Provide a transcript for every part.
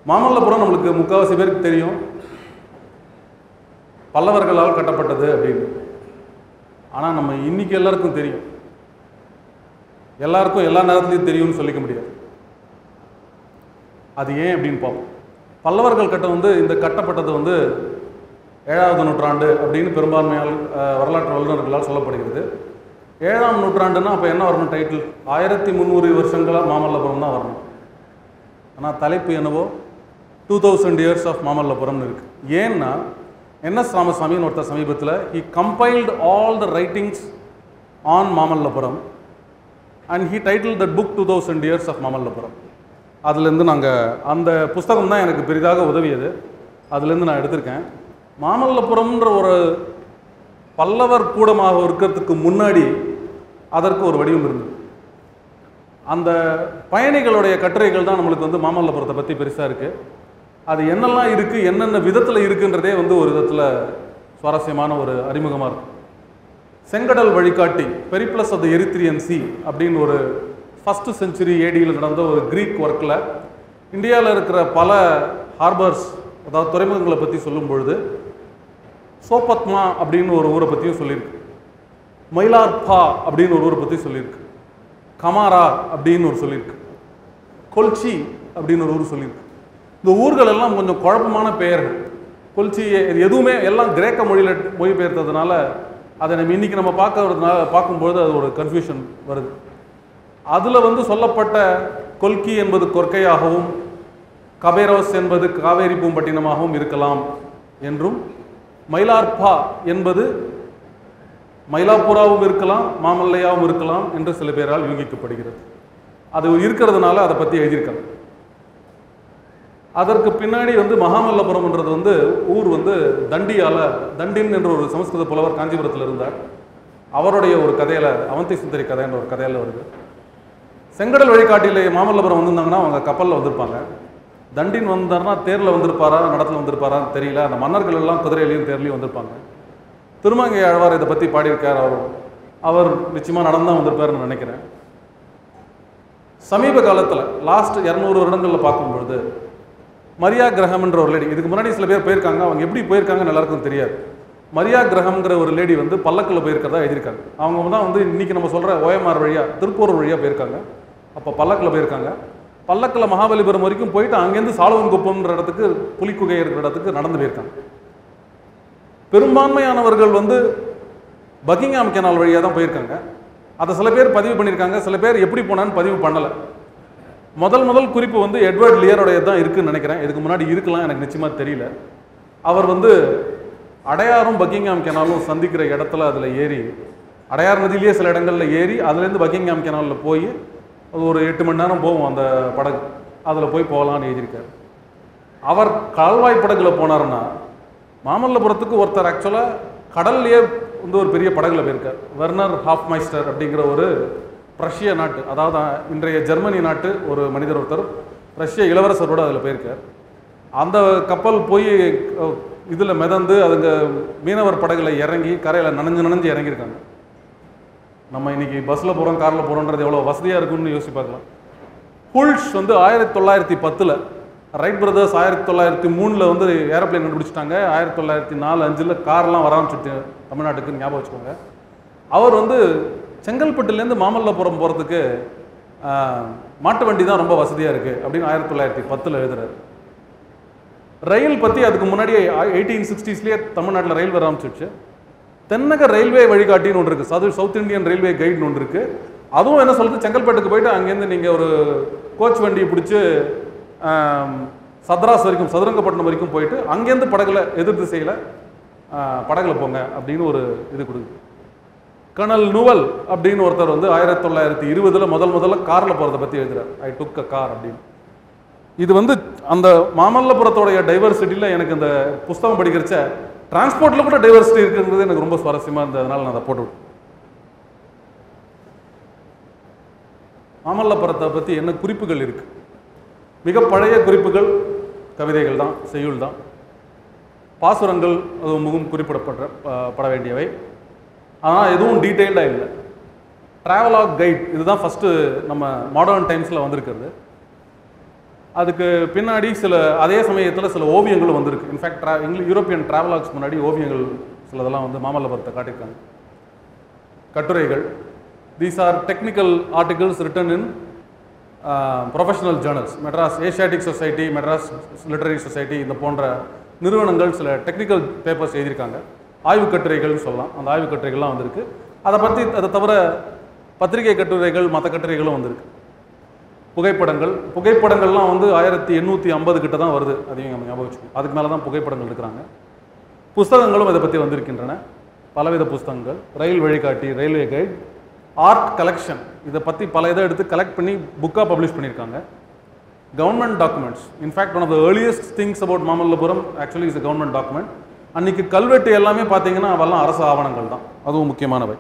மாமல்லபுரம் நம்மளுக்கு முக்கால்வாசி பேருக்கு தெரியும் பல்லவர்களால் கட்டப்பட்டது அப்படின்னு ஆனால் நம்ம இன்னைக்கு எல்லாருக்கும் தெரியும் எல்லாருக்கும் எல்லா நேரத்துலையும் தெரியும்னு சொல்லிக்க முடியாது அது ஏன் அப்படின்னு பார்ப்போம் பல்லவர்கள் கட்டம் வந்து இந்த கட்டப்பட்டது வந்து ஏழாவது நூற்றாண்டு அப்படின்னு பெரும்பான்மையால் அஹ், வரலாற்று வல்லுநர்களால் சொல்லப்படுகிறது ஏழாம் நூற்றாண்டுன்னா அப்போ என்ன வரணும் டைட்டில் ஆயிரத்தி முந்நூறு வருஷங்களாக மாமல்லபுரம் தான் வரணும் ஆனால் தலைப்பு என்னவோ டூ தௌசண்ட் இயர்ஸ் ஆஃப் மாமல்லபுரம்னு இருக்கு ஏன்னா என்எஸ் ராமசாமின்னு ஒருத்தர் சமீபத்தில் he compiled all the writings on Mamallapuram and he title that book two thousand years of Mamallapuram அதுலேருந்து நாங்கள் அந்த புஸ்தகம் தான் எனக்கு பெரிதாக உதவியது அதுலேருந்து நான் எடுத்திருக்கேன் மாமல்லபுரம்ன்ற ஒரு பல்லவர் கூடமாக இருக்கிறதுக்கு முன்னாடி அதற்கு ஒரு வடிவம் இருந்தது அந்த பயணிகளுடைய கட்டுரைகள் தான் நம்மளுக்கு வந்து மாமல்லபுரத்தை பற்றி பெருசாக இருக்குது அது என்னெல்லாம் இருக்குது என்னென்ன விதத்தில் இருக்குன்றதே வந்து ஒரு விதத்தில் சுவாரஸ்யமான ஒரு அறிமுகமாக இருக்கும் செங்கடல் வழிகாட்டி Periplus of the Erythraean sea அப்படின்னு ஒரு ஃபஸ்ட்டு செஞ்சுரி ஏடியில் நடந்த ஒரு க்ரீக் ஒர்க்கில் இந்தியாவில் இருக்கிற பல ஹார்பர்ஸ் அதாவது துறைமுகங்களை பற்றி சொல்லும் பொழுது சோபத்மா அப்படின்னு ஒரு ஊரை பற்றியும் சொல்லியிருக்கு மயிலார்பா அப்படின்னு ஒரு ஊரை பற்றி சொல்லியிருக்கு கமாரா அப்படின்னு ஒரு சொல்லியிருக்கு கொல்ச்சி அப்படின்னு ஒரு ஊர் சொல்லியிருக்கு இந்த ஊர்கள் எல்லாம் கொஞ்சம் குழப்பமான பெயர்கள் கொல்ச்சி இது எதுவுமே எல்லாம் கிரேக்க மொழியில் மொழிபெயர்த்ததுனால அதை நம்ம இன்னைக்கு நம்ம பார்க்கறதுனால பார்க்கும்பொழுது அது ஒரு கன்ஃபியூஷன் வருது அதில் வந்து சொல்லப்பட்ட கொல்கி என்பது கொற்கையாகவும் கபேரோஸ் என்பது காவேரி பூம்பட்டினமாகவும் இருக்கலாம் என்றும் மயிலார்பா என்பது மயிலாப்புறாவும் இருக்கலாம் மாமல்லையாவும் இருக்கலாம் என்று சில பேரால் யூகிக்கப்படுகிறது அது இருக்கிறதுனால அதை பற்றி எழுதியிருக்காங்க அதற்கு பின்னாடி வந்து மகாமல்லபுரம்ன்றது வந்து ஊர் வந்து தண்டியால தண்டின் என்ற ஒரு சமஸ்கிருத புலவர் காஞ்சிபுரத்தில் இருந்தார் அவருடைய ஒரு கதையில அவந்தி சுந்தரி கதைன்ற ஒரு கதையில வருது செங்கடல் வழிகாட்டிலே மாமல்லபுரம் வந்திருந்தாங்கன்னா அவங்க கப்பலில் வந்திருப்பாங்க தண்டின் வந்தார்னா தேரில் வந்திருப்பாரா நடத்தில் வந்திருப்பாரான்னு தெரியல அந்த மன்னர்கள் எல்லாம் குதிரையிலையும் தேர்லையும் வந்திருப்பாங்க திருமங்கை ஆழ்வார் இதை பற்றி பாடியிருக்கார் அவர் அவர் நிச்சயமாக நடந்தான் வந்திருப்பாருன்னு நினைக்கிறேன் சமீப காலத்தில் லாஸ்ட் இரநூறு வருடங்களில் பார்க்கும்பொழுது மரியா கிரகம்ன்ற ஒரு லேடி இதுக்கு முன்னாடி சில பேர் போயிருக்காங்க அவங்க எப்படி போயிருக்காங்கன்னு எல்லாருக்கும் தெரியாது மரியா கிரகம்ங்கிற ஒரு லேடி வந்து பல்லக்கில் போயிருக்கிறதா எழுதியிருக்காங்க அவங்க தான் வந்து இன்னைக்கு நம்ம சொல்கிற ஓஎம்ஆர் வழியாக திருப்பூர் வழியாக போயிருக்காங்க அப்போ பல்லக்கில் போயிருக்காங்க பல்லக்கில் மகாபலிபுரம் வரைக்கும் போயிட்டு அங்கேருந்து சாலவன் குப்பம்ன்ற இடத்துக்கு புலிக்குகை இருக்கிற இடத்துக்கு நடந்து போயிருக்காங்க பெரும்பான்மையானவர்கள் வந்து பக்கிங்ஹாம் கெனால் வழியாக தான் போயிருக்காங்க அதை சில பேர் பதிவு பண்ணியிருக்காங்க சில பேர் எப்படி போனான்னு பதிவு பண்ணலை முதல் முதல் குறிப்பு வந்து எட்வர்ட் லியருடைய தான் இருக்குன்னு நினைக்கிறேன் இதுக்கு முன்னாடி இருக்கலாம் எனக்கு நிச்சயமாக தெரியல அவர் வந்து அடையாரும் பக்கிங்ஹாம் கெனாலும் சந்திக்கிற இடத்துல அதில் ஏறி அடையார் நதியிலேயே சில இடங்களில் ஏறி அதுலேருந்து பக்கிங்ஹாம் கெனாலில் போய் அது ஒரு எட்டு மணி நேரம் போகும் அந்த படகு அதில் போய் போகலான்னு எழுதியிருக்காரு அவர் கால்வாய் படகுல போனாருன்னா மாமல்லபுரத்துக்கு ஒருத்தர் ஆக்சுவலாக கடல்லையே வந்து ஒரு பெரிய படகுல போயிருக்கார் வெர்னர் ஹாஃப் மைஸ்டர் அப்படிங்கிற ஒரு ரஷ்ய நாட்டு அதாவது இன்றைய ஜெர்மனி நாட்டு ஒரு மனிதர் ஒருத்தர் ரஷ்ய இளவரசரோட அதில் போயிருக்கார் அந்த கப்பல் போய் இதில் மிதந்து அதுங்க மீனவர் படகுல இறங்கி கரையில் நனைஞ்சு நனைஞ்சு இறங்கியிருக்காங்க நம்ம இன்னைக்கு பஸ்ஸில் போகிறோம் காரில் போகிறோன்றது எவ்வளோ வசதியாக இருக்கும்னு யோசிச்சு பார்க்கலாம் ஹுல்ஷ் வந்து ஆயிரத்தி தொள்ளாயிரத்தி பத்தில் ரைட் பிரதர்ஸ் ஆயிரத்தி தொள்ளாயிரத்தி மூணில் வந்து ஏரோப்ளேன் கண்டுபிடிச்சிட்டாங்க ஆயிரத்தி தொள்ளாயிரத்தி நாலு அஞ்சில் கார்லாம் வர ஆரம்பிச்சிட்டு தமிழ்நாட்டுக்கு ஞாபகம் வச்சுக்கோங்க அவர் வந்து செங்கல்பட்டுலேருந்து மாமல்லபுரம் போகிறதுக்கு மாட்டு வண்டி தான் ரொம்ப வசதியாக இருக்குது அப்படின்னு ஆயிரத்தி தொள்ளாயிரத்தி பத்தில் எழுதுறாரு ரயில் பற்றி அதுக்கு முன்னாடி எயிட்டீன் சிக்ஸ்டீஸ்லேயே தமிழ்நாட்டில் ரயில் வர ஆரம்பிச்சிடுச்சு தென்னக ரயில்வே வழிகாட்டின்னு ஒன்று இருக்குது சது சவுத் இந்தியன் ரயில்வே கைடுன்னு ஒன்று இருக்குது அதுவும் என்ன சொல்றது செங்கல்பட்டுக்கு போயிட்டு அங்கேருந்து நீங்கள் ஒரு கோச் வண்டியை பிடிச்சி ஆம், சத்ராஸ் வரைக்கும் சதுரங்கப்பட்டினம் வரைக்கும் போயிட்டு அங்கேருந்து படகுல எதிர் திசையில் படகுல போங்க அப்படின்னு ஒரு இது கொடுக்குது கர்னல் நுவல் அப்படின்னு ஒருத்தர் வந்து ஆயிரத்தி தொள்ளாயிரத்தி இருபதுல முதல் முதல்ல காரில் போகிறத பற்றி எழுதுறார் ஐ டுக் அ கார் அப்படின்னு இது வந்து அந்த மாமல்லபுரத்தோடைய டைவர்சிட்டியில் எனக்கு இந்த புஸ்தகம் படிக்கிறச்ச டிரான்ஸ்போர்ட்டில் கூட டைவர்சிட்டி இருக்குங்கிறது எனக்கு ரொம்ப சுவாரஸ்யமாக இருந்தது அதனால நான் அதை போட்டு விட்டேன். மாமல்லபுரத்தை பற்றி என்ன குறிப்புகள் இருக்கு மிக பழைய குறிப்புகள் கவிதைகள் தான் செய்யுள் தான் பாசுரங்கள் அது மிகவும் குறிப்பிடப்பட்ட ப- பட வேண்டியவை ஆனால் எதுவும் டீட்டெயில்டாக இல்லை ட்ராவலாக் கைட் இதுதான் ஃபஸ்ட்டு நம்ம மாடர்ன் டைம்ஸில் வந்திருக்கிறது அதுக்கு பின்னாடி சில அதே சமயத்தில் சில ஓவியங்களும் வந்திருக்கு இன்ஃபேக்ட் ட்ரா இங்கிலி யூரோப்பியன் ட்ராவலாக்ஸ் முன்னாடி ஓவியங்கள் சிலதெல்லாம் வந்து மாமல்லபுரத்தை காட்டியிருக்காங்க கட்டுரைகள் these are technical articles written in professional journals Madras Asiatic Society Madras Literary Society இந்த போன்ற நிறுவனங்கள் சில டெக்னிக்கல் பேப்பர்ஸ் எழுதியிருக்காங்க ஆய்வுக் கட்டுரைகள்னு சொல்லலாம் அந்த ஆய்வுக் கட்டுரைகள்லாம் வந்திருக்கு அதை பற்றி அதை தவிர பத்திரிகை கட்டுரைகள் மற்ற கட்டுரைகளும் வந்திருக்கு புகைப்படங்கள் புகைப்படங்கள்லாம் வந்து ஆயிரத்தி எண்ணூற்றி ஐம்பது கிட்ட தான் வருது அதையும் நம்ம ஞாபகம் வச்சுக்கணும் அதுக்கு மேலே தான் புகைப்படங்கள் இருக்கிறாங்க புஸ்தகங்களும் இதை பற்றி வந்திருக்கின்றன பலவித புஸ்தகங்கள் ரயில் வழிகாட்டி ரயில்வே கைட் ஆர்ட் கலெக்ஷன் இதை பற்றி பல இதை எடுத்து கலெக்ட் பண்ணி புக்காக பப்ளிஷ் பண்ணியிருக்காங்க government documents in fact one of the earliest things about Mamallapuram actually is government document அன்னைக்கு கல்வெட்டு எல்லாமே பார்த்தீங்கன்னா அவெல்லாம் அரசு ஆவணங்கள் தான் அதுவும் முக்கியமானவை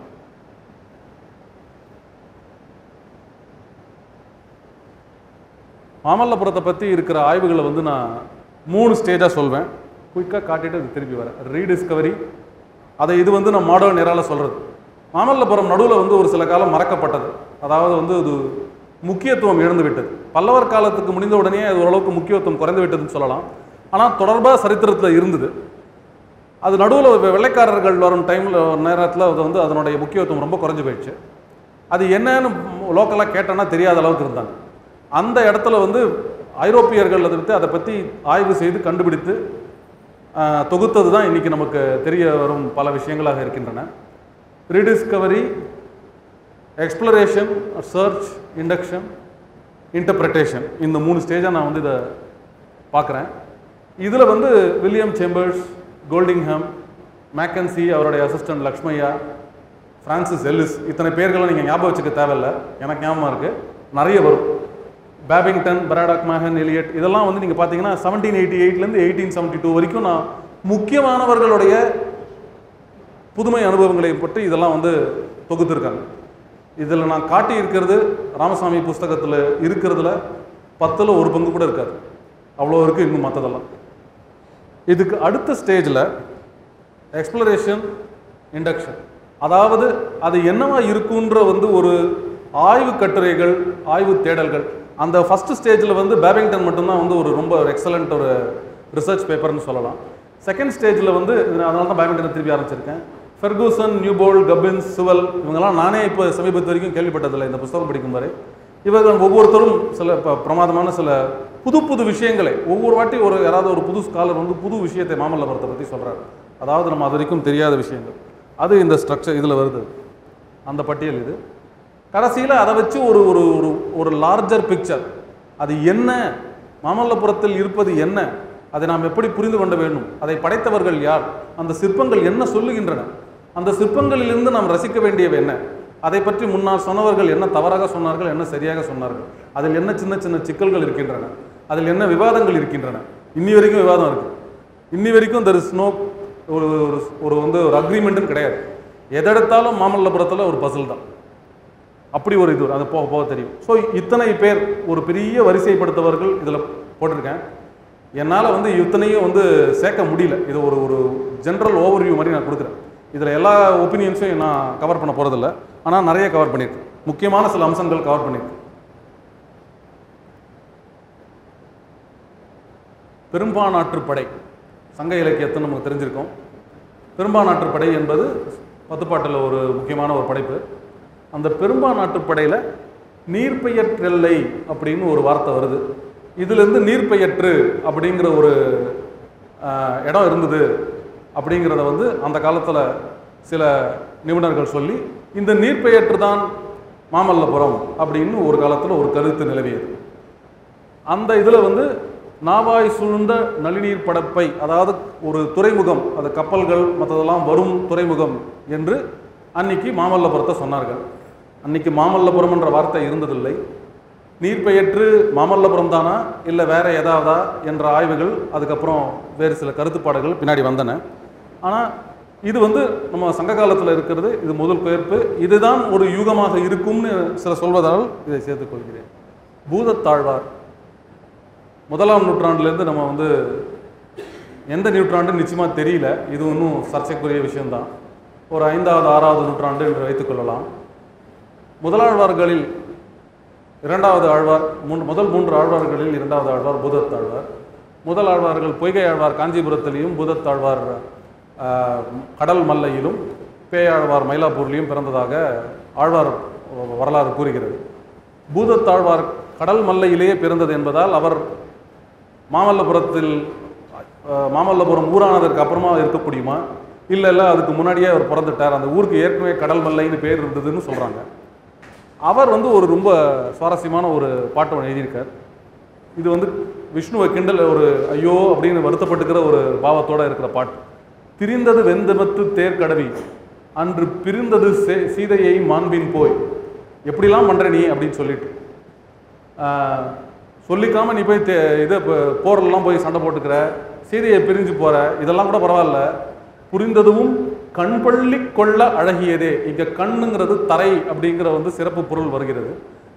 மாமல்லபுரத்தை பற்றி இருக்கிற ஆய்வுகளை வந்து நான் மூணு ஸ்டேஜாக சொல்வேன் குயிக்காக காட்டிட்டு அது திருப்பி வரேன் ரீடிஸ்கவரி அதை இது வந்து நான் மாடர்ன் எரால சொல்கிறது மாமல்லபுரம் நடுவில் வந்து ஒரு சில காலம் மறக்கப்பட்டது அதாவது வந்து இது முக்கியத்துவம் இழந்து விட்டது பல்லவர் காலத்துக்கு முடிந்த உடனே அது ஓரளவுக்கு முக்கியத்துவம் குறைந்து விட்டதுன்னு சொல்லலாம் ஆனால் தொடர்பாக சரித்திரத்தில் இருந்தது அது நடுவில் வெள்ளைக்காரர்கள் வரும் டைமில் நேரத்தில் அது வந்து அதனுடைய முக்கியத்துவம் ரொம்ப குறைஞ்சு போயிடுச்சு அது என்னன்னு லோக்கலாக கேட்டோன்னா தெரியாத அளவுக்கு இருந்தாங்க அந்த இடத்துல வந்து ஐரோப்பியர்கள் அதை பற்றி அதை பற்றி ஆய்வு செய்து கண்டுபிடித்து ஆஹ், தொகுத்தது தான் இன்றைக்கி நமக்கு தெரிய வரும் பல விஷயங்களாக இருக்கின்றன rediscovery exploration search induction interpretation இந்த மூணு ஸ்டேஜாக நான் வந்து இதை பார்க்குறேன் இதில் வந்து வில்லியம் சேம்பர்ஸ் கோல்டிங்ஹாம் மேக்கன்சி அவருடைய அசிஸ்டன்ட் லக்ஷ்மையா ஃப்ரான்சிஸ் எல்லிஸ் இத்தனை பேர்களை நீங்கள் ஞாபகம் வச்சுக்க தேவையில்ல எனக்கு ஞாபகம் இருக்குது நிறைய வரும் பேபிங்டன் பராடாக் மேகன் எலியட் இதெல்லாம் வந்து நீங்கள் பார்த்தீங்கன்னா செவன்டீன் எயிட்டி எயிட்லேருந்து எயிட்டீன் செவன்ட்டி டூ வரைக்கும் நான் முக்கியமானவர்களுடைய புதுமை அனுபவங்களை பற்றி இதெல்லாம் வந்து தொகுத்துருக்காங்க இதில் நான் காட்டி இருக்கிறது ராமசாமி புஸ்தகத்தில் இருக்கிறதுல பத்தில் ஒரு பங்கு கூட இருக்காது அவ்வளோ இருக்குது இன்னும் மற்றதெல்லாம் இதுக்கு அடுத்த ஸ்டேஜில் எக்ஸ்ப்ளரேஷன் இண்டக்ஷன் அதாவது அது என்னவா இருக்குன்ற வந்து ஒரு ஆய்வு கட்டுரைகள் ஆய்வு தேடல்கள் அந்த ஃபர்ஸ்ட் ஸ்டேஜில் வந்து பேபிங்டன் மட்டும்தான் வந்து ஒரு ரொம்ப எக்ஸலண்ட் ஒரு ரிசர்ச் பேப்பர்னு சொல்லலாம் செகண்ட் ஸ்டேஜில் வந்து இது அதனால தான் பேபிங்டனை திருப்பி ஆரம்பிச்சிருக்கேன் ஃபெர்கூசன் நியூபோல் கபின்ஸ் சுவல் இவங்கெல்லாம் நானே இப்போ சமீபத்து வரைக்கும் கேள்விப்பட்டதில்லை இந்த புஸ்தகம் படிக்கும் வரை இவர்கள் ஒவ்வொருத்தரும் சில ப- பிரமாதமான சில புது புது விஷயங்களை ஒவ்வொரு வாட்டி ஒரு யாராவது ஒரு புது ஸ்காலர் வந்து புது விஷயத்தை மாமல்லபுரத்தை பற்றி சொல்கிறாரு அதாவது நம்ம அது வரைக்கும் தெரியாத விஷயங்கள் அது இந்த ஸ்ட்ரக்சர் இதில் வருது அந்த பட்டியல் இது கடைசியில் அதை வச்சு ஒரு ஒரு ஒரு ஒரு லார்ஜர் பிக்சர் அது என்ன மாமல்லபுரத்தில் இருப்பது என்ன அதை நாம் எப்படி புரிந்து கொள்ள வேண்டும் அதை படைத்தவர்கள் யார் அந்த சிற்பங்கள் என்ன சொல்லுகின்றன அந்த சிற்பங்களிலிருந்து நாம் ரசிக்க வேண்டியவை என்ன அதை பற்றி முன்னால் சொன்னவர்கள் என்ன தவறாக சொன்னார்கள் என்ன சரியாக சொன்னார்கள் அதில் என்ன சின்ன சின்ன சிக்கல்கள் இருக்கின்றன அதில் என்ன விவாதங்கள் இருக்கின்றன இன்னி வரைக்கும் விவாதம் இருக்கு இன்னி வரைக்கும் தெர் இஸ் நோ ஒரு ஒரு- ஒரு வந்து ஒரு அக்ரிமெண்ட்னு கிடையாது எதெடுத்தாலும் மாமல்லபுரத்தில் ஒரு பசில் தான் அப்படி ஒரு இது அது போக போக தெரியும் ஸோ இத்தனை பேர் ஒரு பெரிய வரிசைப்படுத்தவர்கள் இதில் போட்டிருக்கேன் என்னால் வந்து இத்தனையும் வந்து சேர்க்க முடியல இது ஒரு ஒரு ஜென்ரல் ஓவர்வியூ மாதிரி நான் கொடுக்குறேன் இதில் எல்லா ஒப்பீனியன்ஸையும் நான் கவர் பண்ண போகிறதில்ல ஆனால் நிறைய கவர் பண்ணியிருக்கேன் முக்கியமான சில அம்சங்கள் கவர் பண்ணியிருக்கேன் பெரும்பானாற்றுப்படை சங்க இலக்கியத்தை நமக்கு தெரிஞ்சிருக்கோம் பெரும்பானாற்றுப்படை என்பது பத்துப்பாட்டில் ஒரு முக்கியமான ஒரு படைப்பு அந்த பெரும்பானாற்றுப்படையில் நீர்ப்பெயற்றெல்லை அப்படின்னு ஒரு வார்த்தை வருது இதிலிருந்து நீர்ப்பெயற்று அப்படிங்கிற ஒரு ஆஹ், இடம் இருந்தது அப்படிங்கிறத வந்து அந்த காலத்தில் சில நிபுணர்கள் சொல்லி இந்த நீர்ப்பெயற்று தான் மாமல்லபுரம் அப்படின்னு ஒரு காலத்தில் ஒரு கருத்து நிலவியது அந்த இதில் வந்து நாவாய் சூழ்ந்த நளிநீர் படப்பை அதாவது ஒரு துறைமுகம் அது கப்பல்கள் மற்றதெல்லாம் வரும் துறைமுகம் என்று அன்னைக்கு மாமல்லபுரத்தை சொன்னார்கள் அன்னைக்கு மாமல்லபுரம் என்ற வார்த்தை இருந்ததில்லை நீர்ப்பெயற்று மாமல்லபுரம் தானா இல்லை வேற ஏதாவதா என்ற ஆய்வுகள் அதுக்கப்புறம் வேறு சில கருத்துப்பாடுகள் பின்னாடி வந்தன ஆனால் இது வந்து நம்ம சங்க காலத்தில் இருக்கிறது இது முதல் பெயர்ப்பு இதுதான் ஒரு யூகமாக இருக்கும்னு சில சொல்வதால் இதை சேர்த்துக் கொள்கிறேன் பூதத்தாழ்வார் முதலாம் நூற்றாண்டுலேருந்து நம்ம வந்து எந்த நூற்றாண்டு நிச்சயமாக தெரியல இது இன்னும் சர்ச்சைக்குரிய விஷயம்தான் ஒரு ஐந்தாவது ஆறாவது நூற்றாண்டு என்று வைத்துக்கொள்ளலாம் முதலாழ்வார்களில் இரண்டாவது ஆழ்வார் மூன்று முதல் மூன்று ஆழ்வார்களில் இரண்டாவது ஆழ்வார் பூதத்தாழ்வார் முதல் ஆழ்வார்கள் பொய்கை ஆழ்வார் காஞ்சிபுரத்திலையும் பூதத்தாழ்வார் ஆஹ், கடல் மல்லையிலும் பேயாழ்வார் மயிலாப்பூர்லேயும் பிறந்ததாக ஆழ்வார் வரலாறு கூறுகிறது பூதத்தாழ்வார் கடல் மல்லையிலேயே பிறந்தது என்பதால் அவர் மாமல்லபுரத்தில் அஹ், மாமல்லபுரம் ஊரானதற்கு அப்புறமா இருக்கக்கூடியமா இல்லை இல்லை அதுக்கு முன்னாடியே அவர் பிறந்துட்டார் அந்த ஊருக்கு ஏற்கனவே கடல் மல்லைன்னு பேர் இருந்ததுன்னு சொல்கிறாங்க அவர் வந்து ஒரு ரொம்ப சுவாரஸ்யமான ஒரு பாட்டை ஒன்று எழுதியிருக்கார் இது வந்து விஷ்ணுவை கிண்டல் ஒரு ஐயோ அப்படின்னு வருத்தப்பட்டுக்கிற ஒரு பாவத்தோட இருக்கிற பாட்டு திரிந்தது வெந்தமத்து தேர்கடவி அன்று பிரிந்தது சே- சீதையை மாண்பின் போய் எப்படிலாம் பண்ற நீ அப்படின்னு சொல்லிட்டு ஆஹ், சொல்லிக்காம நீ போய் தே- இதை ப- போரெல்லாம் போய் சண்டை போட்டுக்கிற சீதையை பிரிஞ்சு போற இதெல்லாம் கூட பரவாயில்ல புரிந்ததும் கண்பள்ளி கொள்ள அழகியதே இங்க கண்ணுங்கிறது தரை அப்படிங்கிற வந்து சிறப்பு பொருள் வருகிறது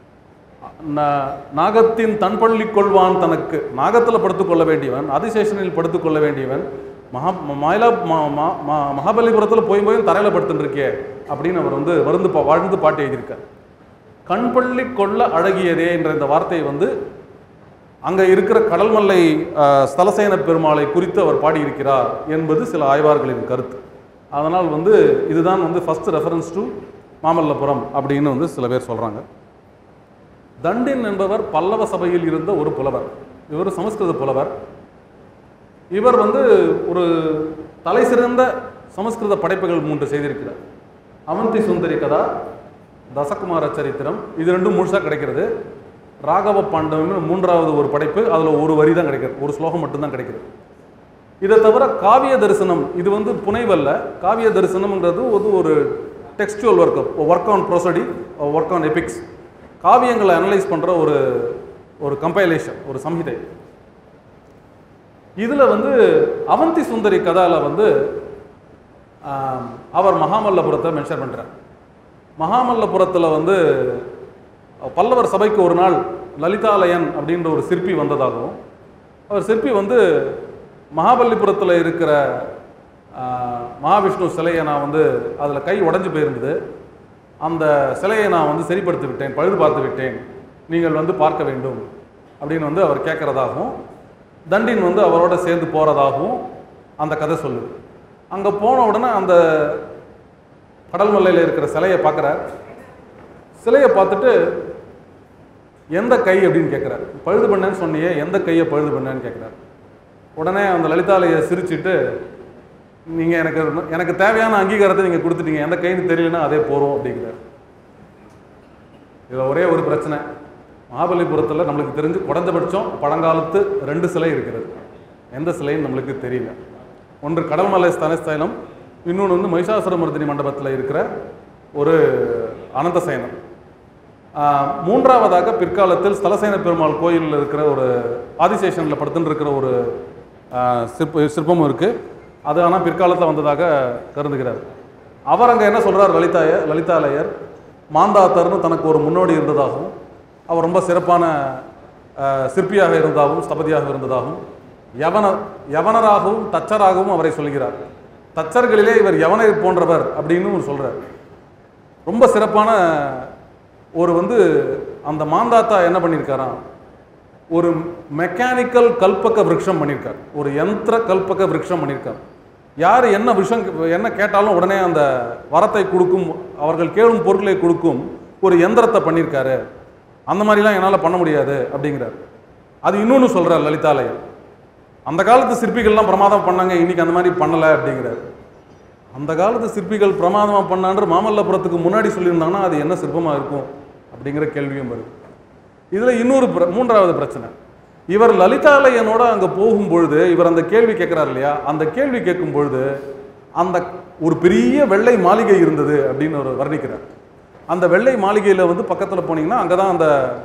நா- நாகத்தின் தன்பள்ளி கொள்வான் தனக்கு நாகத்தில் படுத்துக்கொள்ள வேண்டியவன் ஆதிசேஷனில் படுத்துக்கொள்ள வேண்டியவன் மகா மயிலா ம- ம- ம- மகாபலிபுரத்தில் போய் போய் தரையில் படுத்துட்டு இருக்கே அப்படின்னு அவர் வந்து வருந்து பா- வாழ்ந்து பாட்டு எழுதியிருக்கார் கண்பள்ளி கொள்ள அழகியதே என்ற இந்த வார்த்தை வந்து அங்கே இருக்கிற கடல்மல்லை அஹ், ஸ்தலசேன பெருமாளை குறித்து அவர் பாடியிருக்கிறார் என்பது சில ஆய்வாளர்களின் கருத்து அதனால் வந்து இதுதான் வந்து ஃபர்ஸ்ட் ரெஃபரன்ஸ் டு மாமல்லபுரம் அப்படின்னு வந்து சில பேர் சொல்கிறாங்க தண்டின் என்பவர் பல்லவ சபையில் இருந்த ஒரு புலவர் இவர் சமஸ்கிருத புலவர் இவர் வந்து ஒரு தலை சிறந்த சமஸ்கிருத படைப்புகள் மூன்று செய்திருக்கிறார் அவந்தி சுந்தரி கதா தசகுமார சரித்திரம் இது ரெண்டும் முழுசாக கிடைக்கிறது ராகவ பாண்டவம்னு மூன்றாவது ஒரு படைப்பு அதில் ஒரு வரி தான் கிடைக்கிறது ஒரு ஸ்லோகம் மட்டும்தான் கிடைக்கிறது இதை தவிர காவிய தரிசனம் இது வந்து புனைவல்ல காவிய தரிசனம்ன்றது வந்து ஒரு textual work work on prosody work on epics காவியங்களை அனலைஸ் பண்ணுற ஒரு ஒரு கம்பைலேஷன் ஒரு சம்ஹிதை இதில் வந்து அவந்தி சுந்தரி கதால வந்து ஆம், அவர் மகாமல்லபுரத்தை மென்ஷன் பண்ணுறார் மகாமல்லபுரத்தில் வந்து பல்லவர் சபைக்கு ஒரு நாள் லலிதாலயன் அப்படின்ற ஒரு சிற்பி வந்ததாகவும் அவர் சிற்பி வந்து மகாபலிபுரத்தில் இருக்கிற ஆ, மகாவிஷ்ணு சிலையை நான் வந்து அதில் கை உடைஞ்சு போயிருந்தது அந்த சிலையை நான் வந்து சரிப்படுத்தி விட்டேன் பழுது பார்த்து விட்டேன் நீங்கள் வந்து பார்க்க வேண்டும் அப்படின்னு வந்து அவர் கேட்குறதாகவும் தண்டின் வந்து அவரோட சேர்ந்து போகிறதாகவும் அந்த கதை சொல்லுது அங்கே போன உடனே அந்த கடல்மல்லையில் இருக்கிற சிலையை பார்க்குறார் சிலையை பார்த்துட்டு எந்த கை அப்படின்னு கேட்குறாரு பழுது பண்ணேன்னு சொன்னியே எந்த கையை பழுது பண்ணேன்னு கேட்குறாரு உடனே அந்த லலிதாலயை சிரிச்சிட்டு நீங்கள் எனக்கு எனக்கு தேவையான அங்கீகாரத்தை நீங்கள் கொடுத்துட்டீங்க எந்த கைன்னு தெரியலன்னா அதே போகிறோம் அப்படிங்கிறார் இதில் ஒரே ஒரு பிரச்சனை மகாபலிபுரத்தில் நம்மளுக்கு தெரிஞ்சு குறைந்தபட்சம் பழங்காலத்து ரெண்டு சிலை இருக்கிறது எந்த சிலைன்னு நம்மளுக்கு தெரியல ஒன்று கடல்மலை ஸ்தலஸ்தலம் இன்னொன்று வந்து மகிஷாசுரமர்தினி மண்டபத்தில் இருக்கிற ஒரு அனந்தசயனம் ஆஹ், மூன்றாவதாக பிற்காலத்தில் ஸ்தலசேன பெருமாள் கோயிலில் இருக்கிற ஒரு ஆதிசேஷனில் படுத்துன்னு இருக்கிற ஒரு ஆஹ், சிற்ப சிற்பமும் இருக்குது அது ஆனால் பிற்காலத்தில் வந்ததாக கருதுகிறார் அவர் அங்கே என்ன சொல்றார் லலிதாய லலிதாலயர் மாந்தாத்தர்னு தனக்கு ஒரு முன்னோடி இருந்ததாகவும் அவர் ரொம்ப சிறப்பான ஆஹ், சிற்பியாக இருந்ததாகவும் ஸ்தபதியாக இருந்ததாகவும் யவன யவனராகவும் தச்சராகவும் அவரை சொல்கிறார் தச்சர்களிலே இவர் யவனை போன்றவர் அப்படின்னு சொல்றார் ரொம்ப சிறப்பான ஒரு வந்து அந்த மாந்தாத்தா என்ன பண்ணியிருக்காராம் ஒரு மெக்கானிக்கல் கல்பக விருட்சம் பண்ணியிருக்கார் ஒரு யந்திர கல்பக விருட்சம் பண்ணியிருக்கார் யார் என்ன விஷயம் என்ன கேட்டாலும் உடனே அந்த வரத்தை கொடுக்கும் அவர்கள் கேளும் பொருட்களை கொடுக்கும் ஒரு எந்திரத்தை பண்ணியிருக்காரு அந்த மாதிரிலாம் என்னால் பண்ண முடியாது அப்படிங்கிறார் அது இன்னொன்று சொல்கிறார் லலிதாலயன் அந்த காலத்து சிற்பிகள்லாம் பிரமாதம் பண்ணாங்க இன்னைக்கு அந்த மாதிரி பண்ணலை அப்படிங்கிறார் அந்த காலத்து சிற்பிகள் பிரமாதமாக பண்ணான்ற மாமல்லபுரத்துக்கு முன்னாடி சொல்லியிருந்தாங்கன்னா அது என்ன சிற்பமாக இருக்கும் அப்படிங்கிற கேள்வியும் வருது இதில் இன்னொரு பிர- மூன்றாவது பிரச்சனை இவர் லலிதாலயனோட அங்கே போகும் பொழுது இவர் அந்த கேள்வி கேட்குறாரு இல்லையா அந்த கேள்வி கேட்கும் பொழுது அந்த ஒரு பெரிய வெள்ளை மாளிகை இருந்தது அப்படின்னு அவர் வர்ணிக்கிறார் அந்த வெள்ளை மாளிகையில் வந்து பக்கத்தில் போனீங்கன்னா அங்கே தான் அந்த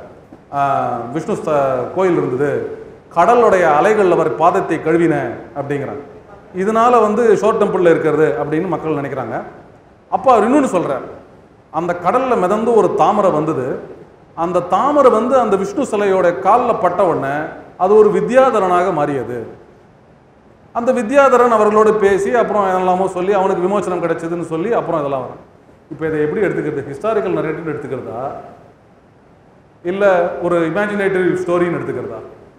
ஆஹ், விஷ்ணு ஸ்த- கோயில் இருந்தது கடலுடைய அலைகள் அவர் பாதத்தை கழுவின அப்படிங்கிறாங்க இதனால வந்து ஷோர் டெம்பிளில் இருக்கிறது அப்படின்னு மக்கள் நினைக்கிறாங்க அப்போ அவர் இன்னொன்று சொல்கிறார் அந்த கடலில் மிதந்து ஒரு தாமரை வந்தது அந்த தாமரை வந்து அந்த விஷ்ணு சிலையோட காலில் பட்ட உடனே அது ஒரு வித்யாதரனாக மாறியது அந்த வித்யாதரன் அவர்களோடு பேசி அப்புறம் என்னெல்லாமோ சொல்லி அவனுக்கு விமோசனம் கிடைச்சதுன்னு சொல்லி அப்புறம் இதெல்லாம் வரும் இப்போ இதை எப்படி எடுத்துக்கிறது ஹிஸ்டாரிக்கல் நரேட்டிவ் எடுத்துக்கிறதா இல்லை ஒரு இமேஜினேட்டரி ஸ்டோரின்னு எடுத்துக்கிறதா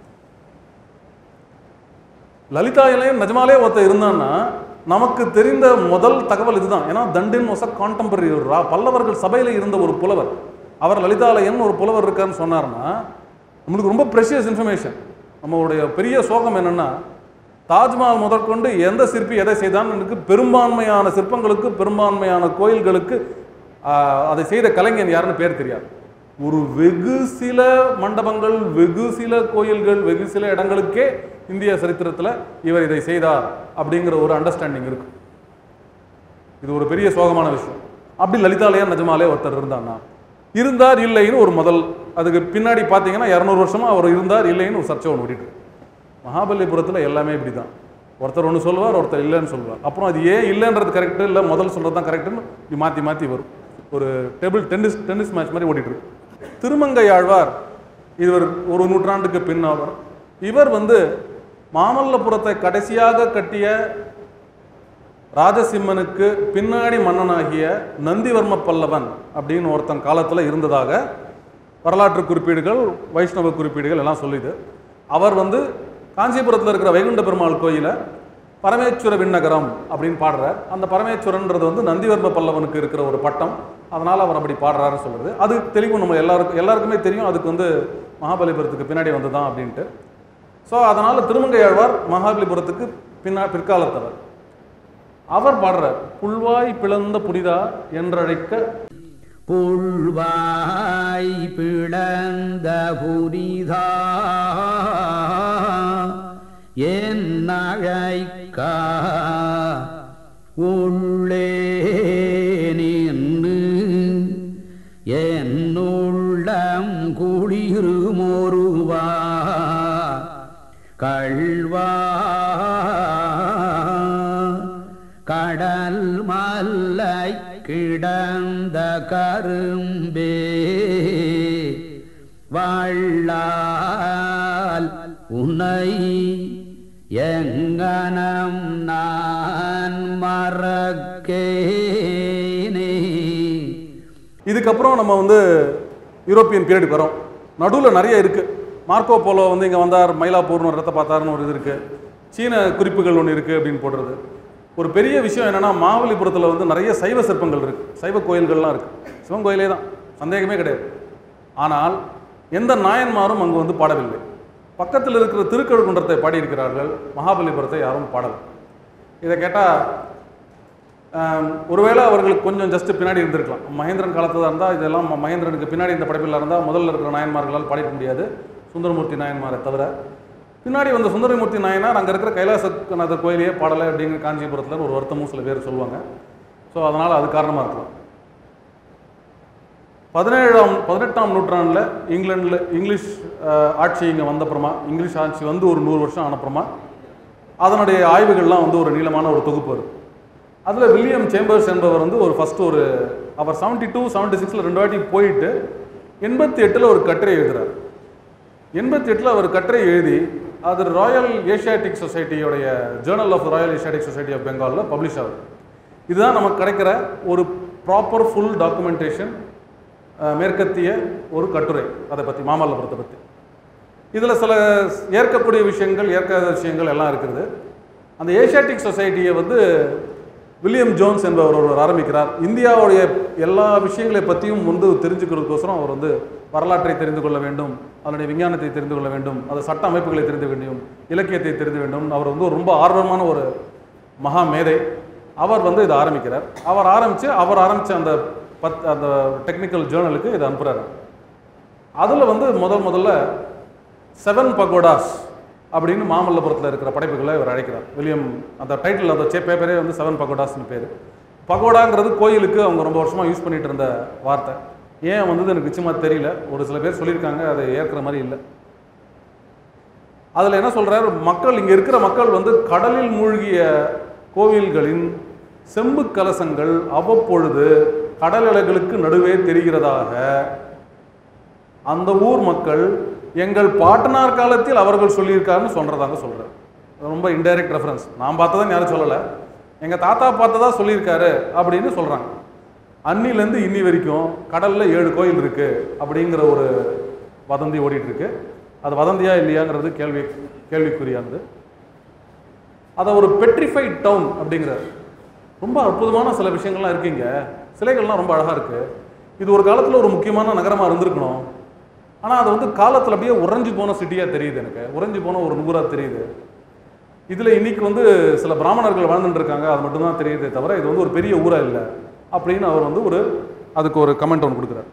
லலிதா இலையம் நிஜமாலே ஒருத்தர் இருந்தான்னா நமக்கு தெரிந்த முதல் தகவல் இதுதான் ஏன்னா தண்டின் was a contemporary ஒரு ரா- பல்லவர்கள் சபையில் இருந்த ஒரு புலவர் அவர் லலிதாலயன் ஒரு புலவர் இருக்காருன்னு சொன்னார்னா நம்மளுக்கு ரொம்ப ப்ரெஷியஸ் இன்ஃபர்மேஷன் நம்மளுடைய பெரிய சோகம் என்னன்னா தாஜ்மஹால் முதற்கொண்டு எந்த சிற்பி எதை செய்தான்னு எனக்கு பெரும்பான்மையான சிற்பங்களுக்கு பெரும்பான்மையான கோயில்களுக்கு ஆஹ், அதை செய்த கலைஞன் யாருன்னு பேர் தெரியாது ஒரு வெகு சில மண்டபங்கள் வெகு சில கோயில்கள் வெகு சில இடங்களுக்கே இந்திய சரித்திரத்தில் இவர் இதை செய்தார் அப்படிங்கிற ஒரு அண்டர்ஸ்டாண்டிங் இருக்கு இது ஒரு பெரிய சோகமான விஷயம் அப்படி லலிதாலயா நிஜமாலே ஒருத்தர் இருந்தான்னா இருந்தார் இல்லைன்னு ஒரு முதல் அதுக்கு பின்னாடி பார்த்தீங்கன்னா இரநூறு வருஷமா அவர் இருந்தார் இல்லைன்னு ஒரு சர்ச்சை ஒன்று ஓடிட்டு இருக்கு. மகாபலிபுரத்தில் எல்லாமே இப்படி தான் ஒருத்தர் ஒன்று சொல்லுவார் ஒருத்தர் இல்லைன்னு சொல்லுவார் அப்புறம் அது ஏன் இல்லைன்றது கரெக்டு இல்லை முதல் சொல்கிறது தான் கரெக்டுன்னு இப்படி மாற்றி மாற்றி வரும் ஒரு டேபிள் டென்னிஸ் டென்னிஸ் மேட்ச் மாதிரி ஓடிட்டு இருக்கு திருமங்கை ஆழ்வார் இவர் ஒரு நூற்றாண்டுக்கு பின் அவர் இவர் வந்து மாமல்லபுரத்தை கடைசியாக கட்டிய ராஜசிம்மனுக்கு பின்னாடி மன்னனாகிய நந்திவர்ம பல்லவன் அப்படின்னு ஒருத்தன் காலத்தில் இருந்ததாக வரலாற்று குறிப்பீடுகள் வைஷ்ணவ குறிப்பீடுகள் எல்லாம் சொல்லுது அவர் வந்து காஞ்சிபுரத்தில் இருக்கிற வைகுண்ட பெருமாள் கோயிலை பரமேஸ்வர விண்ணகரம் அப்படின்னு பாடுறார் அந்த பரமேஸ்வரன்றது வந்து நந்திவர்ம பல்லவனுக்கு இருக்கிற ஒரு பட்டம் அதனால் அவர் அப்படி பாடுறாருன்னு சொல்கிறது அது தெளிவும் நம்ம எல்லாருக்கும் எல்லாருக்குமே தெரியும் அதுக்கு வந்து மகாபலிபுரத்துக்கு பின்னாடி வந்ததான் அப்படின்ட்டு ஸோ அதனால் திருமங்கையாழ்வார் மகாபலிபுரத்துக்கு பின்னா பிற்காலத்தவர் அவர் பாடுறார் புல்வாய் பிளந்த புனிதா என்றழைக்க புல்வாய் பிளந்த புரிதா என் அழைக்க உள்ளே நின்று என்னுள்ளம் குளிருமொருவா கள்வா கடல் மல்லை கிடந்த கரும்பே வள்ளால் உன்னை எங்கனம் நான் மறக்கேனே இதுக்கப்புறம் நம்ம வந்து யூரோப்பியன் பீரியடுக்கு வரோம் நடுவில் நிறைய இருக்குது மார்க்கோ போலோ வந்து இங்கே வந்தார் மயிலாப்பூர்னு ஒரு இடத்த பார்த்தாருன்னு ஒரு இது இருக்குது சீன குறிப்புகள் ஒன்று இருக்குது அப்படின்னு போடுறது ஒரு பெரிய விஷயம் என்னென்னா மாவலிபுரத்தில் வந்து நிறைய சைவ சிற்பங்கள் இருக்குது சைவ கோயில்கள்லாம் இருக்குது சிவன் கோயிலே தான் சந்தேகமே கிடையாது ஆனால் எந்த நாயன்மாரும் அங்கு வந்து பாடவில்லை பக்கத்தில் இருக்கிற திருக்கழுக்குன்றத்தை பாடியிருக்கிறார்கள் மகாபலிபுரத்தை யாரும் பாடலை இதை கேட்டால் ஆம், ஒருவேளை அவர்களுக்கு கொஞ்சம் ஜஸ்ட் பின்னாடி இருந்திருக்கலாம் மகேந்திரன் காலத்தில் இருந்தால் இதெல்லாம் ம- மகேந்திரனுக்கு பின்னாடி இந்த படைப்பில் இருந்தால் முதல்ல இருக்கிற நாயன்மார்களால் பாடிக்க முடியாது சுந்தரமூர்த்தி நாயன்மாரை தவிர பின்னாடி வந்த சுந்தரமூர்த்தி நாயனார் அங்கே இருக்கிற கைலாசநாதர் கோயிலையே பாடலை அப்படிங்கிற காஞ்சிபுரத்தில் ஒரு வருத்தமும் சில பேர் சொல்லுவாங்க ஸோ அதனால் அது காரணமாக இருக்கலாம் பதினேழாம் பதினெட்டாம் நூற்றாண்டில் இங்கிலாண்டில் இங்கிலீஷ் அஹ், ஆட்சி இங்கே வந்தப்புறமா இங்கிலீஷ் ஆட்சி வந்து ஒரு நூறு வருஷம் ஆனப்புறமா அதனுடைய ஆய்வுகள்லாம் வந்து ஒரு நீளமான ஒரு தொகுப்பு வரும் அதில் வில்லியம் சேம்பர்ஸ் என்பவர் வந்து ஒரு ஃபர்ஸ்ட் ஒரு அவர் செவன்ட்டி டூ செவன்ட்டி சிக்ஸில் ரெண்டு வாட்டி போயிட்டு எண்பத்தி எட்டில் ஒரு கட்டுரை எழுதுறார் எண்பத்தி எட்டில் அவர் கட்டுரை எழுதி அது ராயல் ஏஷியாட்டிக் சொசைட்டியோடைய Journal of Royal Asiatic Society of பெங்காலில் பப்ளிஷ் ஆகுது இதுதான் நமக்கு கிடைக்கிற ஒரு ப்ராப்பர் ஃபுல் டாக்குமெண்டேஷன் மேற்கத்திய ஒரு கட்டுரை அதை பற்றி மாமல்லபுரத்தை பற்றி இதில் சில ஏற்கக்கூடிய விஷயங்கள் ஏற்காத விஷயங்கள் எல்லாம் இருக்குது அந்த ஏஷியாட்டிக் சொசைட்டியை வந்து வில்லியம் ஜோன்ஸ் என்பவர் ஒருவர் ஆரம்பிக்கிறார் இந்தியாவுடைய எல்லா விஷயங்களை பற்றியும் வந்து தெரிஞ்சுக்கிறதுக்கோசரம் அவர் வந்து வரலாற்றை தெரிந்து கொள்ள வேண்டும் அதனுடைய விஞ்ஞானத்தை தெரிந்து கொள்ள வேண்டும் அது சட்ட அமைப்புகளை தெரிந்து வேண்டும் இலக்கியத்தை தெரிந்து வேண்டும் அவர் வந்து ஒரு ரொம்ப ஆர்வமான ஒரு மகா மேதை அவர் வந்து இதை ஆரம்பிக்கிறார் அவர் ஆரம்பித்து அவர் ஆரம்பித்த அந்த பத் அந்த டெக்னிக்கல் ஜேர்னலுக்கு இதை அனுப்புகிறார் அதில் வந்து முதல் முதல்ல செவன் பகோடாஸ் அப்படின்னு மாமல்லபுரத்தில் இருக்கிற படைப்புகளை இவர் அழைக்கிறார் வில்லியம் அந்த டைட்டில் அந்த சே பேப்பரே வந்து செவன் பகோடாஸ்னு பேர் பகோடாங்கிறது கோயிலுக்கு அவங்க ரொம்ப வருஷமாக யூஸ் பண்ணிட்டு இருந்த வார்த்தை ஏன் வந்தது எனக்கு நிச்சயமாக தெரியல ஒரு சில பேர் சொல்லியிருக்காங்க அதை ஏற்கிற மாதிரி இல்லை அதில் என்ன சொல்றாரு மக்கள் இங்கே இருக்கிற மக்கள் வந்து கடலில் மூழ்கிய கோவில்களின் செம்பு கலசங்கள் அவ்வப்பொழுது கடல் அலைகளுக்கு நடுவே தெரிகிறதாக அந்த ஊர் மக்கள் எங்கள் பாட்டனார் காலத்தில் அவர்கள் சொல்லியிருக்காருன்னு சொல்றதாங்க சொல்றாரு ரொம்ப இன்டைரக்ட் ரெஃபரன்ஸ் நான் பார்த்ததான் யாரும் சொல்லலை எங்கள் தாத்தா பார்த்ததா சொல்லியிருக்காரு அப்படின்னு சொல்கிறாங்க அன்னிலேருந்து இன்னி வரைக்கும் கடலில் ஏழு கோயில் இருக்குது அப்படிங்கிற ஒரு வதந்தி ஓடிட்டு இருக்கு அது வதந்தியா இல்லையாங்கிறது கேள்வி கேள்விக்குறியானது அதை ஒரு பெட்ரிஃபைட் டவுன் அப்படிங்கிறார் ரொம்ப அற்புதமான சில விஷயங்கள்லாம் இருக்குங்க சிலைகள்லாம் ரொம்ப அழகாக இருக்கு இது ஒரு காலத்தில் ஒரு முக்கியமான நகரமாக இருந்திருக்கணும் ஆனால் அது வந்து காலத்தில் அப்படியே உறைஞ்சு போன சிட்டியாக தெரியுது எனக்கு உறைஞ்சு போன ஒரு நூறாக தெரியுது இதில் இன்னைக்கு வந்து சில பிராமணர்கள் வாழ்ந்துட்டு இருக்காங்க அது மட்டும்தான் தெரியுதே தவிர இது வந்து ஒரு பெரிய ஊராக இல்லை அப்படின்னு அவர் வந்து ஒரு அதுக்கு ஒரு கமெண்ட் ஒன்று கொடுக்குறார்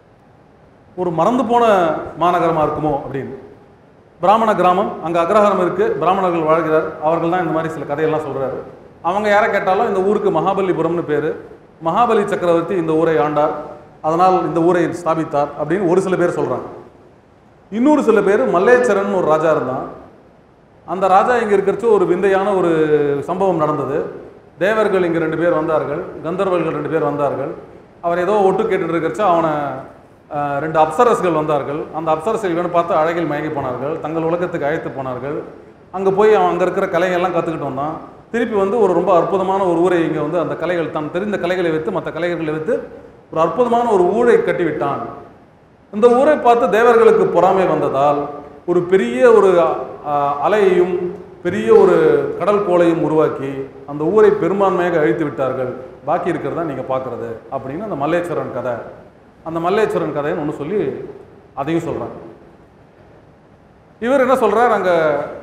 ஒரு மறந்து போன மாநகரமாக இருக்குமோ அப்படின்னு பிராமண கிராமம் அங்கே அக்ரஹாரம் இருக்குது பிராமணர்கள் வாழ்கிறார் அவர்கள் தான் இந்த மாதிரி சில கதையெல்லாம் சொல்கிறாரு அவங்க யாரை கேட்டாலும் இந்த ஊருக்கு மகாபலிபுரம்னு பேர் மகாபலி சக்கரவர்த்தி இந்த ஊரை ஆண்டார் அதனால் இந்த ஊரை ஸ்தாபித்தார் அப்படின்னு ஒரு சில பேர் சொல்கிறாங்க இன்னொரு சில பேர் மல்லேச்சரன் ஒரு ராஜா இருந்தான் அந்த ராஜா இங்கே இருக்கிறச்சு ஒரு விந்தையான ஒரு சம்பவம் நடந்தது தேவர்கள் இங்கே ரெண்டு பேர் வந்தார்கள் கந்தர்வர்கள் ரெண்டு பேர் வந்தார்கள் அவர் ஏதோ ஒட்டு கேட்டுட்டு இருக்கிறச்சு அவனை அஹ், ரெண்டு அப்சரஸ்கள் வந்தார்கள் அந்த அப்சரஸ்கள் இவனை பார்த்து அழகில் மயங்கி போனார்கள் தங்கள் உலகத்துக்கு அழைத்து போனார்கள் அங்கே போய் அவன் அங்கே இருக்கிற கலைகள்லாம் கற்றுக்கிட்டு வந்தான் திருப்பி வந்து ஒரு ரொம்ப அற்புதமான ஒரு ஊரை இங்கே வந்து அந்த கலைகள் தான் தெரிந்த கலைகளை வைத்து மற்ற கலைகளை வைத்து ஒரு அற்புதமான ஒரு ஊரை கட்டிவிட்டான் இந்த ஊரை பார்த்து தேவர்களுக்கு பொறாமை வந்ததால் ஒரு பெரிய ஒரு அ, அலையையும் பெரிய ஒரு கடல் கோளையும் உருவாக்கி அந்த ஊரை பெரும்பான்மையாக அழித்து விட்டார்கள் பாக்கி இருக்கிறதா நீங்கள் பார்க்குறது அப்படின்னு அந்த மல்லேஸ்வரன் கதை அந்த மல்லேஸ்வரன் கதைன்னு ஒன்று சொல்லி அதையும் சொல்கிறாங்க இவர் என்ன சொல்றார் அங்கே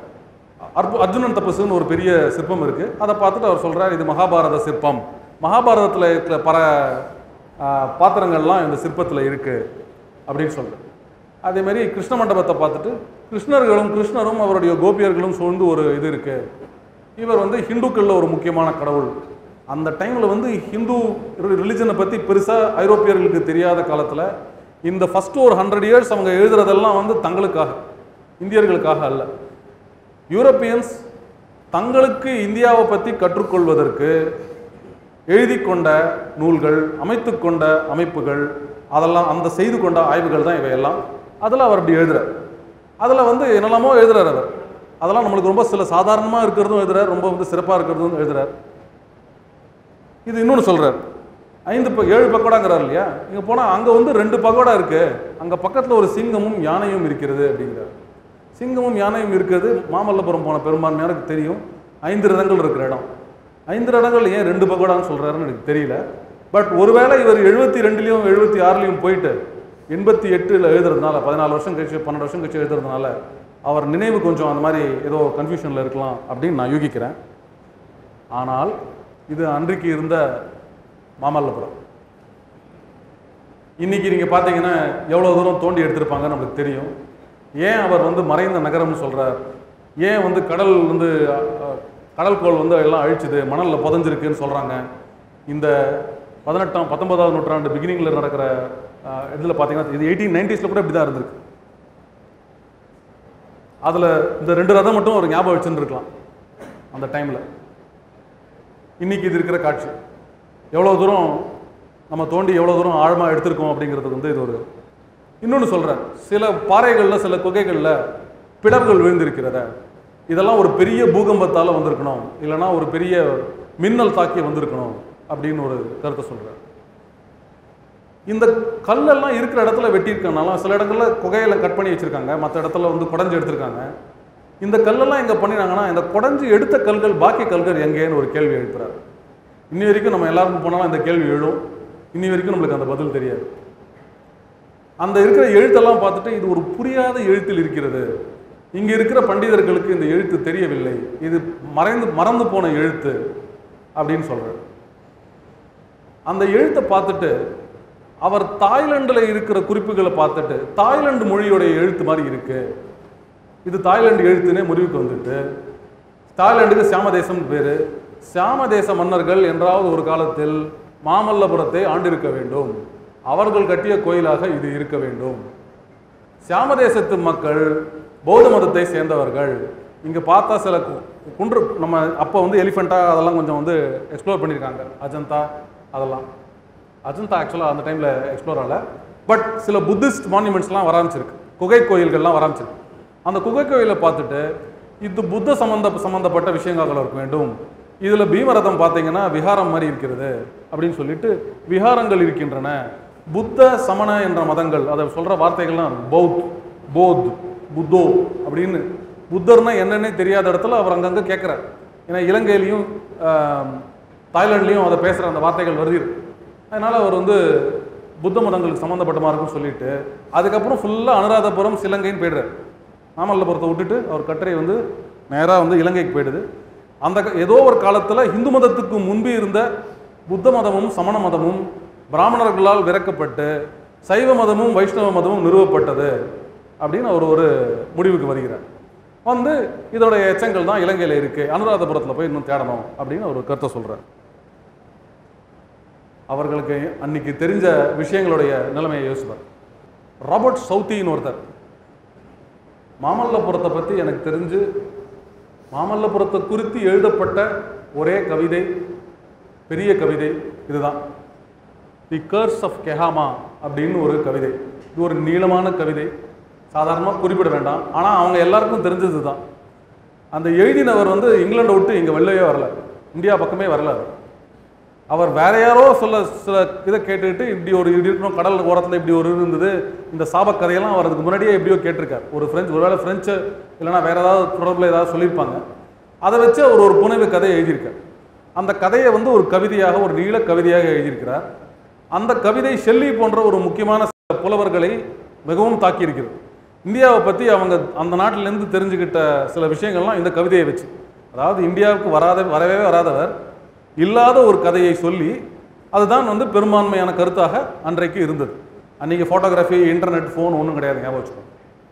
அற்பு அர்ஜுனன் தபசுன்னு ஒரு பெரிய சிற்பம் இருக்கு அதை பார்த்துட்டு அவர் சொல்றார் இது மகாபாரத சிற்பம் மகாபாரதத்தில் இருக்கிற பல ஆ, பாத்திரங்கள்லாம் இந்த சிற்பத்தில் இருக்கு அப்படின்னு சொல்றார் அதே மாதிரி கிருஷ்ண மண்டபத்தை பார்த்துட்டு கிருஷ்ணர்களும் கிருஷ்ணரும் அவருடைய கோபியர்களும் சூழ்ந்து ஒரு இது இருக்கு இவர் வந்து ஹிந்துக்களில் ஒரு முக்கியமான கடவுள் அந்த டைமில் வந்து ஹிந்து ரிலிஜனை பற்றி பெருசாக ஐரோப்பியர்களுக்கு தெரியாத காலத்தில் இந்த ஃபஸ்ட்டு ஒரு ஹண்ட்ரட் இயர்ஸ் அவங்க எழுதுறதெல்லாம் வந்து தங்களுக்காக இந்தியர்களுக்காக அல்ல யூரோப்பியன்ஸ் தங்களுக்கு இந்தியாவை பற்றி கற்றுக்கொள்வதற்கு எழுதி கொண்ட நூல்கள் அமைத்து கொண்ட அமைப்புகள் அதெல்லாம் அந்த செய்து கொண்ட ஆய்வுகள் தான் இவையெல்லாம் அதில் அவர் அப்படி எழுதுறார் அதில் வந்து என்னெல்லாமோ எழுதுறார் அவர் அதெல்லாம் நம்மளுக்கு ரொம்ப சில சாதாரணமாக இருக்கிறதும் எழுதுறார் ரொம்ப வந்து சிறப்பாக இருக்கிறதும் எழுதுறார் இது இன்னொன்று சொல்றார் ஐந்து ப ஏழு பக்கோடாங்கிறார் இல்லையா இங்கே போனால் அங்கே வந்து ரெண்டு பக்கோடா இருக்கு அங்கே பக்கத்தில் ஒரு சிங்கமும் யானையும் இருக்கிறது அப்படிங்கிறார் சிங்கமும் யானையும் இருக்கிறது மாமல்லபுரம் போன பெரும்பான்மையாருக்கு தெரியும் ஐந்து ரதங்கள் இருக்கிற இடம் ஐந்து ரதங்கள் ஏன் ரெண்டு பக்கோடான்னு சொல்றாருன்னு எனக்கு தெரியல பட் ஒருவேளை இவர் எழுபத்தி ரெண்டுலேயும் எழுபத்தி ஆறுலேயும் போயிட்டு எண்பத்தி எட்டில் எழுதுறதுனால பதினாலு வருஷம் கழிச்சு பன்னெண்டு வருஷம் கழிச்சு எழுதுறதுனால அவர் நினைவு கொஞ்சம் அந்த மாதிரி ஏதோ கன்ஃபியூஷனில் இருக்கலாம் அப்படின்னு நான் யூகிக்கிறேன் ஆனால் இது அன்றைக்கு இருந்த மாமல்லபுரம் இன்னைக்கு நீங்கள் பார்த்தீங்கன்னா எவ்வளோ தூரம் தோண்டி எடுத்திருப்பாங்க நம்மளுக்கு தெரியும் ஏன் அவர் வந்து மறைந்த நகரம்னு சொல்றார் ஏன் வந்து கடல் வந்து அஹ், கடல்கோள் வந்து எல்லாம் அழிச்சுது மணலில் புதஞ்சிருக்குன்னு சொல்கிறாங்க இந்த பதினெட்டாம் பத்தொன்பதாவது நூற்றாண்டு பிகினிங்கில் நடக்கிற இதில் பார்த்தீங்கன்னா இது எயிட்டீன் நைன்டிஸில் கூட இப்படி தான் இருந்திருக்கு அதில் இந்த ரெண்டு ரதம் மட்டும் ஒரு ஞாபகம் வச்சுருந்துருக்கலாம் அந்த டைமில் இன்னைக்கு இது இருக்கிற காட்சி எவ்வளோ தூரம் நம்ம தோண்டி எவ்வளோ தூரம் ஆழமாக எடுத்திருக்கோம் அப்படிங்கிறதுக்கு வந்து இது ஒரு இன்னொன்று சொல்கிறேன் சில பாறைகளில் சில குகைகளில் பிளவுகள் விழுந்திருக்கிறத இதெல்லாம் ஒரு பெரிய பூகம்பத்தால் வந்திருக்கணும் இல்லைன்னா ஒரு பெரிய மின்னல் தாக்கி வந்திருக்கணும் அப்படின்னு ஒரு கருத்தை சொல்கிறார் இந்த கல்லெல்லாம் இருக்கிற இடத்துல வெட்டியிருக்கனால சில இடங்கள்ல குகையில கட் பண்ணி வச்சிருக்காங்க மற்ற இடத்துல வந்து குடஞ்சு எடுத்திருக்காங்க இந்த கல்லெல்லாம் எங்க பண்ணினாங்கன்னா இந்த குடஞ்சு எடுத்த கல்கள் பாக்கி கல்கள் எங்கேன்னு ஒரு கேள்வி எழுப்புறாரு இன்னி வரைக்கும் நம்ம எல்லாருக்கும் போனாலும் இந்த கேள்வி எழும் இன்னி வரைக்கும் நம்மளுக்கு அந்த பதில் தெரியாது அந்த இருக்கிற எழுத்தெல்லாம் பார்த்துட்டு இது ஒரு புரியாத எழுத்தில் இருக்கிறது இங்க இருக்கிற பண்டிதர்களுக்கு இந்த எழுத்து தெரியவில்லை இது மறைந்து மறந்து போன எழுத்து அப்படின்னு சொல்றாரு அந்த எழுத்தை பார்த்துட்டு அவர் தாய்லாண்டில் இருக்கிற குறிப்புகளை பார்த்துட்டு தாய்லாந்து மொழியோடைய எழுத்து மாதிரி இருக்கு இது தாய்லாந்து எழுத்துனே முடிவுக்கு வந்துட்டு தாய்லாந்துக்கு சியாமதேசம் பேரு சியாமதேச மன்னர்கள் என்றாவது ஒரு காலத்தில் மாமல்லபுரத்தை ஆண்டிருக்க வேண்டும் அவர்கள் கட்டிய கோயிலாக இது இருக்க வேண்டும் சியாமதேசத்து மக்கள் பௌத்த மதத்தை சேர்ந்தவர்கள் இங்கே பார்த்தா சில கு- குன்று நம்ம அப்போ வந்து எலிஃபெண்ட்டா அதெல்லாம் கொஞ்சம் வந்து எக்ஸ்ப்ளோர் பண்ணியிருக்காங்க அஜந்தா அதெல்லாம் அஜந்தா ஆக்சுவலாக அந்த டைமில் எக்ஸ்ப்ளோர் ஆகல பட் சில புத்திஸ்ட் மான்யூமெண்ட்ஸ்லாம் வர ஆரம்பிச்சிருக்கு குகை கோயில்கள்லாம் வர ஆரம்பிச்சிருக்கு அந்த குகை கோயிலை பார்த்துட்டு இது புத்த சம்பந்த சம்பந்தப்பட்ட விஷயங்கள் இருக்க வேண்டும் இதில் பீமரதம் பார்த்தீங்கன்னா விஹாரம் மாதிரி இருக்கிறது அப்படின்னு சொல்லிட்டு விஹாரங்கள் இருக்கின்றன புத்த சமண என்ற மதங்கள் அதை சொல்ற வார்த்தைகள்லாம் இருக்கு. பௌத் போத் புத்தோ அப்படின்னு புத்தர்னா என்னன்னே தெரியாத இடத்துல அவர் அங்கங்கே கேட்குறார் ஏன்னா இலங்கையிலையும் ஆம், தாய்லாந்துலேயும் அதை பேசுகிற அந்த வார்த்தைகள் வருது அதனால அவர் வந்து புத்த மதங்களுக்கு சம்மந்தப்பட்டமா இருக்குன்னு சொல்லிட்டு அதுக்கப்புறம் ஃபுல்லாக அனுராதபுரம் சிலங்கைன்னு போயிடுறாரு மாமல்லபுரத்தை விட்டுட்டு அவர் கட்டுரை வந்து நேராக வந்து இலங்கைக்கு போயிடுது அந்த க- ஏதோ ஒரு காலத்தில் இந்து மதத்துக்கு முன்பு இருந்த புத்த மதமும் சமண மதமும் பிராமணர்களால் விரக்கப்பட்டு சைவ மதமும் வைஷ்ணவ மதமும் நிறுவப்பட்டது அப்படின்னு அவர் ஒரு முடிவுக்கு வருகிறார் வந்து இதோட எச்சங்கள் தான் இலங்கையில் இருக்கு அனுராதபுரத்தில் போய் இன்னும் தேடணும் அப்படின்னு ஒரு கருத்தை சொல்றார் அவர்களுக்கு அன்னைக்கு தெரிஞ்ச விஷயங்களுடைய நிலைமையை யோசிப்பார் ராபர்ட் சவுத்தின்னு ஒருத்தர் மாமல்லபுரத்தை பற்றி எனக்கு தெரிஞ்சு மாமல்லபுரத்தை குறித்து எழுதப்பட்ட ஒரே கவிதை பெரிய கவிதை இதுதான் தி கர்ஸ் ஆஃப் கெஹாமா அப்படின்னு ஒரு கவிதை இது ஒரு நீளமான கவிதை சாதாரணமாக குறிப்பிட வேண்டாம் ஆனால் அவங்க எல்லாருக்கும் தெரிஞ்சது தான் அந்த எழுதினவர் வந்து இங்கிலாண்டை விட்டு இங்கே வெளிலவே வரல இந்தியா பக்கமே வரல அவர். அவர் வேற யாரோ சொல்ல சில இதை கேட்டுக்கிட்டு இப்படி ஒரு இப்படி இருக்கணும் கடல் ஓரத்தில் இப்படி ஒரு இது இருந்தது இந்த சாப கதையெல்லாம் அவர் அதுக்கு முன்னாடியே எப்படியோ கேட்டிருக்கார் ஒரு ஃப்ரெஞ்சு ஒருவேளை ஃப்ரெஞ்சு இல்லைன்னா வேற ஏதாவது தொடர்பில் ஏதாவது சொல்லியிருப்பாங்க அதை வச்சு அவர் ஒரு புனைவு கதையை எழுதியிருக்கார் அந்த கதையை வந்து ஒரு கவிதையாக ஒரு நீள கவிதையாக எழுதியிருக்கிறார் அந்த கவிதை ஷெல்லி போன்ற ஒரு முக்கியமான சில புலவர்களை மிகவும் தாக்கியிருக்கிறது இந்தியாவை பற்றி அவங்க அந்த நாட்டிலேருந்து தெரிஞ்சுக்கிட்ட சில விஷயங்கள்லாம் இந்த கவிதையை வச்சு அதாவது இந்தியாவுக்கு வராத வரவே வராதவர் இல்லாத ஒரு கதையை சொல்லி அதுதான் வந்து பெரும்பான்மையான கருத்தாக அன்றைக்கு இருந்தது அன்றைக்கி ஃபோட்டோகிராஃபி இன்டர்நெட் ஃபோன் ஒன்றும் கிடையாது ஞாபகம் வச்சுக்கோங்க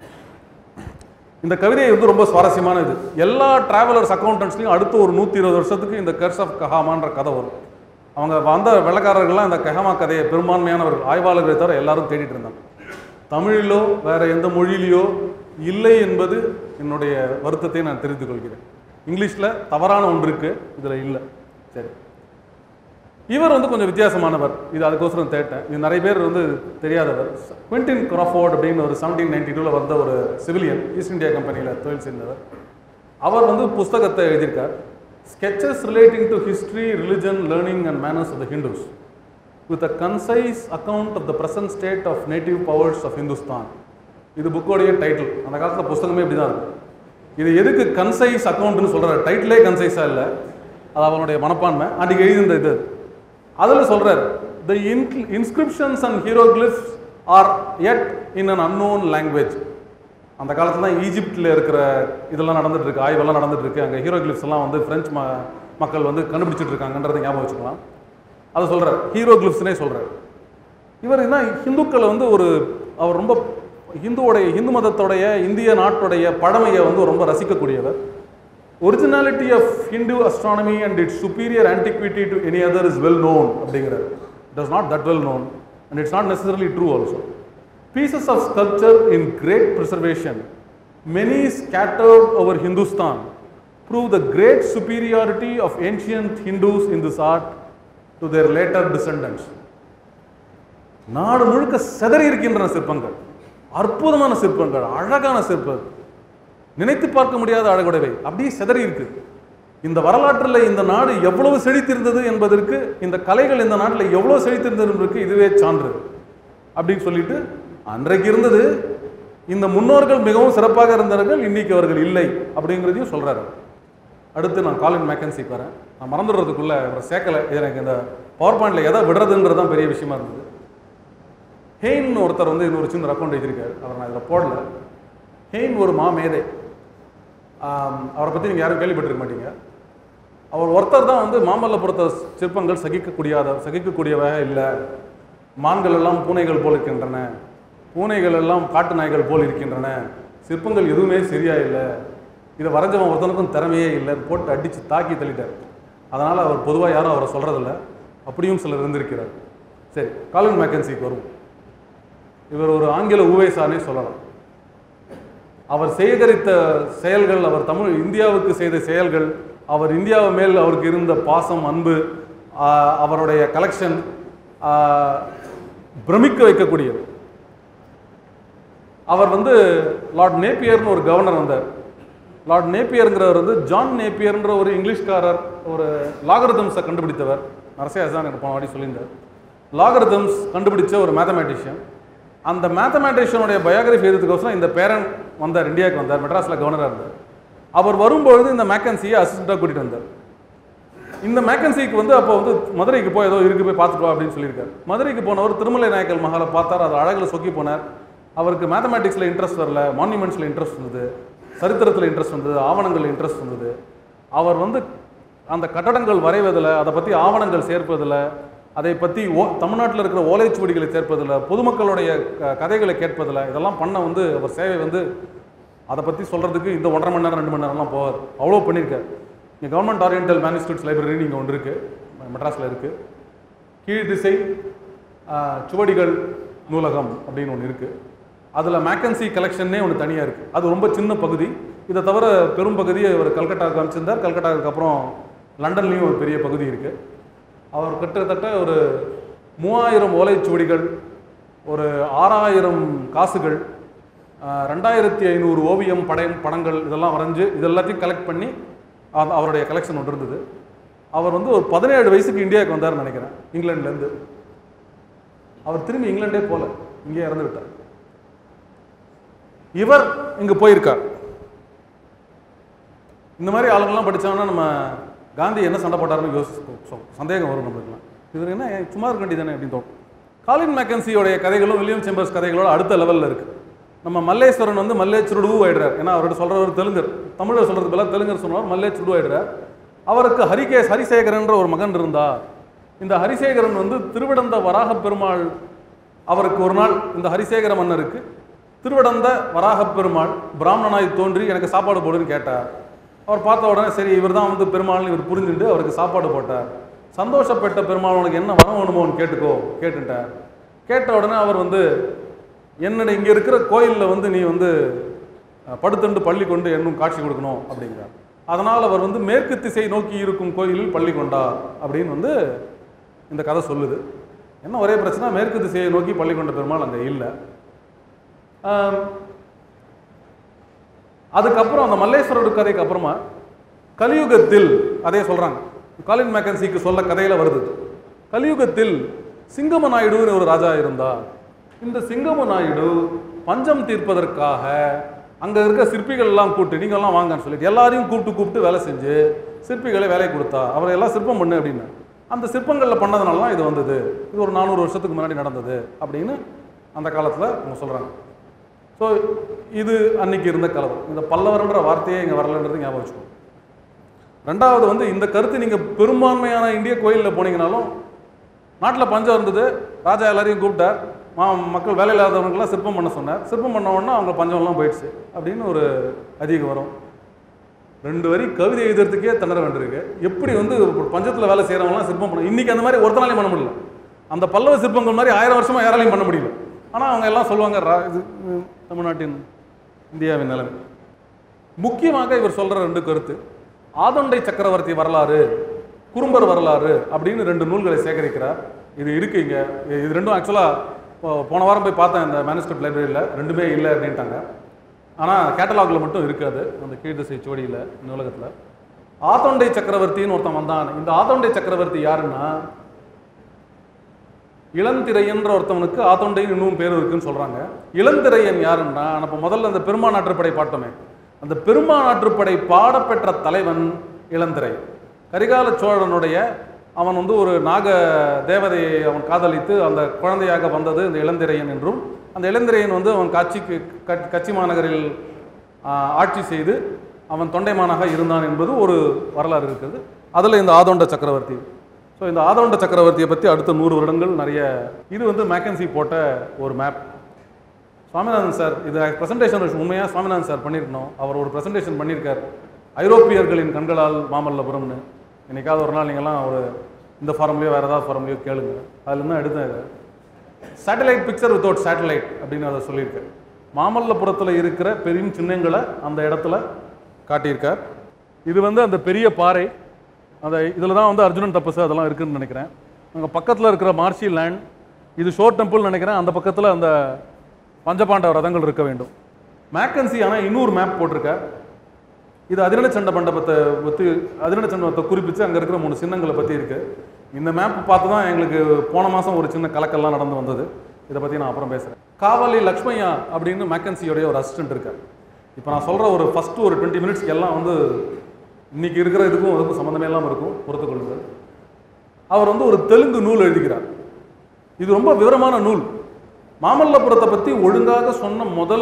இந்த கவிதை வந்து ரொம்ப சுவாரஸ்யமான இது எல்லா டிராவலர்ஸ் அக்கௌண்டன்ட்ஸ்லையும் அடுத்த ஒரு நூற்றி இருபது வருஷத்துக்கு இந்த கர்ஸ் ஆஃப் கஹாமான்ற கதை வரும் அவங்க வந்த வெள்ளக்காரர்கள்லாம் இந்த கஹாமா கதையை பெரும்பான்மையானவர்கள் ஆய்வாளர்களை தவிர எல்லாரும் தேடிட்டு இருந்தாங்க தமிழிலோ வேற எந்த மொழியிலையோ இல்லை என்பது என்னுடைய வருத்தத்தை நான் தெரிவித்துக் கொள்கிறேன் இங்கிலீஷில் தவறான ஒன்று இருக்கு இதில் இல்லை சரி இவர் வந்து கொஞ்சம் வித்தியாசமானவர் இது அதுக்கோசரம் தேட்டேன் இது நிறைய பேர் வந்து தெரியாதவர் குவிண்டின் கிராஃபோர்ட் அப்படின்னு ஒரு செவன்டீன் நைன்டி டூவில் வந்த ஒரு சிவிலியன் ஈஸ்ட் இந்தியா கம்பெனியில் தொழில் செய்தவர் அவர் வந்து புஸ்தகத்தை எழுதியிருக்கார் sketches relating to history, religion, learning and manners of the Hindus with a concise account of the present state of native powers of Hindustan. இது புக்கோடைய டைட்டில் அந்த காலத்தில் புஸ்தகமே இப்படி தான் இருக்கும் இது எதுக்கு கன்சைஸ் அக்கௌண்ட்னு சொல்கிறார் டைட்டிலே கன்சைஸாக இல்லை அது அவனுடைய மனப்பான்மை அன்றைக்கி எழுதியிருந்த இது அதில் சொல்கிறார் the inscriptions and hieroglyphs are yet in an unknown language அந்த காலத்துல தான் ஈஜிப்டில் இருக்கிற இதெல்லாம் நடந்துட்டு இருக்கு ஆய்வெல்லாம் நடந்துட்டு இருக்கு அங்கே ஹீரோகிளிஃப்ஸ் எல்லாம் வந்து பிரெஞ்சு ம மக்கள் வந்து கண்டுபிடிச்சிட்டு இருக்காங்கன்றதை ஞாபகம் வச்சுக்கலாம் அதை சொல்கிறார் ஹீரோகிளிஃப்ஸ்னே சொல்கிறார் இவர் என்ன ஹிந்துக்களை வந்து ஒரு அவர் ரொம்ப ஹிந்துவோடைய ஹிந்து மதத்தோடைய இந்திய நாட்டுடைய பழமையை வந்து ரொம்ப ரசிக்கக்கூடியவர் originality of Hindu astronomy and its superior antiquity to any other is well known அப்படிங்கிறார் it not that well known and it's not necessarily true also pieces of sculpture in great preservation, many scattered over Hindustan, prove the great superiority of ancient Hindus in this art to their later descendants. நாடு முழுக்க சிதறி இருக்கின்றன சிற்பங்கள் அற்புதமான சிற்பங்கள் அழகான சிற்பங்கள் நினைத்து பார்க்க முடியாத அழகுடையவை அப்படியே சிதறி இருக்கு இந்த வரலாற்றில் இந்த நாடு எவ்வளவு செழித்திருந்தது என்பதற்கு இந்த கலைகள் இந்த நாட்டில் எவ்வளவு செழித்திருந்தது என்பதற்கு இதுவே சான்று அப்படின்னு சொல்லிட்டு அன்றைக்கு இருந்தது இந்த முன்னோர்கள் மிகவும் சிறப்பாக இருந்தவர்கள் இன்னைக்கு அவர்கள் இல்லை அப்படிங்கிறதையும் சொல்றாரு அடுத்து நான் காலின் மேக்கன்சிக்கு வரேன் நான் மறந்துடுறதுக்குள்ள அவரை சேர்க்கலை இது எனக்கு இந்த பவர் பாயிண்ட்ல எதை விடுறதுன்றது தான் பெரிய விஷயமா இருந்தது ஹெயின் ஒருத்தர் வந்து இன்னொரு சின்ன அக்கௌண்ட் எழுதியிருக்காரு அவர் நான் இதில் போடல ஹெயின் ஒரு மாமேதை ஆம், அவரை பற்றி நீங்கள் யாரும் கேள்விப்பட்டிருக்க மாட்டீங்க அவர் ஒருத்தர் தான் வந்து மாமல்லபுரத்த சிற்பங்கள் சகிக்கக்கூடியாத சகிக்கக்கூடியவ இல்லை மான்கள் எல்லாம் பூனைகள் போல் இருக்கின்றன பூனைகள் எல்லாம் காட்டு நாய்கள் போல் இருக்கின்றன சிற்பங்கள் எதுவுமே சரியா இல்லை இதை வரைஞ்சவன் ஒருத்தனுக்கும் திறமையே இல்லை போட்டு அடித்து தாக்கி தள்ளிட்டார் அதனால் அவர் பொதுவாக யாரும் அவரை சொல்கிறதில்ல அப்படியும் சிலர் இருந்திருக்கிறார் சரி காலின் மேக்கன்சிக்கு வருவோம் இவர் ஒரு ஆங்கில ஊவேசானே சொல்லலாம் அவர் சேகரித்த செயல்கள் அவர் தமிழ் இந்தியாவுக்கு செய்த செயல்கள் அவர் இந்தியாவு மேல் அவருக்கு இருந்த பாசம் அன்பு ஆஹ், அவருடைய கலெக்ஷன் பிரமிக்க வைக்கக்கூடியது அவர் வந்து லார்ட் நேப்பியர்னு ஒரு கவர்னர் வந்தார் லார்ட் நேப்பியருங்கிறவர் வந்து ஜான் நேப்பியர்ன்ற ஒரு இங்கிலீஷ்காரர் ஒரு லாகரிதம்ஸை கண்டுபிடித்தவர் நரசியாசான் எனக்கு போன வாட்டி சொல்லியிருந்தார் லாகரிதம்ஸ் கண்டுபிடிச்ச ஒரு மேத்தமேட்டிஷியன் அந்த மேத்தமேட்டிஷியனுடைய பயோகிராஃபி எழுதுறதுக்கோசரம் இந்த பேரன் வந்தார் இந்தியாவுக்கு வந்தார் மெட்ராஸில் கவர்னராக இருந்தார் அவர் வரும்பொழுது இந்த மேக்கன்சியை அசிஸ்டண்ட்டாக கூட்டிகிட்டு வந்தார் இந்த மேக்கன்சிக்கு வந்து அப்போ வந்து மதுரைக்கு போய் ஏதோ இருக்கு போய் பார்த்துட்டு வா அப்படின்னு சொல்லியிருக்காரு மதுரைக்கு போனவர் திருமலை நாயக்கல் மகாலை பார்த்தார் அது அழகில் சொக்கி போனார் அவருக்கு மேத்தமேட்டிக்ஸில் இன்ட்ரெஸ்ட் வரல மான்யூமெண்ட்ஸில் இன்ட்ரெஸ்ட் இருந்தது சரித்திரத்தில் இன்ட்ரெஸ்ட் இருந்தது ஆவணங்கள் இன்ட்ரெஸ்ட் இருந்தது அவர் வந்து அந்த கட்டடங்கள் வரைவதில் அதை பற்றி ஆவணங்கள் சேர்ப்பதில் அதை பற்றி ஓ தமிழ்நாட்டில் இருக்கிற ஓலைச்சுவடிகளை சேர்ப்பதில் பொதுமக்களுடைய க- கதைகளை கேட்பதில் இதெல்லாம் பண்ண வந்து அவர் சேவை வந்து அதை பற்றி சொல்கிறதுக்கு இந்த ஒன்றரை மணி நேரம் ரெண்டு மணி நேரம்லாம் போகாது அவ்வளோ பண்ணியிருக்காரு இங்கே கவர்மெண்ட் ஓரியன்டல் மேனுஸ்கிரிப்ட்ஸ் லைப்ரரி இங்கே ஒன்று இருக்குது மெட்ராஸில் இருக்குது கீழ் திசை ஆஹ், சுவடிகள் நூலகம் அப்படின்னு ஒன்று இருக்குது அதில் மேக்கன்சி கலெக்ஷன்னே ஒன்று தனியாக இருக்குது அது ரொம்ப சின்ன பகுதி இதை தவிர பெரும் பகுதியை அவர் கல்கட்டாவுக்கு அனுப்பிச்சிருந்தார் கல்கட்டாவுக்கு அப்புறம் லண்டன்லேயும் ஒரு பெரிய பகுதி இருக்குது அவர் கிட்டத்தட்ட ஒரு மூவாயிரம் ஓலைச்சுவடிகள் ஒரு ஆறாயிரம் காசுகள் ஆஹ், ரெண்டாயிரத்தி ஐநூறு ஓவியம் படை படங்கள் இதெல்லாம் வரைஞ்சு இது எல்லாத்தையும் கலெக்ட் பண்ணி அது அவருடைய கலெக்ஷன் ஒன்று இருந்தது அவர் வந்து ஒரு பதினேழு வயசுக்கு இந்தியாவுக்கு வந்தார்னு நினைக்கிறேன் இங்கிலாந்துலேருந்து அவர் திரும்பி இங்கிலாண்டே போல இங்கே இறந்து விட்டார் இவர் இங்க போயிருக்கார் இந்த மாதிரி ஆளுங்கள்லாம் படிச்சாங்கன்னா நம்ம காந்தி என்ன சண்டை போட்டாருன்னு யோசி சொ- சந்தேகம் வரும் நம்மளுக்குலாம் இவர் என்ன ஏன் சும்மா இருக்க வேண்டியதானே அப்படின்னு தோணும் காலின் மேக்கன்சியோடைய கதைகளும் வில்லியம் சேம்பர்ஸ் கதைகளோட அடுத்த லெவலில் இருக்கு நம்ம மல்லேஸ்வரன் வந்து மல்லே சுருடு ஆயிடுறார் ஏன்னா அவர்கிட்ட சொல்றவர் தெலுங்கர் தமிழர் சொல்றது பதிலா தெலுங்கர் சொன்னவர் மல்லே சுருடு ஆயிடுறார் அவருக்கு ஹரிகேஷ் ஹரிசேகரன்ற ஒரு மகன் இருந்தார் இந்த ஹரிசேகரன் வந்து திருவிடந்த வராக பெருமாள் அவருக்கு ஒரு நாள் இந்த ஹரிசேகர மன்னருக்கு திருவிடந்த வராகப் பெருமாள் பிராமணனாய் தோன்றி எனக்கு சாப்பாடு போடுன்னு கேட்டார் அவர் பார்த்த உடனே சரி இவர் தான் வந்து பெருமாள்னு இவர் புரிஞ்சுட்டு அவருக்கு சாப்பாடு போட்டார் சந்தோஷப்பட்ட பெருமாள் உனக்கு என்ன வரம் வேணுமோன்னு கேட்டுக்கோ கேட்டுட்டார் கேட்ட உடனே அவர் வந்து என்னோட இங்கே இருக்கிற கோயிலில் வந்து நீ வந்து அஹ், படுத்துண்டு பள்ளி கொண்டு என்னும் காட்சி கொடுக்கணும் அப்படிங்கிறார் அதனால் அவர் வந்து மேற்கு திசை நோக்கி இருக்கும் கோயிலில் பள்ளி கொண்டார் அப்படின்னு வந்து இந்த கதை சொல்லுது என்ன ஒரே பிரச்சனை மேற்கு திசையை நோக்கி பள்ளி கொண்ட பெருமாள் அங்கே இல்லை ஆம், அதுக்கப்புறம் அந்த மல்லேஸ்வரர் கதைக்கு அப்புறமா கலியுகத்தில் அதே சொல்றாங்க காலின் மேக்கன்சிக்கு சொல்ல கதையில வருது கலியுகத்தில் சிங்கம நாயுடுன்னு ஒரு ராஜா இருந்தார் இந்த சிங்கம நாயுடு பஞ்சம் தீர்ப்பதற்காக அங்க இருக்க சிற்பிகள் எல்லாம் கூப்பிட்டு நீங்க எல்லாம் வாங்கன்னு சொல்லிட்டு எல்லாரையும் கூப்பிட்டு கூப்பிட்டு வேலை செஞ்சு சிற்பிகளை வேலை கொடுத்தா அவரை எல்லாம் சிற்பம் பண்ணு அப்படின்னு அந்த சிற்பங்களில் பண்ணதுனால தான் இது வந்தது இது ஒரு நானூறு வருஷத்துக்கு முன்னாடி நடந்தது அப்படின்னு அந்த காலத்தில் அவங்க சொல்றாங்க ஸோ இது அன்னைக்கு இருந்த கலவரம் இந்த பல்லவர்ன்ற வார்த்தையே இங்கே வரலன்றது ஞாபகம் வச்சுக்கோங்க ரெண்டாவது வந்து இந்த கருத்து நீங்கள் பெரும்பான்மையான இந்திய கோயிலில் போனீங்கனாலும் நாட்டில் பஞ்சம் இருந்தது ராஜா எல்லாரையும் கூப்பிட்டார் மா மக்கள் வேலை இல்லாதவங்களுக்கெல்லாம் சிற்பம் பண்ண சொன்னார் சிற்பம் பண்ண உடனே அவங்க பஞ்சம்லாம் போயிடுச்சு அப்படின்னு ஒரு அதிகம் வரும் ரெண்டு வரி கவிதை எழுதுறதுக்கே திணற வேண்டியிருக்கு எப்படி வந்து பஞ்சத்தில் வேலை செய்கிறவங்களாம் சிற்பம் பண்ண இன்னைக்கு அந்த மாதிரி ஒருத்தனாலையும் பண்ண முடியல அந்த பல்லவ சிற்பங்கள் மாதிரி ஆயிரம் வருஷமா யாராலையும் பண்ண முடியல ஆனால் அவங்க எல்லாம் சொல்லுவாங்க ரா- இது ம், தமிழ்நாட்டின் இந்தியாவின் நிலைமை முக்கியமாக இவர் சொல்ற ரெண்டு கருத்து ஆதொண்டை சக்கரவர்த்தி வரலாறு குறும்பர் வரலாறு அப்படின்னு ரெண்டு நூல்களை சேகரிக்கிறார் இது இருக்கு இங்க இது ரெண்டும் ஆக்சுவலாக போன வாரம் போய் பார்த்தேன் இந்த மேனஸ்கிரிப்ட் லைப்ரரியில் ரெண்டுமே இல்லை அப்படின்ட்டாங்க ஆனால் கேட்டலாகில் மட்டும் இருக்காது அந்த கீழ்திசை சுவடியில் நூலகத்தில் ஆதொண்டை சக்கரவர்த்தின்னு ஒருத்தன் வந்தான் இந்த ஆதொண்டை சக்கரவர்த்தி யாருன்னா இளந்திரையன்ற ஒருத்தவனுக்கு ஆத்தொண்டைன்னு இன்னும் பேர் இருக்குன்னு சொல்றாங்க இளந்திரையன் யாருன்னா நம்ம முதல்ல அந்த பெருமான் ஆற்றுப்படை பாட்டோமே அந்த பெருமான் ஆற்றுப்படை பாடப்பெற்ற தலைவன் இளந்திரை கரிகால சோழனுடைய அவன் வந்து ஒரு நாக தேவதையை அவன் காதலித்து அந்த குழந்தையாக வந்தது இந்த இளந்திரையன் என்றும் அந்த இளந்திரையன் வந்து அவன் காட்சிக்கு கட்- கச்சி மாநகரில் ஆ, ஆட்சி செய்து அவன் தொண்டைமானாக இருந்தான் என்பது ஒரு வரலாறு இருக்குது அதில் இந்த ஆதோண்ட சக்கரவர்த்தி ஸோ இந்த ஆதோண்ட சக்கரவர்த்தியை பற்றி அடுத்த நூறு வருடங்கள் நிறைய இது வந்து மேக்கன்சி போட்ட ஒரு மேப் சுவாமிநாதன் சார் இது ப்ரெசன்டேஷன் உண்மையாக சுவாமிநாதன் சார் பண்ணியிருக்கணும் அவர் ஒரு ப்ரெசன்டேஷன் பண்ணியிருக்கார் ஐரோப்பியர்களின் கண்களால் மாமல்லபுரம்னு என்னைக்காவது ஒரு நாள் நீங்கள்லாம் ஒரு இந்த ஃபார்ம்லேயோ வேறு ஏதாவது ஃபார்ம்லேயோ கேளுங்க அதுலேருந்து தான் எடுத்தேன் இதை சேட்டலைட் பிக்சர் வித்தவுட் சேட்டலைட் அப்படின்னு அதை சொல்லியிருக்கார் மாமல்லபுரத்தில் இருக்கிற பெரும் சின்னங்களை அந்த இடத்துல காட்டியிருக்கார் இது வந்து அந்த பெரிய பாறை அந்த இதில் தான் வந்து அர்ஜுனன் தபசு அதெல்லாம் இருக்குன்னு நினைக்கிறேன் அங்கே பக்கத்தில் இருக்கிற மார்ஷி லேண்ட் இது ஷோர் டெம்பிள் நினைக்கிறேன் அந்த பக்கத்தில் அந்த பஞ்சபாண்டவ ரதங்கள் இருக்க வேண்டும் மேக்கன்சி ஆனால் இன்னொரு மேப் போட்டிருக்கார் இது அதிரண சண்ட மண்டபத்தை பற்றி அதிரண சண்டபத்தை குறிப்பித்து அங்கே இருக்கிற மூணு சின்னங்களை பற்றி இருக்கு இந்த மேப் பார்த்து தான் எங்களுக்கு போன மாதம் ஒரு சின்ன கலக்கெல்லாம் நடந்து வந்தது இதை பற்றி நான் அப்புறம் பேசுகிறேன் காவலி லக்ஷ்மையா அப்படின்னு மேக்கன்சியோடைய ஒரு அசிஸ்டன்ட் இருக்கார் இப்போ நான் சொல்கிற ஒரு ஃபஸ்ட்டு ஒரு டுவெண்ட்டி மினிட்ஸ்க்கு எல்லாம் வந்து இன்னைக்கு இருக்கிற இதுக்கும் அதுக்கும் சம்மந்தமே இல்லாமல் இருக்கும் பொறுத்துக்கொள்ளுங்கள் அவர் வந்து ஒரு தெலுங்கு நூல் எழுதுகிறார் இது ரொம்ப விவரமான நூல் மாமல்லபுரத்தை பற்றி ஒழுங்காக சொன்ன முதல்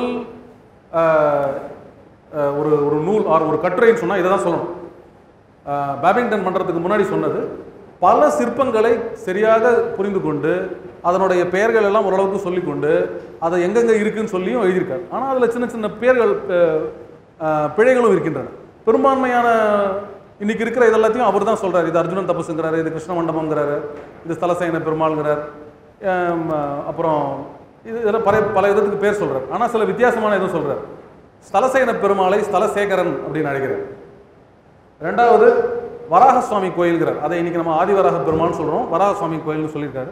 ஆஹ், ஆஹ், ஒரு ஒரு நூல் ஆர் ஒரு கட்டுரைன்னு சொன்னால் இதை தான் சொல்லணும் ஆஹ், பேபிங்டன் பண்ணுறதுக்கு முன்னாடி சொன்னது பல சிற்பங்களை சரியாக புரிந்து கொண்டு அதனுடைய பெயர்கள் எல்லாம் ஓரளவுக்கு சொல்லிக்கொண்டு அதை எங்கெங்கே இருக்குன்னு சொல்லியும் எழுதியிருக்காரு ஆனால் அதில் சின்ன சின்ன பெயர்கள் ஆஹ், ஆஹ், பிழைகளும் இருக்கின்றன பெரும்பான்மையான இன்னைக்கு இருக்கிற இது எல்லாத்தையும் அவர் தான் சொல்றாரு இது அர்ஜுனன் தபசுங்கிறாரு இது கிருஷ்ண மண்டபங்கிறாரு இது ஸ்தலசேன பெருமாள்ங்கிறார் ஆம், அப்புறம் இது இதெல்லாம் பல பல விதத்துக்கு பேர் சொல்றார் ஆனால் சில வித்தியாசமான எதுவும் சொல்றார் ஸ்தலசேன பெருமாளை ஸ்தலசேகரன் அப்படின்னு அழைக்கிறார் ரெண்டாவது வராக சுவாமி கோயில்கிறார் அதை இன்னைக்கு நம்ம ஆதிவராக பெருமாள்னு சொல்றோம் வராக சுவாமி கோயில்னு சொல்லியிருக்காரு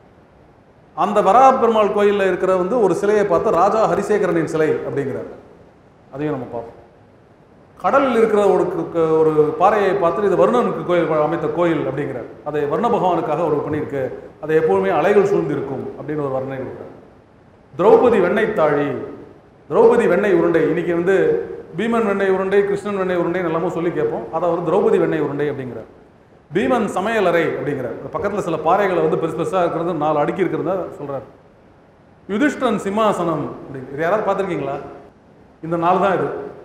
அந்த வராக பெருமாள் கோயிலில் இருக்கிற வந்து ஒரு சிலையை பார்த்து ராஜா ஹரிசேகரனின் சிலை அப்படிங்கிறார் அதையும் நம்ம பார்ப்போம் கடலில் இருக்கிற ஒரு கு- கு- ஒரு பாறையை பார்த்து இது வருணனுக்கு கோயில் அமைத்த கோயில் அப்படிங்கிறார் அதை வர்ண பகவானுக்காக ஒரு பண்ணியிருக்கு அதை எப்போதுமே அலைகள் சூழ்ந்து இருக்கும் அப்படின்னு ஒரு வர்ணனை இருக்கிறார் திரௌபதி வெண்ணெய் தாழி திரௌபதி வெண்ணெய் உருண்டை இன்னைக்கு வந்து பீமன் வெண்ணெய் உருண்டை கிருஷ்ணன் வெண்ணெய் உருண்டை எல்லாமே சொல்லி கேட்போம் அதை அவர் திரௌபதி வெண்ணெய் உருண்டை அப்படிங்கிறார் பீமன் சமையலறை அப்படிங்கிறார் இந்த பக்கத்தில் சில பாறைகளை வந்து பெருசு பெருசாக இருக்கிறது நாலு அடுக்கி இருக்கிறதா சொல்றார் யுதிஷ்டன் சிம்மாசனம் அப்படிங்க இது யாராவது பார்த்துருக்கீங்களா இந்த நாள் தான் இது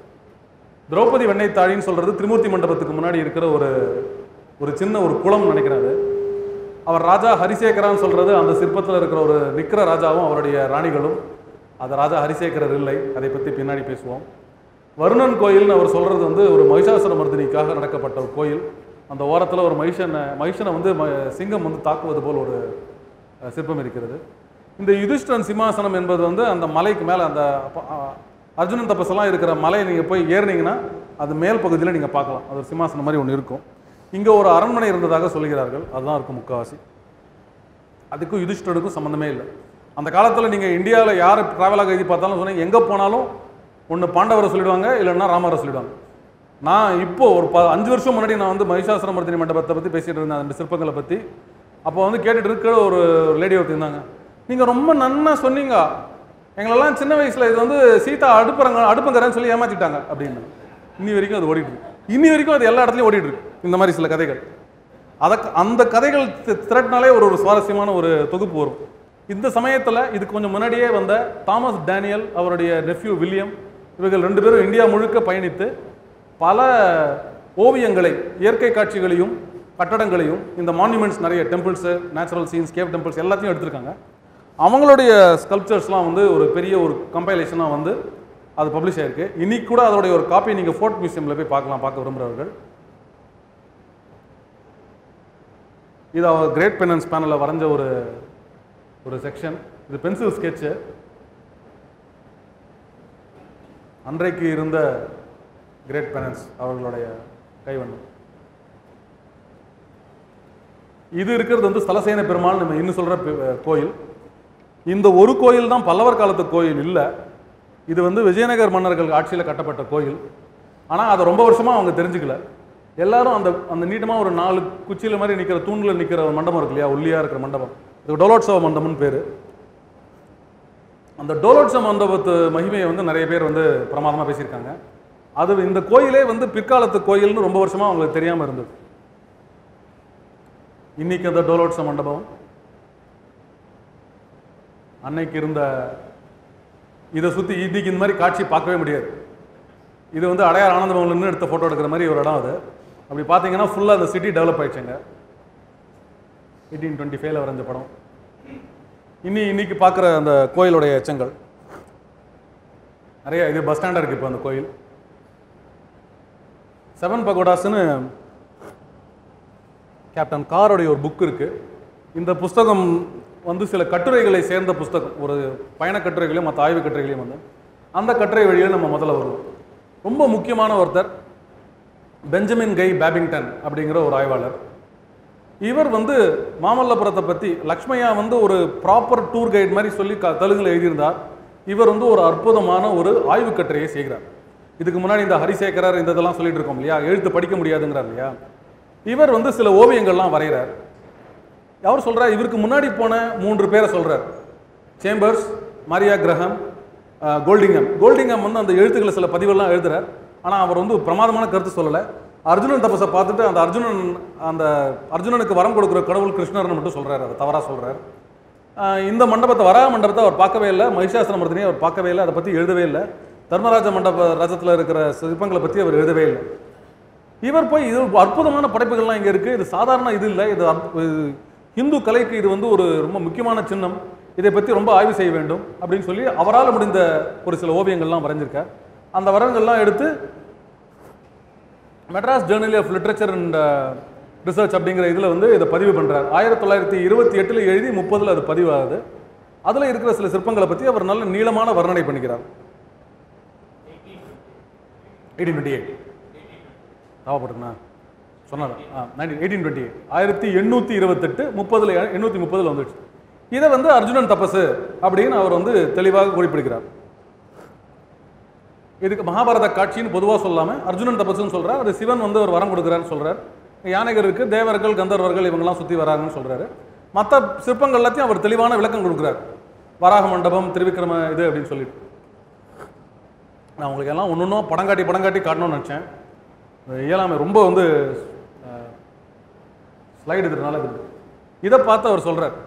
திரௌபதி வெண்ணெய் தாழின்னு சொல்றது திரிமூர்த்தி மண்டபத்துக்கு முன்னாடி இருக்கிற ஒரு ஒரு சின்ன ஒரு குளம் நினைக்கிறாரு அவர் ராஜா ஹரிசேகரான்னு சொல்றது அந்த சிற்பத்தில் இருக்கிற ஒரு நிக்கிற ராஜாவும் அவருடைய ராணிகளும் அது ராஜா ஹரிசேகரர் இல்லை அதை பற்றி பின்னாடி பேசுவோம் வருணன் கோயில்னு அவர் சொல்றது வந்து ஒரு மகிஷாசுர மர்தினிக்காக நடக்கப்பட்ட ஒரு கோயில் அந்த ஓரத்தில் ஒரு மகிஷனை மகிஷனை வந்து ம- சிங்கம் வந்து தாக்குவது போல் ஒரு அஹ், சிற்பம் இருக்கிறது இந்த யுதிஷ்டன் சிம்மாசனம் என்பது வந்து அந்த மலைக்கு மேலே அந்த அப்ப- அ- அர்ஜுனன் தபஸெல்லாம் இருக்கிற மலையை நீங்கள் போய் ஏறினீங்கன்னா அது மேல் பகுதியில் நீங்கள் பார்க்கலாம் அது ஒரு சிம்மாசனம் மாதிரி ஒன்று இருக்கும் இங்கே ஒரு அரண்மனை இருந்ததாக சொல்கிறார்கள் அதுதான் இருக்கும் முக்காவாசி அதுக்கும் யுதிஷ்டருக்கும் சம்மந்தமே இல்லை அந்த காலத்தில் நீங்கள் இந்தியாவில் யார் ட்ராவலாக எழுதி பார்த்தாலும் சொன்னீங்க எங்கே போனாலும் ஒன்று பாண்டவரை சொல்லிடுவாங்க இல்லைன்னா ராமரை சொல்லிடுவாங்க நான் இப்போ ஒரு ப அஞ்சு வருஷம் முன்னாடி நான் வந்து மகிஷாசுரமர்தினி மண்டபத்தை பற்றி பேசிட்டு இருந்தேன் அந்த சிற்பங்களை பற்றி அப்போ வந்து கேட்டுட்டு இருக்க ஒரு லேடி ஒருத்தர் இருந்தாங்க நீங்கள் ரொம்ப நன்னா சொன்னீங்க எங்களெல்லாம் சின்ன வயசில் இது வந்து சீதா அடுப்புறங்க அடுப்புங்கிறேன்னு சொல்லி ஏமாத்திட்டாங்க அப்படின்னு இன்னி வரைக்கும் அது ஓடிட்டு இருக்கு இன்னி வரைக்கும் அது எல்லா இடத்துலையும் ஓடிட்டு இருக்கு இந்த மாதிரி சில கதைகள் அதை அந்த கதைகள் தி- திரட்டினாலே ஒரு ஒரு சுவாரஸ்யமான ஒரு தொகுப்பு வரும் இந்த சமயத்தில் இது கொஞ்சம் முன்னாடியே வந்த தாமஸ் டேனியல் அவருடைய நெஃப்யூ வில்லியம் இவர்கள் ரெண்டு பேரும் இந்தியா முழுக்க பயணித்து பல ஓவியங்களை இயற்கை காட்சிகளையும் கட்டடங்களையும் இந்த மான்யூமெண்ட்ஸ் நிறைய temples natural scenes cave temples எல்லாத்தையும் எடுத்திருக்காங்க அவங்களுடைய ஸ்கல்ப்சர்ஸ்லாம் வந்து ஒரு பெரிய ஒரு கம்பைலேஷனாக வந்து அது பப்ளிஷ் ஆயிருக்கு இன்னைக்கு கூட அதோடைய ஒரு காப்பி நீங்கள் ஃபோர்ட் மியூசியமில் போய் பார்க்கலாம் பார்க்க விரும்புகிறவர்கள் இது அவர் கிரேட் பெனன்ஸ் பேனலில் வரைஞ்ச ஒரு ஒரு செக்ஷன் இது பென்சில் ஸ்கெட்சு அன்றைக்கு இருந்த கிரேட் பெனன்ஸ் அவர்களுடைய கைவண்ணம் இது இருக்கிறது வந்து ஸ்தலசேன பெருமாள் நம்ம இன்னும் சொல்கிற கோயில் இந்த ஒரு கோயில் தான் பல்லவர் காலத்து கோயில் இல்லை இது வந்து விஜயநகர் மன்னர்கள் ஆட்சியில் கட்டப்பட்ட கோயில் ஆனால் அதை ரொம்ப வருஷமாக அவங்க தெரிஞ்சுக்கல எல்லாரும் அந்த அந்த நீட்டமாக ஒரு நாலு குச்சியில் மாதிரி நிற்கிற தூணில் நிற்கிற ஒரு மண்டபம் இருக்கு இல்லையா ஒல்லியாக இருக்கிற மண்டபம் இது டோலோட்சவ மண்டபம்னு பேர் அந்த டோலோட்சவ மண்டபத்து மகிமையை வந்து நிறைய பேர் வந்து பிரமாதமாக பேசியிருக்காங்க அது இந்த கோயிலே வந்து பிற்காலத்து கோயில்னு ரொம்ப வருஷமாக அவங்களுக்கு தெரியாமல் இருந்தது இன்னைக்கு அந்த டோலோட்ச மண்டபம் அன்னைக்கு இருந்த இதை சுற்றி இன்னைக்கு இந்த மாதிரி காட்சி பார்க்கவே முடியாது இது வந்து அடையார் ஆனந்த பவன்ல எடுத்த ஃபோட்டோ எடுக்கிற மாதிரி ஒரு இடம் அது அப்படி பார்த்தீங்கன்னா ஃபுல்லாக அந்த சிட்டி டெவலப் ஆயிடுச்சுங்க எயிட்டீன் டுவெண்ட்டி ஃபைவ்ல வரைஞ்ச படம் இன்னி இன்னைக்கு பார்க்குற அந்த கோயிலுடைய எச்சங்கள் நிறைய இது பஸ் ஸ்டாண்டாக இருக்குது இப்போ அந்த கோயில் செவன் பகோடாஸ்னு கேப்டன் காரோடைய ஒரு புக் இருக்கு இந்த புஸ்தகம் வந்து சில கட்டுரைகளை சேர்ந்த புஸ்தகம் ஒரு பயண கட்டுரைகளையும் மற்ற ஆய்வு கட்டுரைகளையும் வந்து அந்த கட்டுரை வழியில் நம்ம முதல்ல வருவோம் ரொம்ப முக்கியமான ஒருத்தர் பெஞ்சமின் கை பேபிங்டன் அப்படிங்கிற ஒரு ஆய்வாளர் இவர் வந்து மாமல்லபுரத்தை பற்றி லக்ஷ்மையா வந்து ஒரு ப்ராப்பர் டூர் கைட் மாதிரி சொல்லி க தெலுங்குல எழுதியிருந்தார் இவர் வந்து ஒரு அற்புதமான ஒரு ஆய்வு கட்டுரையை செய்கிறார் இதுக்கு முன்னாடி இந்த ஹரிசேகரர் இந்த இதெல்லாம் சொல்லிட்டு இருக்கோம் இல்லையா எழுத்து படிக்க முடியாதுங்கிறார் இல்லையா இவர் வந்து சில ஓவியங்கள்லாம் வரைகிறார் அவர் சொல்றார் இவருக்கு முன்னாடி போன மூன்று பேரை சொல்றார் சேம்பர்ஸ் மாரியா கிரஹம் அஹ், கோல்டிங்கம் கோல்டிங்கம் வந்து அந்த எழுத்துக்களை சில பதிவெல்லாம் எழுதுறார் ஆனால் அவர் வந்து பிரமாதமான கருத்து சொல்லலை அர்ஜுனன் தபஸை பார்த்துட்டு அந்த அர்ஜுனன் அந்த அர்ஜுனனுக்கு வரம் கொடுக்குற கடவுள் கிருஷ்ணர்னு மட்டும் சொல்றாரு அதை தவறாக சொல்றார் ஆஹ் இந்த மண்டபத்தை வராக மண்டபத்தை அவர் பார்க்கவே இல்லை மகிஷாசுர மர்தினியை அவர் பார்க்கவே இல்லை அதை பற்றி எழுதவே இல்லை தர்மராஜ மண்டப ராஜத்தில் இருக்கிற சிற்பங்களை பற்றி அவர் எழுதவே இல்லை இவர் போய் இது அற்புதமான படைப்புகள்லாம் இங்கே இருக்குது இது சாதாரண இது இல்லை இது அற்ப- இது இந்து கலைக்கு இது வந்து ஒரு ரொம்ப முக்கியமான சின்னம் இதை பற்றி ரொம்ப ஆய்வு செய்ய வேண்டும் அப்படின்னு சொல்லி அவரால் முடிந்த ஒரு சில ஓவியங்கள்லாம் வரைஞ்சிருக்கார் அந்த வரங்கள்லாம் எடுத்து Madras Journal of Literature and Research அப்படிங்கிற இதில் வந்து இதை பதிவு பண்ணுறார் ஆயிரத்தி தொள்ளாயிரத்தி இருபத்தி எட்டில் எழுதி முப்பதில் அது பதிவாகுது அதில் இருக்கிற சில சிற்பங்களை பற்றி அவர் நல்ல நீளமான வர்ணனை பண்ணிக்கிறார் எயிட்டீன் டுவெண்ட்டி எயிட் தாவப்பட்டுண்ணா சொன்னதான் நைன்டீன் எயிட்டீன் டுவெண்ட்டி எயிட் ஆயிரத்தி எண்ணூற்றி இருபத்தெட்டு முப்பதில் எண்ணூற்றி முப்பதில் வந்துடுச்சு இதை வந்து அர்ஜுனன் தபசு அப்படின்னு அவர் வந்து தெளிவாக குறிப்பிடுகிறார் இதுக்கு மகாபாரத காட்சின்னு பொதுவாக சொல்லாமல் அர்ஜுனன் தபசுன்னு சொல்றார் அது சிவன் வந்து ஒரு வரம் கொடுக்குறாருன்னு சொல்றார் யானைகள் இருக்கு தேவர்கள் கந்தர்வர்கள் இவங்கெல்லாம் சுற்றி வராங்கன்னு சொல்றாரு மற்ற சிற்பங்கள் எல்லாத்தையும் அவர் தெளிவான விளக்கம் கொடுக்குறார் வராக மண்டபம் திருவிக்கிரம இது அப்படின்னு சொல்லிட்டு நான் உங்களுக்கு எல்லாம் ஒன்று ஒன்றும் படம் காட்டி படம் காட்டி காட்டணும்னு நினச்சேன் இந்த இயலாமை ரொம்ப வந்து ஸ்லைடு இருக்கிறதுனால இது இதை பார்த்து அவர் சொல்றார்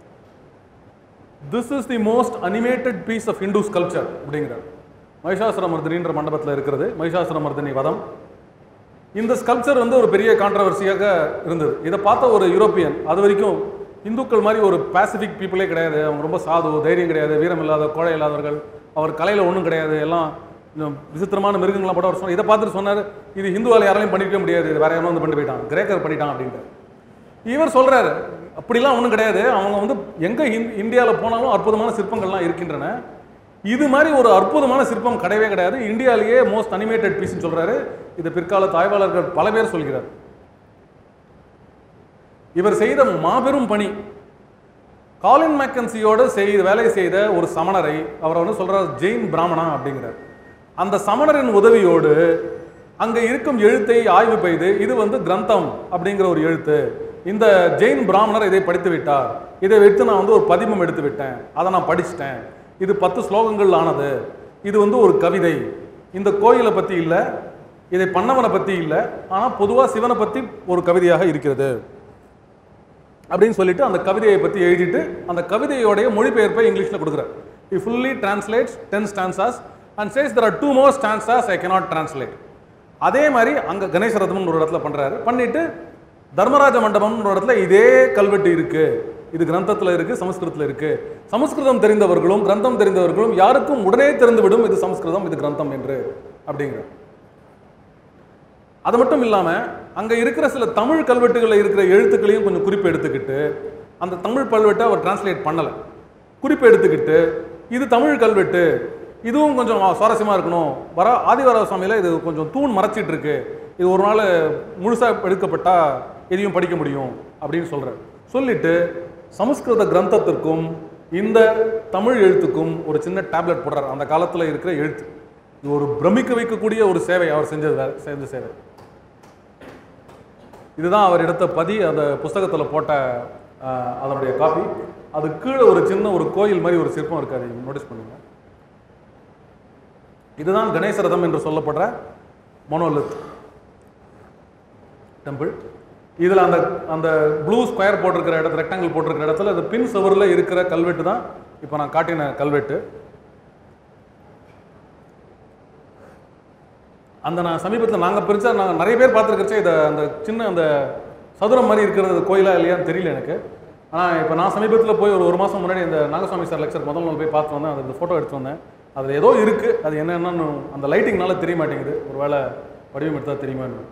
this is the most animated piece of Hindu sculpture அப்படிங்கிறார் மகிஷாசுரமர்தினின்ற மண்டபத்தில் இருக்கிறது மகிஷாசுரமர்தினி வதம் இந்த ஸ்கல்ப்சர் வந்து ஒரு பெரிய கான்ட்ரவர்சியாக இருந்தது இதை பார்த்த ஒரு யூரோப்பியன் அது வரைக்கும் இந்துக்கள் மாதிரி ஒரு பாசிபிக் பீப்புளே கிடையாது அவங்க ரொம்ப சாது தைரியம் கிடையாது வீரம் இல்லாத கோழை இல்லாதவர்கள் அவர் கலையில் ஒன்றும் கிடையாது எல்லாம் இன்னும் விசித்திரமான மிருகங்கள்லாம் போட அவர் சொன்னார் இதை பார்த்துட்டு சொன்னார் இது ஹிந்துவால் யாராலையும் பண்ணிக்க முடியாது இது வேற யாரும் வந்து பண்ணி போயிட்டான் கிரேக்கர் பண்ணிட்டான் அப்படின்ட்டு இவர் சொல்றாரு அப்படிலாம் ஒன்றும் கிடையாது அவங்க வந்து எங்கே இந்தியாவில் போனாலும் அற்புதமான சிற்பங்கள்லாம் இருக்கின்றன இது மாதிரி ஒரு அற்புதமான சிற்பம் கிடையவே கிடையாது இந்தியாவிலேயே மோஸ்ட் அனிமேட்டட் பீஸ்னு சொல்றாரு இது பிற்காலத்து ஆய்வாளர்கள் பல பேர் சொல்கிறார் இவர் செய்த மாபெரும் பணி காலின் மேக்கன்சியோடு செய்த வேலை செய்த ஒரு சமணரை அவர் வந்து சொல்றார் ஜெயின் பிராமணா அப்படிங்கிறார் அந்த சமணரின் உதவியோடு அங்க இருக்கும் எழுத்தை ஆய்வு செய்து இது வந்து கிரந்தம் அப்படிங்கிற ஒரு எழுத்து இந்த ஜெயின் பிராமணர் இதை படித்து விட்டார் இதை வைத்து நான் வந்து ஒரு பதிமம் எடுத்து விட்டேன் அதை நான் படிச்சிட்டேன் இது பத்து ஸ்லோகங்கள் ஆனது இது வந்து ஒரு கவிதை இந்த கோயிலை பத்தி இல்லை இதை பண்ணவனை பத்தி இல்லை ஆனால் பொதுவாக சிவனை பத்தி ஒரு கவிதையாக இருக்கிறது அப்படின்னு சொல்லிட்டு அந்த கவிதையை பற்றி எழுதிட்டு அந்த கவிதையோடைய மொழிபெயர்ப்பை இங்கிலீஷில் கொடுக்குறார் he fully translates ten stanzas and says there are two more stanzas I cannot translate அதே மாதிரி அங்கே கணேச ரத்மன் ஒரு இடத்துல பண்ணுறாரு பண்ணிட்டு தர்மராஜ மண்டபம்னு ஒரு இடத்துல இதே கல்வெட்டு இருக்கு இது கிரந்தத்தில் இருக்கு சமஸ்கிருதத்தில் இருக்கு சமஸ்கிருதம் தெரிந்தவர்களும் கிரந்தம் தெரிந்தவர்களும் யாருக்கும் உடனே தெரிந்துவிடும் இது சமஸ்கிருதம் இது கிரந்தம் என்று அப்படிங்கிறார் அது மட்டும் இல்லாமல் அங்கே இருக்கிற சில தமிழ் கல்வெட்டுகளில் இருக்கிற எழுத்துக்களையும் கொஞ்சம் குறிப்பு எடுத்துக்கிட்டு அந்த தமிழ் கல்வெட்டை அவர் டிரான்ஸ்லேட் பண்ணலை குறிப்பு எடுத்துக்கிட்டு இது தமிழ் கல்வெட்டு இதுவும் கொஞ்சம் சுவாரஸ்யமாக இருக்கணும் வர ஆதிவர சுவாமியில் இது கொஞ்சம் தூண் மறைச்சிட்டு இருக்கு இது ஒரு நாள் முழுசாக எடுக்கப்பட்டா எதையும் படிக்க முடியும் அப்படின்னு சொல்கிறார் சொல்லிட்டு சமஸ்கிருத கிரந்தத்திற்கும் இந்த தமிழ் எழுத்துக்கும் ஒரு சின்ன டேப்லெட் போடுறார் அந்த காலத்தில் இருக்கிற எழுத்து இது ஒரு பிரமிக்க வைக்கக்கூடிய ஒரு சேவை அவர் செஞ்சது வேற- செஞ்ச சேவை இதுதான் அவர் எடுத்த பதி அந்த புஸ்தகத்தில் போட்ட ஆஹ், அதனுடைய காப்பி அது கீழே ஒரு சின்ன ஒரு கோயில் மாதிரி ஒரு சிற்பம் இருக்கு அதை நோட்டீஸ் பண்ணுங்க இதுதான் கணேச ரதம் என்று சொல்லப்படுற மோனோலித் டெம்பிள் இதில் அந்த அந்த ப்ளூ ஸ்கொயர் போட்டிருக்கிற இடத்துல ரெக்டாங்கிள் போட்டிருக்கிற இடத்துல அந்த பின் சுவரில் இருக்கிற கல்வெட்டு தான் இப்போ நான் காட்டின கல்வெட்டு அந்த நான் சமீபத்தில் நாங்கள் பிரிச்சா நாங்கள் நிறைய பேர் பார்த்துருக்கச்சே இதை அந்த சின்ன அந்த சதுரம் மாதிரி இருக்கிறது கோயிலா இல்லையான்னு தெரியல எனக்கு ஆனால் இப்போ நான் சமீபத்தில் போய் ஒரு ஒரு மாதம் முன்னாடி இந்த நாகசுவாமி சார் லெக்சர் முதல் நாள் போய் பார்த்து வந்தேன் அது ஃபோட்டோ எடுத்து வந்தேன் அதில் ஏதோ இருக்குது அது என்னென்னு அந்த லைட்டிங்னால தெரிய மாட்டேங்குது ஒருவேளை வடிவம் எடுத்தா தெரியுமான்னு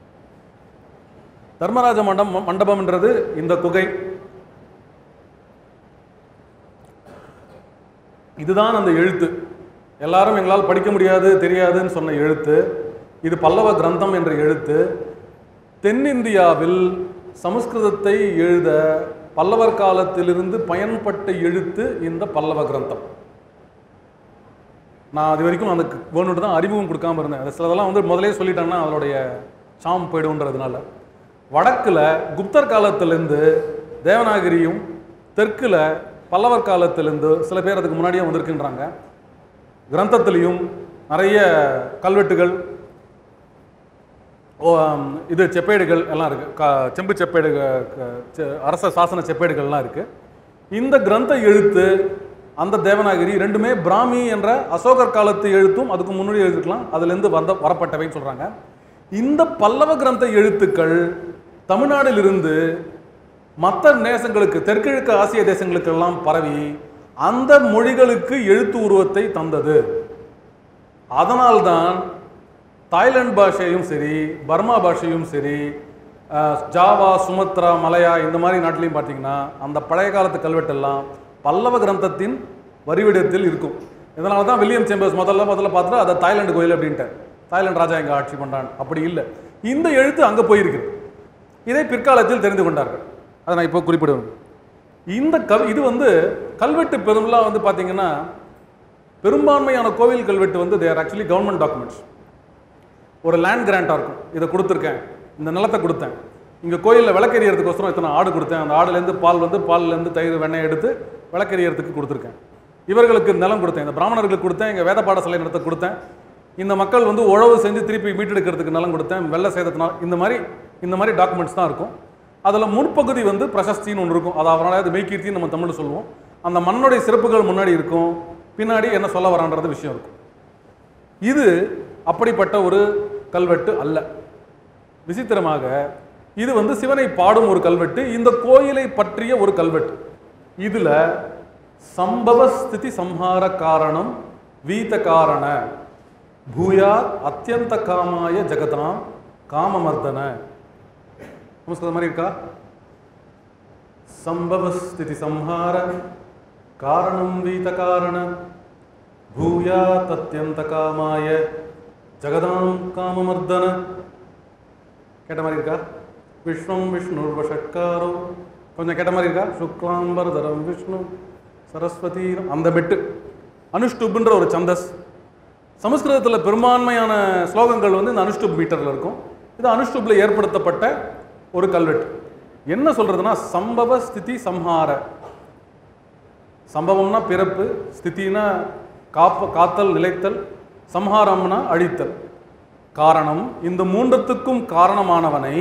தர்மராஜ மண்டபம் மண்டபம்ன்றது இந்த குகை இதுதான் அந்த எழுத்து எல்லாரும் எங்களால் படிக்க முடியாது தெரியாதுன்னு சொன்ன எழுத்து இது பல்லவ கிரந்தம் என்ற எழுத்து தென்னிந்தியாவில் சமஸ்கிருதத்தை எழுத பல்லவர் காலத்திலிருந்து பயன்பட்ட எழுத்து இந்த பல்லவ கிரந்தம் நான் அது வரைக்கும் அந்த வேணுட்டு தான் அறிமுகம் கொடுக்காம இருந்தேன் அது சிலதெல்லாம் வந்து முதலே சொல்லிட்டேன்னா அதனுடைய சாம் போயிடும்ன்றதுனால வடக்கில் குப்தர் காலத்திலேருந்து தேவநாகரியும் தெற்குல பல்லவர் காலத்திலிருந்து சில பேர் அதுக்கு முன்னாடியே வந்திருக்குன்றாங்க கிரந்தத்திலையும் நிறைய கல்வெட்டுகள் ஓ, ஆம், இது செப்பேடுகள் எல்லாம் இருக்கு க- செம்பு செப்பேடு க- செ- அரச சாசன செப்பேடுகள்லாம் இருக்கு இந்த கிரந்த எழுத்து அந்த தேவநாகரி ரெண்டுமே பிராமி என்ற அசோகர் காலத்து எழுத்தும் அதுக்கு முன்னாடி எழுதிருக்கலாம் அதுலேருந்து வந்த வரப்பட்டவைன்னு சொல்றாங்க இந்த பல்லவ கிரந்த எழுத்துக்கள் தமிழ்நாட்டிலிருந்து மற்ற தேசங்களுக்கு தெற்கிழக்கு ஆசிய தேசங்களுக்கெல்லாம் பரவி அந்த மொழிகளுக்கு எழுத்து உருவத்தை தந்தது அதனால்தான் தாய்லாந்து பாஷையும் சரி பர்மா பாஷையும் சரி அஹ், ஜாவா சுமத்ரா மலையா இந்த மாதிரி நாட்டிலையும் பார்த்தீங்கன்னா அந்த பழைய காலத்து கல்வெட்டெல்லாம் பல்லவ கிரந்தத்தின் வரிவிடத்தில் இருக்கும் இதனால தான் வில்லியம் சேம்பர்ஸ் முதல்ல முதல்ல பார்த்துட்டு அதை தாய்லாந்து கோயில் அப்படின்ட்டார் தாய்லாந்து ராஜா எங்க ஆட்சி பண்றான் அப்படி இல்லை இந்த எழுத்து அங்கே போயிருக்கு இதை பிற்காலத்தில் தெரிந்து கொண்டார்கள் அதை நான் இப்போ குறிப்பிடுவேன் இந்த கல் இது வந்து கல்வெட்டு பெரும்பாலும் வந்து பார்த்தீங்கன்னா பெரும்பான்மையான கோவில் கல்வெட்டு வந்து தேர் ஆக்சுவலி கவர்மெண்ட் டாக்குமெண்ட்ஸ் ஒரு லேண்ட் கிராண்டாக இருக்கும் இதை கொடுத்துருக்கேன் இந்த நிலத்தை கொடுத்தேன் இங்கே கோயிலில் விளக்கெரியறதுக்கோசரம் இத்தனை ஆடு கொடுத்தேன் அந்த ஆடுலேருந்து பால் வந்து பால்லேருந்து தயிர் வெண்ணெய் எடுத்து விளக்கெரியறதுக்கு கொடுத்துருக்கேன் இவர்களுக்கு நிலம் கொடுத்தேன் இந்த பிராமணர்களுக்கு கொடுத்தேன் இங்கே வேத பாடசாலை நடத்த கொடுத்தேன் இந்த மக்கள் வந்து உழவு செஞ்சு திருப்பி மீட்டெடுக்கிறதுக்கு நிலம் கொடுத்தேன் வெள்ள சேதத்தினால் இந்த மாதிரி இந்த மாதிரி டாக்குமெண்ட்ஸ் தான் இருக்கும் அதில் முற்பகுதி வந்து பிரசஸ்தின்னு ஒன்று இருக்கும் அது அவரால் அது மெய்கீர்த்தின்னு நம்ம தமிழில் சொல்லுவோம் அந்த மண்ணுடைய சிறப்புகள் முன்னாடி இருக்கும் பின்னாடி என்ன சொல்ல வரான்றது விஷயம் இருக்கும் இது அப்படிப்பட்ட ஒரு கல்வெட்டு அல்ல விசித்திரமாக இது வந்து சிவனை பாடும் ஒரு கல்வெட்டு இந்த கோயிலை பற்றிய ஒரு கல்வெட்டு இதுல சம்பவ ஸ்திதி சம்ஹார காரணம் வீத காரண பூயா அத்தியந்த காமாய ஜெகதாம் காமமர்தன நமஸ்காரம் மாதிரி இருக்கா சம்பவ ஸ்திதி சம்ஹார காரணம் வீத காரண பூயா தத்யந்த காமாய ஜகதாம் காமமர்தன கேட்ட மாதிரி இருக்கா விஷ்ணம் விஷ்ணு வஷட்காரோ கொஞ்சம் கேட்ட மாதிரி இருக்கா சுக்லாம்பரதரம் விஷ்ணு சரஸ்வதி அந்த பெட்டு அனுஷ்டுப்ன்ற ஒரு சந்தஸ் சமஸ்கிருதத்தில் பெரும்பான்மையான ஸ்லோகங்கள் வந்து இந்த அனுஷ்டுப் மீட்டரில் இருக்கும் இது அனுஷ்டுப்ல ஏற்படுத்தப்பட்ட ஒரு கல்வெட்டு என்ன சொல்றதுன்னா சம்பவ ஸ்திதி சம்ஹார சம்பவம்னா பிறப்பு ஸ்திதினா காப்ப காத்தல் நிலைத்தல் சம்ஹாரம்னா அழித்தல் காரணம் இந்த மூன்றத்துக்கும் காரணமானவனை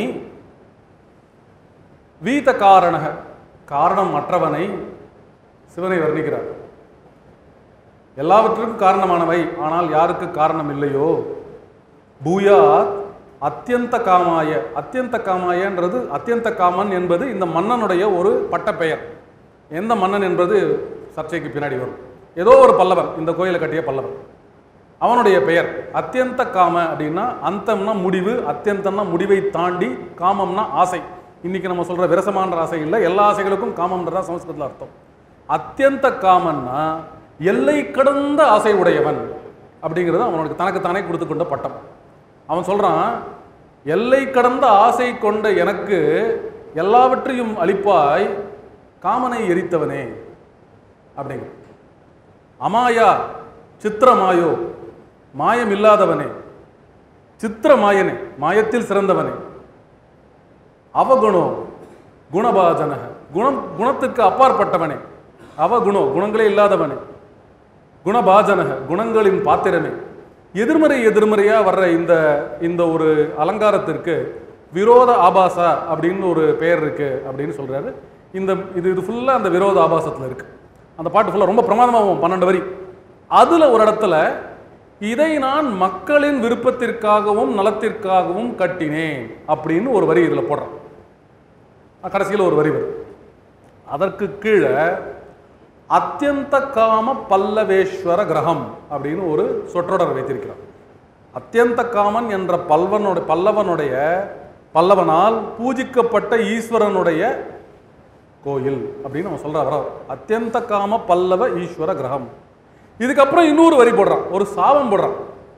வீத காரணக காரணம் அற்றவனை சிவனை வர்ணிக்கிறார் எல்லாவற்றுக்கும் காரணமானவை ஆனால் யாருக்கு காரணம் இல்லையோ பூயாத் அத்தியந்த காமாய அத்தியந்த காமாயன்றது அத்தியந்த காமன் என்பது இந்த மன்னனுடைய ஒரு பட்டப்பெயர் எந்த மன்னன் என்பது சர்ச்சைக்கு பின்னாடி வரும் ஏதோ ஒரு பல்லவன் இந்த கோயிலை கட்டிய பல்லவன் அவனுடைய பெயர் அத்தியந்த காம அப்படின்னா அந்தம்னா முடிவு அத்தியந்தம்னா முடிவை தாண்டி காமம்னா ஆசை இன்னைக்கு நம்ம சொல்ற விரசமான ஆசை இல்லை எல்லா ஆசைகளுக்கும் காமம்ன்றதான் சமஸ்கிருதத்தில் அர்த்தம் அத்தியந்த காமன்னா எல்லை கடந்த ஆசை உடையவன் அப்படிங்கிறது அவனுக்கு தனக்கு தானே கொடுத்து கொண்ட பட்டம் அவன் சொல்றான் எல்லை கடந்த ஆசை கொண்ட எனக்கு எல்லாவற்றையும் அளிப்பாய் காமனை எரித்தவனே அப்படிங்கிற அமாயா சித்திரமாயோ மாயம் இல்லாதவனே சித்திரமாயனே மாயத்தில் சிறந்தவனே அவகுணோ குணபாஜனக குணம் குணத்துக்கு அப்பாற்பட்டவனே அவகுணோ குணங்களே இல்லாதவனே குணபாஜனக குணங்களின் பாத்திரமே எதிர்மறை எதிர்மறையா வர்ற இந்த இந்த ஒரு அலங்காரத்திற்கு விரோத ஆபாசா அப்படின்னு ஒரு பெயர் இருக்கு அப்படின்னு சொல்றாரு இந்த இது இது ஃபுல்லா அந்த விரோத ஆபாசத்துல இருக்கு அந்த பாட்டு ஃபுல்லா ரொம்ப பிரமாதமாகும் பன்னெண்டு வரி அதுல ஒரு இடத்துல இதை நான் மக்களின் விருப்பத்திற்காகவும் நலத்திற்காகவும் கட்டினேன் அப்படின்னு ஒரு வரி இதுல போடுறான் கடைசியில் ஒரு வரி வரும் அதற்கு கீழே அத்தியந்த காம பல்லவேஸ்வர கிரகம் அப்படின்னு ஒரு சொற்றொடர் வைத்திருக்கிறார் அத்தியந்த காமன் என்ற பல்வனோட பல்லவனுடைய பல்லவனால் பூஜிக்கப்பட்ட ஈஸ்வரனுடைய கோயில் அப்படின்னு அவன் சொல்ற வர அத்தியந்த காம பல்லவ ஈஸ்வர கிரகம் இதுக்கப்புறம் இன்னொரு வரி போடுறான் ஒரு சாபம் போடுறான்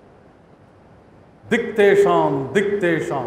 திக் தேஷாம் திக் தேஷாம்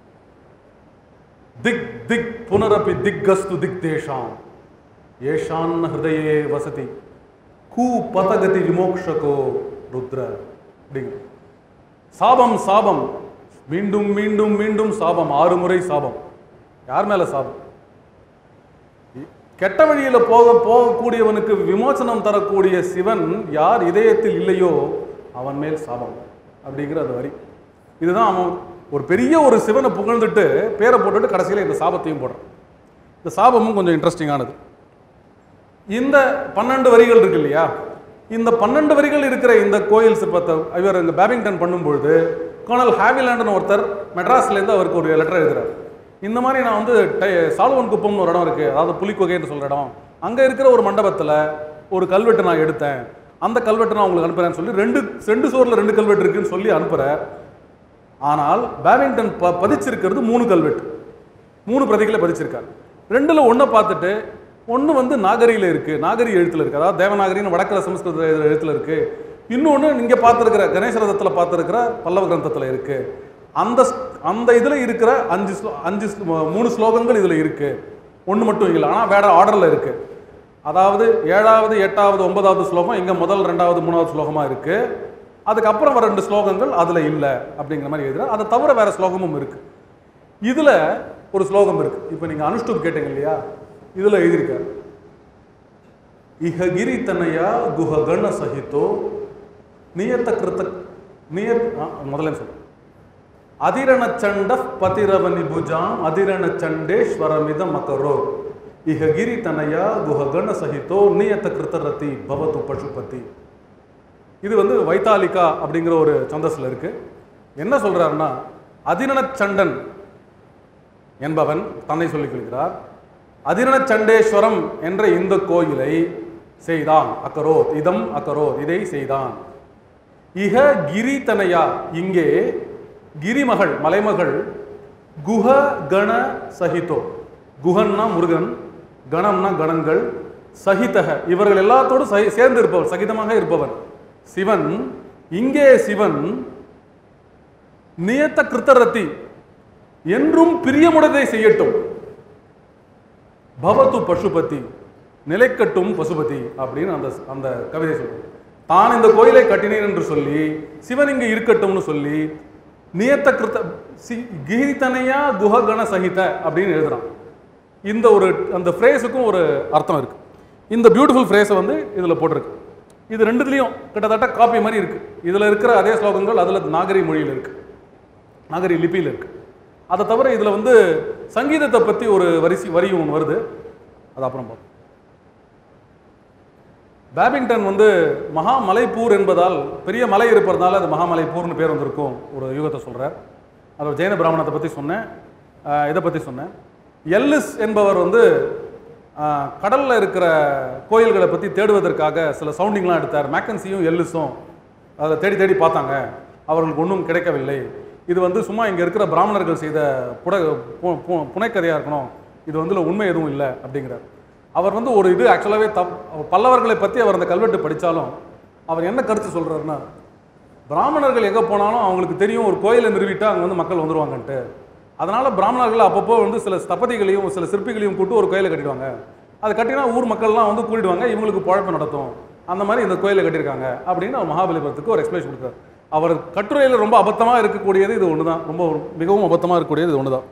திக் திக் புனரப்பி திக்கஸ்து திக் தேஷாம் ஏஷான் ஹிருதயே வசதி கூ பதகதி விமோக்ஷகோ ருத்ர அப்படிங்க சாபம் சாபம் மீண்டும் மீண்டும் மீண்டும் சாபம் ஆறு முறை சாபம் யார் மேல சாபம் கெட்ட வழியில போக போகக்கூடியவனுக்கு விமோசனம் தரக்கூடிய சிவன் யார் இதயத்தில் இல்லையோ அவன் மேல் சாபம் அப்படிங்கிற அந்த வரி இதுதான் அவன் ஒரு பெரிய ஒரு சிவனை புகழ்ந்துட்டு பேரை போட்டுட்டு கடைசியில் இந்த சாபத்தையும் போடுறான் இந்த சாபமும் கொஞ்சம் இன்ட்ரெஸ்டிங்கானது இந்த பன்னெண்டு வரிகள் இருக்கு இல்லையா இந்த பன்னெண்டு வரிகள் இருக்கிற இந்த கோயில் சிற்பத்தை இவர் இங்கே பேபிங்டன் பண்ணும்பொழுது கர்னல் ஹாவிலாண்ட்னு ஒருத்தர் மெட்ராஸ்லேருந்து அவருக்கு ஒரு லெட்டர் எழுதுறாரு இந்த மாதிரி நான் வந்து டை சாலுவன் குப்பம்னு ஒரு இடம் இருக்குது அதாவது புலிக்கொகைன்னு சொல்கிற இடம் அங்கே இருக்கிற ஒரு மண்டபத்தில் ஒரு கல்வெட்டு நான் எடுத்தேன் அந்த கல்வெட்டை நான் உங்களுக்கு அனுப்புறேன்னு சொல்லி ரெண்டு ரெண்டு சோரில் ரெண்டு கல்வெட்டு இருக்குன்னு சொல்லி அனுப்புகிறேன் ஆனால் பேபிங்டன் ப பதிச்சிருக்கிறது மூணு கல்வெட்டு மூணு பிரதிகளை பதிச்சிருக்காரு ரெண்டில் ஒன்றை பார்த்துட்டு ஒன்று வந்து நாகரியில் இருக்குது நாகரி எழுத்தில் இருக்குது அதாவது தேவநாகரின்னு வடக்கில் சமஸ்கிருத எழு- எழுத்துல இருக்குது இன்னொன்று நீங்கள் பார்த்துருக்கிற கணேச ரதத்தில் பார்த்துருக்கிற பல்லவ கிரந்தத்தில் இருக்குது அந்த ஸ்- அந்த இதில் இருக்கிற அஞ்சு ஸ்லோ அஞ்சு ஸ்லோ- மூணு ஸ்லோகங்கள் இதில் இருக்குது ஒன்று மட்டும் இல்லை ஆனால் வேற ஆர்டரில் இருக்குது அதாவது ஏழாவது எட்டாவது ஒன்பதாவது ஸ்லோகம் இங்கே முதல் ரெண்டாவது மூணாவது ஸ்லோகமாக இருக்குது அதுக்கப்புறம் வர ரெண்டு ஸ்லோகங்கள் அதில் இல்லை அப்படிங்கிற மாதிரி எழுதுறாரு அதை தவிர வேற ஸ்லோகமும் இருக்குது இதில் ஒரு ஸ்லோகம் இருக்கு இப்போ நீங்கள் அனுஷ்டுப் கேட்டீங்க இல்லையா இதில் எழுதியிருக்காரு இஹகிரி தன்னையா குஹ கண சகிதோ நியத்த கிருத்த நியத் ஆ, முதல்ல சொல்றேன் அதிரண சண்ட பதிரவனி புஜாம் அதிரண சண்டேஸ்வரமித மகரோ இஹகிரி தனயா குஹகண சகிதோ நியத்த கிருத்தரதி பவத்து பசுபதி இது வந்து வைத்தாலிகா அப்படிங்கிற ஒரு சந்தஸ்ல இருக்கு என்ன சொல்றாருன்னா அதிரண சண்டன் என்பவன் தன்னை சொல்லிக் கொள்கிறார் அதிரண சண்டேஸ்வரம் என்ற இந்த கோயிலை செய்தான் அக்கரோத் இதம் அக்கரோத் இதை செய்தான் இக கிரி தனையா இங்கே கிரிமகள் மலைமகள் குஹ கண சகிதோ குஹன்னா முருகன் கணம்னா கணங்கள் சகிதக இவர்கள் எல்லாத்தோடும் சகி- சேர்ந்து இருப்பவர் சகிதமாக இருப்பவர் சிவன் இங்கே சிவன் நியத்த கிருத்தரத்தி என்றும் பிரியமுடதை செய்யட்டும் பவத்து பசுபதி நிலைக்கட்டும் பசுபதி அப்படின்னு அந்த அந்த கவிதை சொல்றார் தான் இந்த கோயிலை கட்டினேன் என்று சொல்லி சிவன் இங்க இருக்கட்டும்னு சொல்லி நியத்த கிருத்த சி- கீர்த்தனையா குஹகண சகித அப்படின்னு எழுதுறான் இந்த ஒரு அந்த ஃப்ரேஸுக்கும் ஒரு அர்த்தம் இருக்கு இந்த பியூட்டிஃபுல் ஃப்ரேஸை வந்து இதில் போட்டிருக்கு இது ரெண்டுத்துலேயும் கிட்டத்தட்ட காப்பி மாதிரி இருக்கு இதில் இருக்கிற அதே ஸ்லோகங்கள் அதில் நாகரி மொழியில் இருக்கு நாகரி லிபியில் இருக்கு அதை தவிர இதில் வந்து சங்கீதத்தை பற்றி ஒரு வரிசை வரியும் ஒன்று வருது அது அப்புறம் பார்ப்போம் பேபிங்டன் வந்து மகாமலைப்பூர் என்பதால் பெரிய மலை இருப்பதனால அது மகாமலைப்பூர்னு பேர் வந்திருக்கும் ஒரு யுகத்தை சொல்கிறார் அதில் ஜெயின பிராமணத்தை பற்றி சொன்னேன் ஆஹ் இதை பற்றி சொன்னேன் எல்லிஸ் என்பவர் வந்து ஆஹ் கடல்ல இருக்கிற கோயில்களை பற்றி தேடுவதற்காக சில சவுண்டிங்லாம் எடுத்தார் மேக்கன்சியும் எல்லிஸும் அதை தேடி தேடி பார்த்தாங்க அவர்களுக்கு ஒன்றும் கிடைக்கவில்லை இது வந்து சும்மா இங்கே இருக்கிற பிராமணர்கள் செய்த புட பு- பு- புனைக்கதையாக இருக்கணும் இது வந்து உண்மை எதுவும் இல்லை அப்படிங்கிறார் அவர் வந்து ஒரு இது ஆக்சுவலாகவே தப் பல்லவர்களை பற்றி அவர் அந்த கல்வெட்டு படித்தாலும் அவர் என்ன கருத்து சொல்கிறாருன்னா பிராமணர்கள் எங்கே போனாலும் அவங்களுக்கு தெரியும் ஒரு கோயிலை நிறுவிட்டா அங்கே வந்து மக்கள் வந்துருவாங்கன்ட்டு அதனால பிராமணர்கள் அப்பப்போ வந்து சில ஸ்தபதிகளையும் சில சிற்பிகளையும் கூட்டு ஒரு கோயிலை கட்டிடுவாங்க அது கட்டினா ஊர் மக்கள்லாம் வந்து கூடிடுவாங்க இவங்களுக்கு குழப்பம் நடத்தும் அந்த மாதிரி இந்த கோயிலை கட்டியிருக்காங்க அப்படின்னு அவர் மகாபலிபுரத்துக்கு ஒரு எக்ஸ்பிளேஷன் கொடுத்தார் அவர் கட்டுரையில் ரொம்ப அபத்தமாக இருக்கக்கூடியது இது ஒன்று தான் ரொம்ப ஒரு- மிகவும் அபத்தமாக இருக்கக்கூடியது இது ஒன்று தான்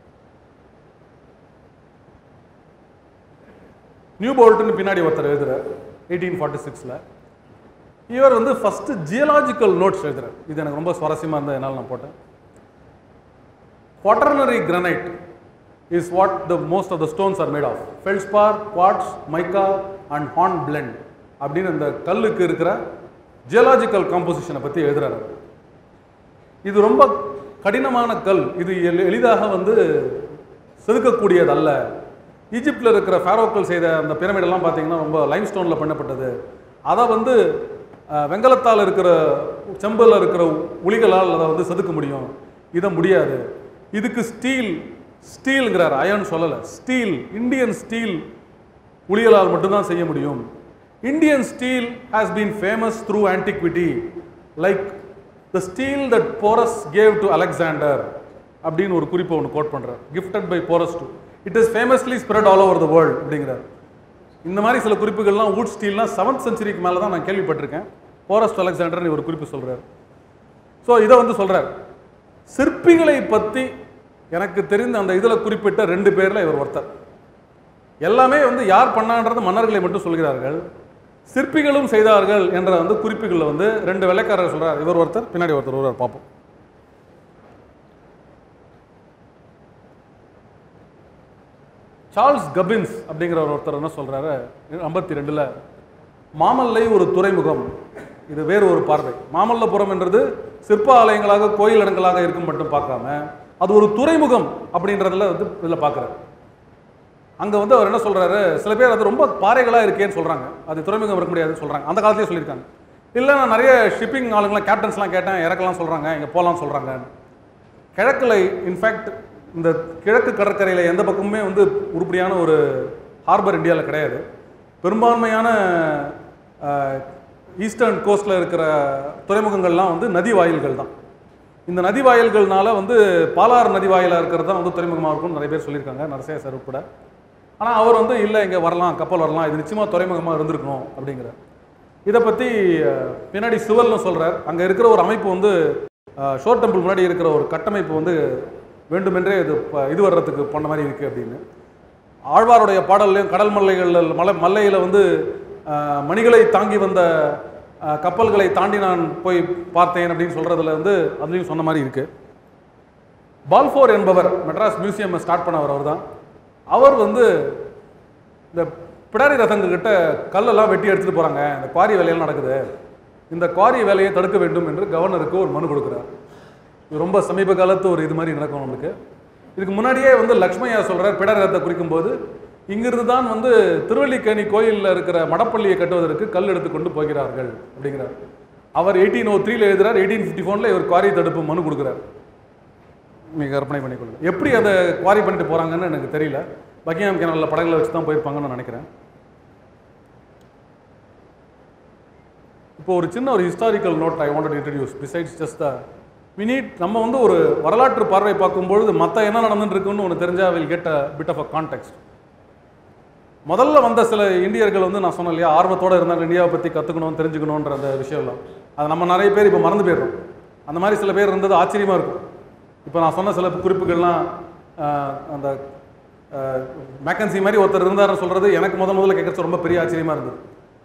நியூ போல்ட்னு பின்னாடி ஒருத்தர் எழுதுறார் எயிட்டீன் ஃபார்ட்டி சிக்ஸில் இவர் வந்து ஃபஸ்ட்டு ஜியலாஜிக்கல் நோட்ஸ் எழுதுறார் இது எனக்கு ரொம்ப சுவாரஸ்யமாக இருந்ததுனால நான் போட்டேன் quaternary granite is what the most of the stones are made of feldspar quartz mica and horn blend அப்படின்னு இந்த கல்லுக்கு இருக்கிற ஜியலாஜிக்கல் காம்போசிஷனை பற்றி எழுதுறாரு அவர். இது ரொம்ப கடினமான கல் இது எளி- எளிதாக வந்து செதுக்கக்கூடியதல்ல ஈஜிப்டில் இருக்கிற ஃபேரோக்கள் செய்த அந்த பிரமிடெல்லாம் பார்த்தீங்கன்னா ரொம்ப லைம் ஸ்டோனில் பண்ணப்பட்டது அதை வந்து அஹ், வெங்கலத்தால் இருக்கிற செம்பில் இருக்கிற உளிகளால் அதை வந்து செதுக்க முடியும் இதை முடியாது இதுக்கு ஸ்டீல் ஸ்டீல்ங்கிறார் அயன் சொல்லலை ஸ்டீல் இந்தியன் ஸ்டீல் உளிகளால் மட்டும்தான் செய்ய முடியும் Indian steel has been famous through antiquity like the steel that Porus gave to Alexander அப்படின்னு ஒரு குறிப்பை ஒன்று கோட் பண்ணுறார் gifted by Porus to it is famously spread all over the world அப்படிங்கிறார் இந்த மாதிரி சில குறிப்புகள்லாம் வூட் ஸ்டீல்லாம் செவன்த் செஞ்சுரிக்கு மேலே தான் நான் கேள்விப்பட்டிருக்கேன் போரஸ் டு அலெக்சாண்டர்னு ஒரு குறிப்பு சொல்கிறார் ஸோ இதை வந்து சொல்கிறார் சிற்பிகளை பற்றி எனக்கு தெரிந்த அந்த இதில் குறிப்பிட்ட ரெண்டு பேரில் இவர் ஒருத்தர் எல்லாமே வந்து யார் பண்ணான்றது மன்னர்களை மட்டும் சொல்கிறார்கள் சிற்பிகளும் செய்தார்கள் என்ற வந்து குறிப்புகளில் வந்து ரெண்டு வெள்ளைக்காரர் சொல்றார் இவர் ஒருத்தர் பின்னாடி ஒருத்தர் ஒருவர் பார்ப்போம் சார்ல்ஸ் கபின்ஸ் அப்படிங்கிற ஒரு ஒருத்தர் என்ன சொல்றாரு ஐம்பத்தி ரெண்டுல மாமல்லை ஒரு துறைமுகம் இது வேறு ஒரு பார்வை மாமல்லபுரம் என்றது சிற்ப ஆலயங்களாக கோயில் இடங்களாக இருக்கும் மட்டும் பார்க்காம அது ஒரு துறைமுகம் அப்படின்றதுல வந்து இதில் பார்க்குறாரு அங்கே வந்து அவர் என்ன சொல்றாரு சில பேர் அது ரொம்ப பாறைகளாக இருக்கேன்னு சொல்றாங்க அது துறைமுகம் இருக்க முடியாதுன்னு சொல்றாங்க அந்த காலத்தையே சொல்லியிருக்காங்க இல்லை நான் நிறைய ஷிப்பிங் ஆளுங்களாம் கேப்டன்ஸ்லாம் கேட்டேன் இறக்கலாம் சொல்றாங்க இங்கே போகலாம் சொல்றாங்க கிழக்கில் இன்ஃபேக்ட் இந்த கிழக்கு கடற்கரையில் எந்த பக்கமுமே வந்து உருப்படியான ஒரு ஹார்பர் இந்தியாவில் கிடையாது பெரும்பான்மையான ஈஸ்டர்ன் கோஸ்டில் இருக்கிற துறைமுகங்கள்லாம் வந்து நதி வாயில்கள் தான் இந்த நதி வாயில்கள்னால வந்து பாலாறு நதி வாயிலாக இருக்கிறது தான் வந்து துறைமுகமாக இருக்கும்னு நிறைய பேர் சொல்லியிருக்காங்க நரசியா சார் உட்பட ஆனால் அவர் வந்து இல்லை இங்கே வரலாம் கப்பல் வரலாம் இது நிச்சயமாக துறைமுகமாக இருந்திருக்கணும் அப்படிங்கிற இதை பற்றி பின்னாடி சிவல்னு சொல்கிறார் அங்கே இருக்கிற ஒரு அமைப்பு வந்து ஷோர் டெம்பிள் முன்னாடி இருக்கிற ஒரு கட்டமைப்பு வந்து வேண்டுமென்றே இது ப- இது வர்றதுக்கு பண்ண மாதிரி இருக்குது அப்படின்னு ஆழ்வாருடைய பாடல்லையும் கடல் மல்லைகளில் மலை மல்லையில் வந்து அஹ், மணிகளை தாங்கி வந்த அஹ், கப்பல்களை தாண்டி நான் போய் பார்த்தேன் அப்படின்னு சொல்கிறதுல வந்து அதுலேயும் சொன்ன மாதிரி இருக்குது பால்ஃபோர் என்பவர் மெட்ராஸ் மியூசியம் ஸ்டார்ட் பண்ணவர் அவர் தான் அவர் வந்து இந்த பிடாரி ரதங்கக்கிட்ட கல்லெல்லாம் வெட்டி எடுத்துகிட்டு போகிறாங்க இந்த குவாரி வேலையெல்லாம் நடக்குது இந்த குவாரி வேலையை தடுக்க வேண்டும் என்று கவர்னருக்கு ஒரு மனு கொடுக்குறார் இது ரொம்ப சமீப காலத்து ஒரு இது மாதிரி நடக்கும் நமக்கு இதுக்கு முன்னாடியே வந்து லக்ஷ்மையா சொல்கிறார் பிடாரி ரதத்தை குறிக்கும்போது இங்கிருந்து தான் வந்து திருவல்லிக்கேணி கோயிலில் இருக்கிற மடப்பள்ளியை கட்டுவதற்கு கல் எடுத்து கொண்டு போகிறார்கள் அப்படிங்கிறார் அவர் எயிட்டீன் ஓ த்ரீல எழுதுறார் எயிட்டீன் ஃபிஃப்டி ஃபோனில் இவர் குவாரி தடுப்பு மனு கொடுக்குறார் நீங்கள் கற்பனை பண்ணிக்கொள்ளுங்க எப்படி அதை குவாரி பண்ணிட்டு போகிறாங்கன்னு எனக்கு தெரியல பக்கிங்ஹாம் கேனலில் படங்களை வச்சு தான் போயிருப்பாங்கன்னு நான் நினைக்கிறேன் இப்போ ஒரு சின்ன ஒரு historical note I wanted introduce besides just the we need நம்ம வந்து ஒரு வரலாற்று பார்வை பார்க்கும்பொழுது மற்ற என்ன நடந்துட்டு இருக்குன்னு ஒன்று தெரிஞ்சா will get a bit of a context முதல்ல வந்த சில இந்தியர்கள் வந்து நான் சொன்னேன் இல்லையா ஆர்வத்தோடு இருந்தாங்க இந்தியாவை பற்றி கற்றுக்கணும் தெரிஞ்சுக்கணுன்ற அந்த விஷயம்லாம் அது நம்ம நிறைய பேர் இப்போ மறந்து போயிடுறோம் அந்த மாதிரி சில பேர் இருந்தது ஆச்சரியமாக இருக்கும் இப்போ நான் சொன்ன சில குறிப்புகள்லாம் ஆஹ், அந்த மேக்கன்சி மாதிரி ஒருத்தர் இருந்தாருன்னு சொல்கிறது எனக்கு முத முதல்ல கேட்கறது ரொம்ப பெரிய ஆச்சரியமாக இருந்தது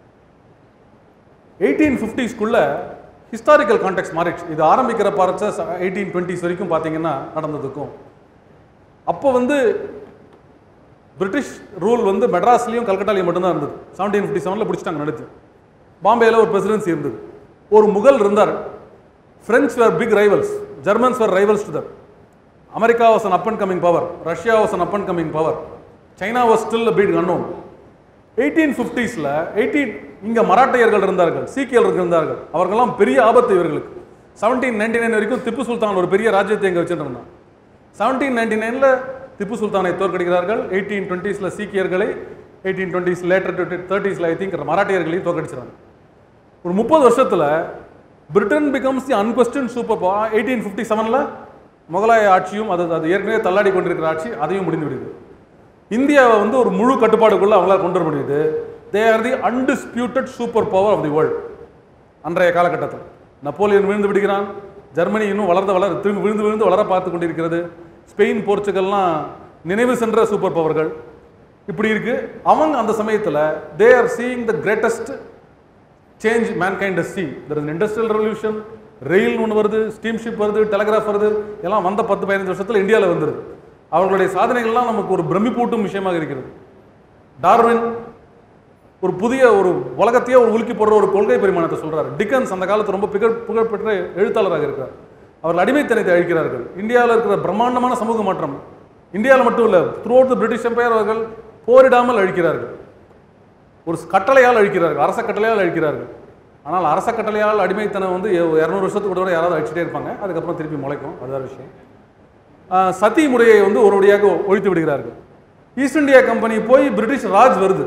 எயிட்டீன் ஃபிஃப்டிஸ்க்குள்ள ஹிஸ்டாரிக்கல் கான்டெக்ட் மாறிடுச்சு இது ஆரம்பிக்கிற பார்த்த எயிட்டீன் டுவெண்ட்டிஸ் வரைக்கும் பார்த்தீங்கன்னா நடந்ததுக்கும் அப்போ வந்து பிரிட்டிஷ் ரூல் வந்து மெட்ராஸ்லேயும் கல்கட்டாலையும் மட்டும்தான் இருந்தது செவன்டீன் ஃபிஃப்டி செவனில் பிடிச்சிட்டாங்க நடத்தி பாம்பேயில் ஒரு பிரசிடென்சி இருந்தது ஒரு முகல் இருந்தார் French were big rivals Germans were rivals to that America was an up and coming power Russia was an up and coming power China was still big unknown eighteen ஃபிஃப்டிஸில் eighteen இங்கே மராட்டையர்கள் இருந்தார்கள் சீக்கியர்கள் இருந்தார்கள் அவர்களெல்லாம் பெரிய ஆபத்து இவர்களுக்கு செவன்டீன் நைன்டி நைன் வரைக்கும் திப்பு சுல்தான் ஒரு பெரிய ராஜ்யத்தை இங்கே வச்சுட்டு இருந்தான் செவன்டீன் நைன்டி நைனில் திப்பு சுல்தானை தோற்கடிக்கிறார்கள் எயிட்டீன் டுவெண்ட்டீஸில் சீக்கியர்களை எயிட்டீன் டுவெண்ட்டீஸ் லேட்டர் தேர்ட்டிஸில் ஐ திங்க் மராட்டியர்களையும் தோற்கடிச்சிடாங்க ஒரு முப்பது வருஷத்தில் Britain becomes the unquestioned super power eighteen fifty செவனில் முகலாய ஆட்சியும் அது அது ஏற்கனவே தள்ளாடி கொண்டிருக்கிற ஆட்சி அதையும் முடிந்து விடுது இந்தியாவை வந்து ஒரு முழு கட்டுப்பாடுக்குள்ள அவங்களால கொண்டு வர முடியுது they are the undisputed super power of the world அன்றைய காலகட்டத்தில் நப்போலியன் விழுந்து விடுகிறான் ஜெர்மனி இன்னும் வளர்ந்து வளர திரும்பி விழுந்து விழுந்து வளர பார்த்து கொண்டிருக்கிறது ஸ்பெயின் போர்ச்சுகல்லாம் நினைவு சென்ற சூப்பர் பவர்கள் இப்படி இருக்கு அவங்க அந்த சமயத்தில் they are seeing the greatest change mankind see there is industrial revolution rail ஒன்று வருது ஸ்டீம்ஷிப் வருது டெலகிராஃப் வருது எல்லாம் வந்த பத்து பதினஞ்சு வருஷத்தில் இந்தியாவில் வந்துருது அவர்களுடைய சாதனைகள்லாம் நமக்கு ஒரு பிரமிப்பூட்டும் விஷயமாக இருக்கிறது டார்வின் ஒரு புதிய ஒரு உலகத்தையே ஒரு உலுக்கி போடுற ஒரு கொள்கை பரிமாணத்தை சொல்றாரு டிக்கன்ஸ் அந்த காலத்து ரொம்ப புகழ் புகழ்பெற்ற எழுத்தாளராக இருக்கிறார் அவர்கள் அடிமைத்தனத்தை அழிக்கிறார்கள் இந்தியாவில் இருக்கிற பிரம்மாண்டமான சமூக மாற்றம் இந்தியாவில் மட்டும் இல்லை throughout the British Empire அவர்கள் போரிடாமல் அழிக்கிறார்கள் ஒரு கட்டளையால் அழிக்கிறார்கள் அரச கட்டளையால் அழிக்கிறார்கள் ஆனால் அரச கட்டளையால் அடிமைத்தனம் வந்து இரநூறு வருஷத்துக்கு கூட யாராவது அழிச்சிட்டே இருப்பாங்க அதுக்கப்புறம் திருப்பி முளைக்கும் அதுதான் விஷயம் ஆஹ் சதி முறையை வந்து ஒரு வழியாக ஒழித்து விடுகிறார்கள் ஈஸ்ட் இந்தியா கம்பெனி போய் பிரிட்டிஷ் ராஜ் வருது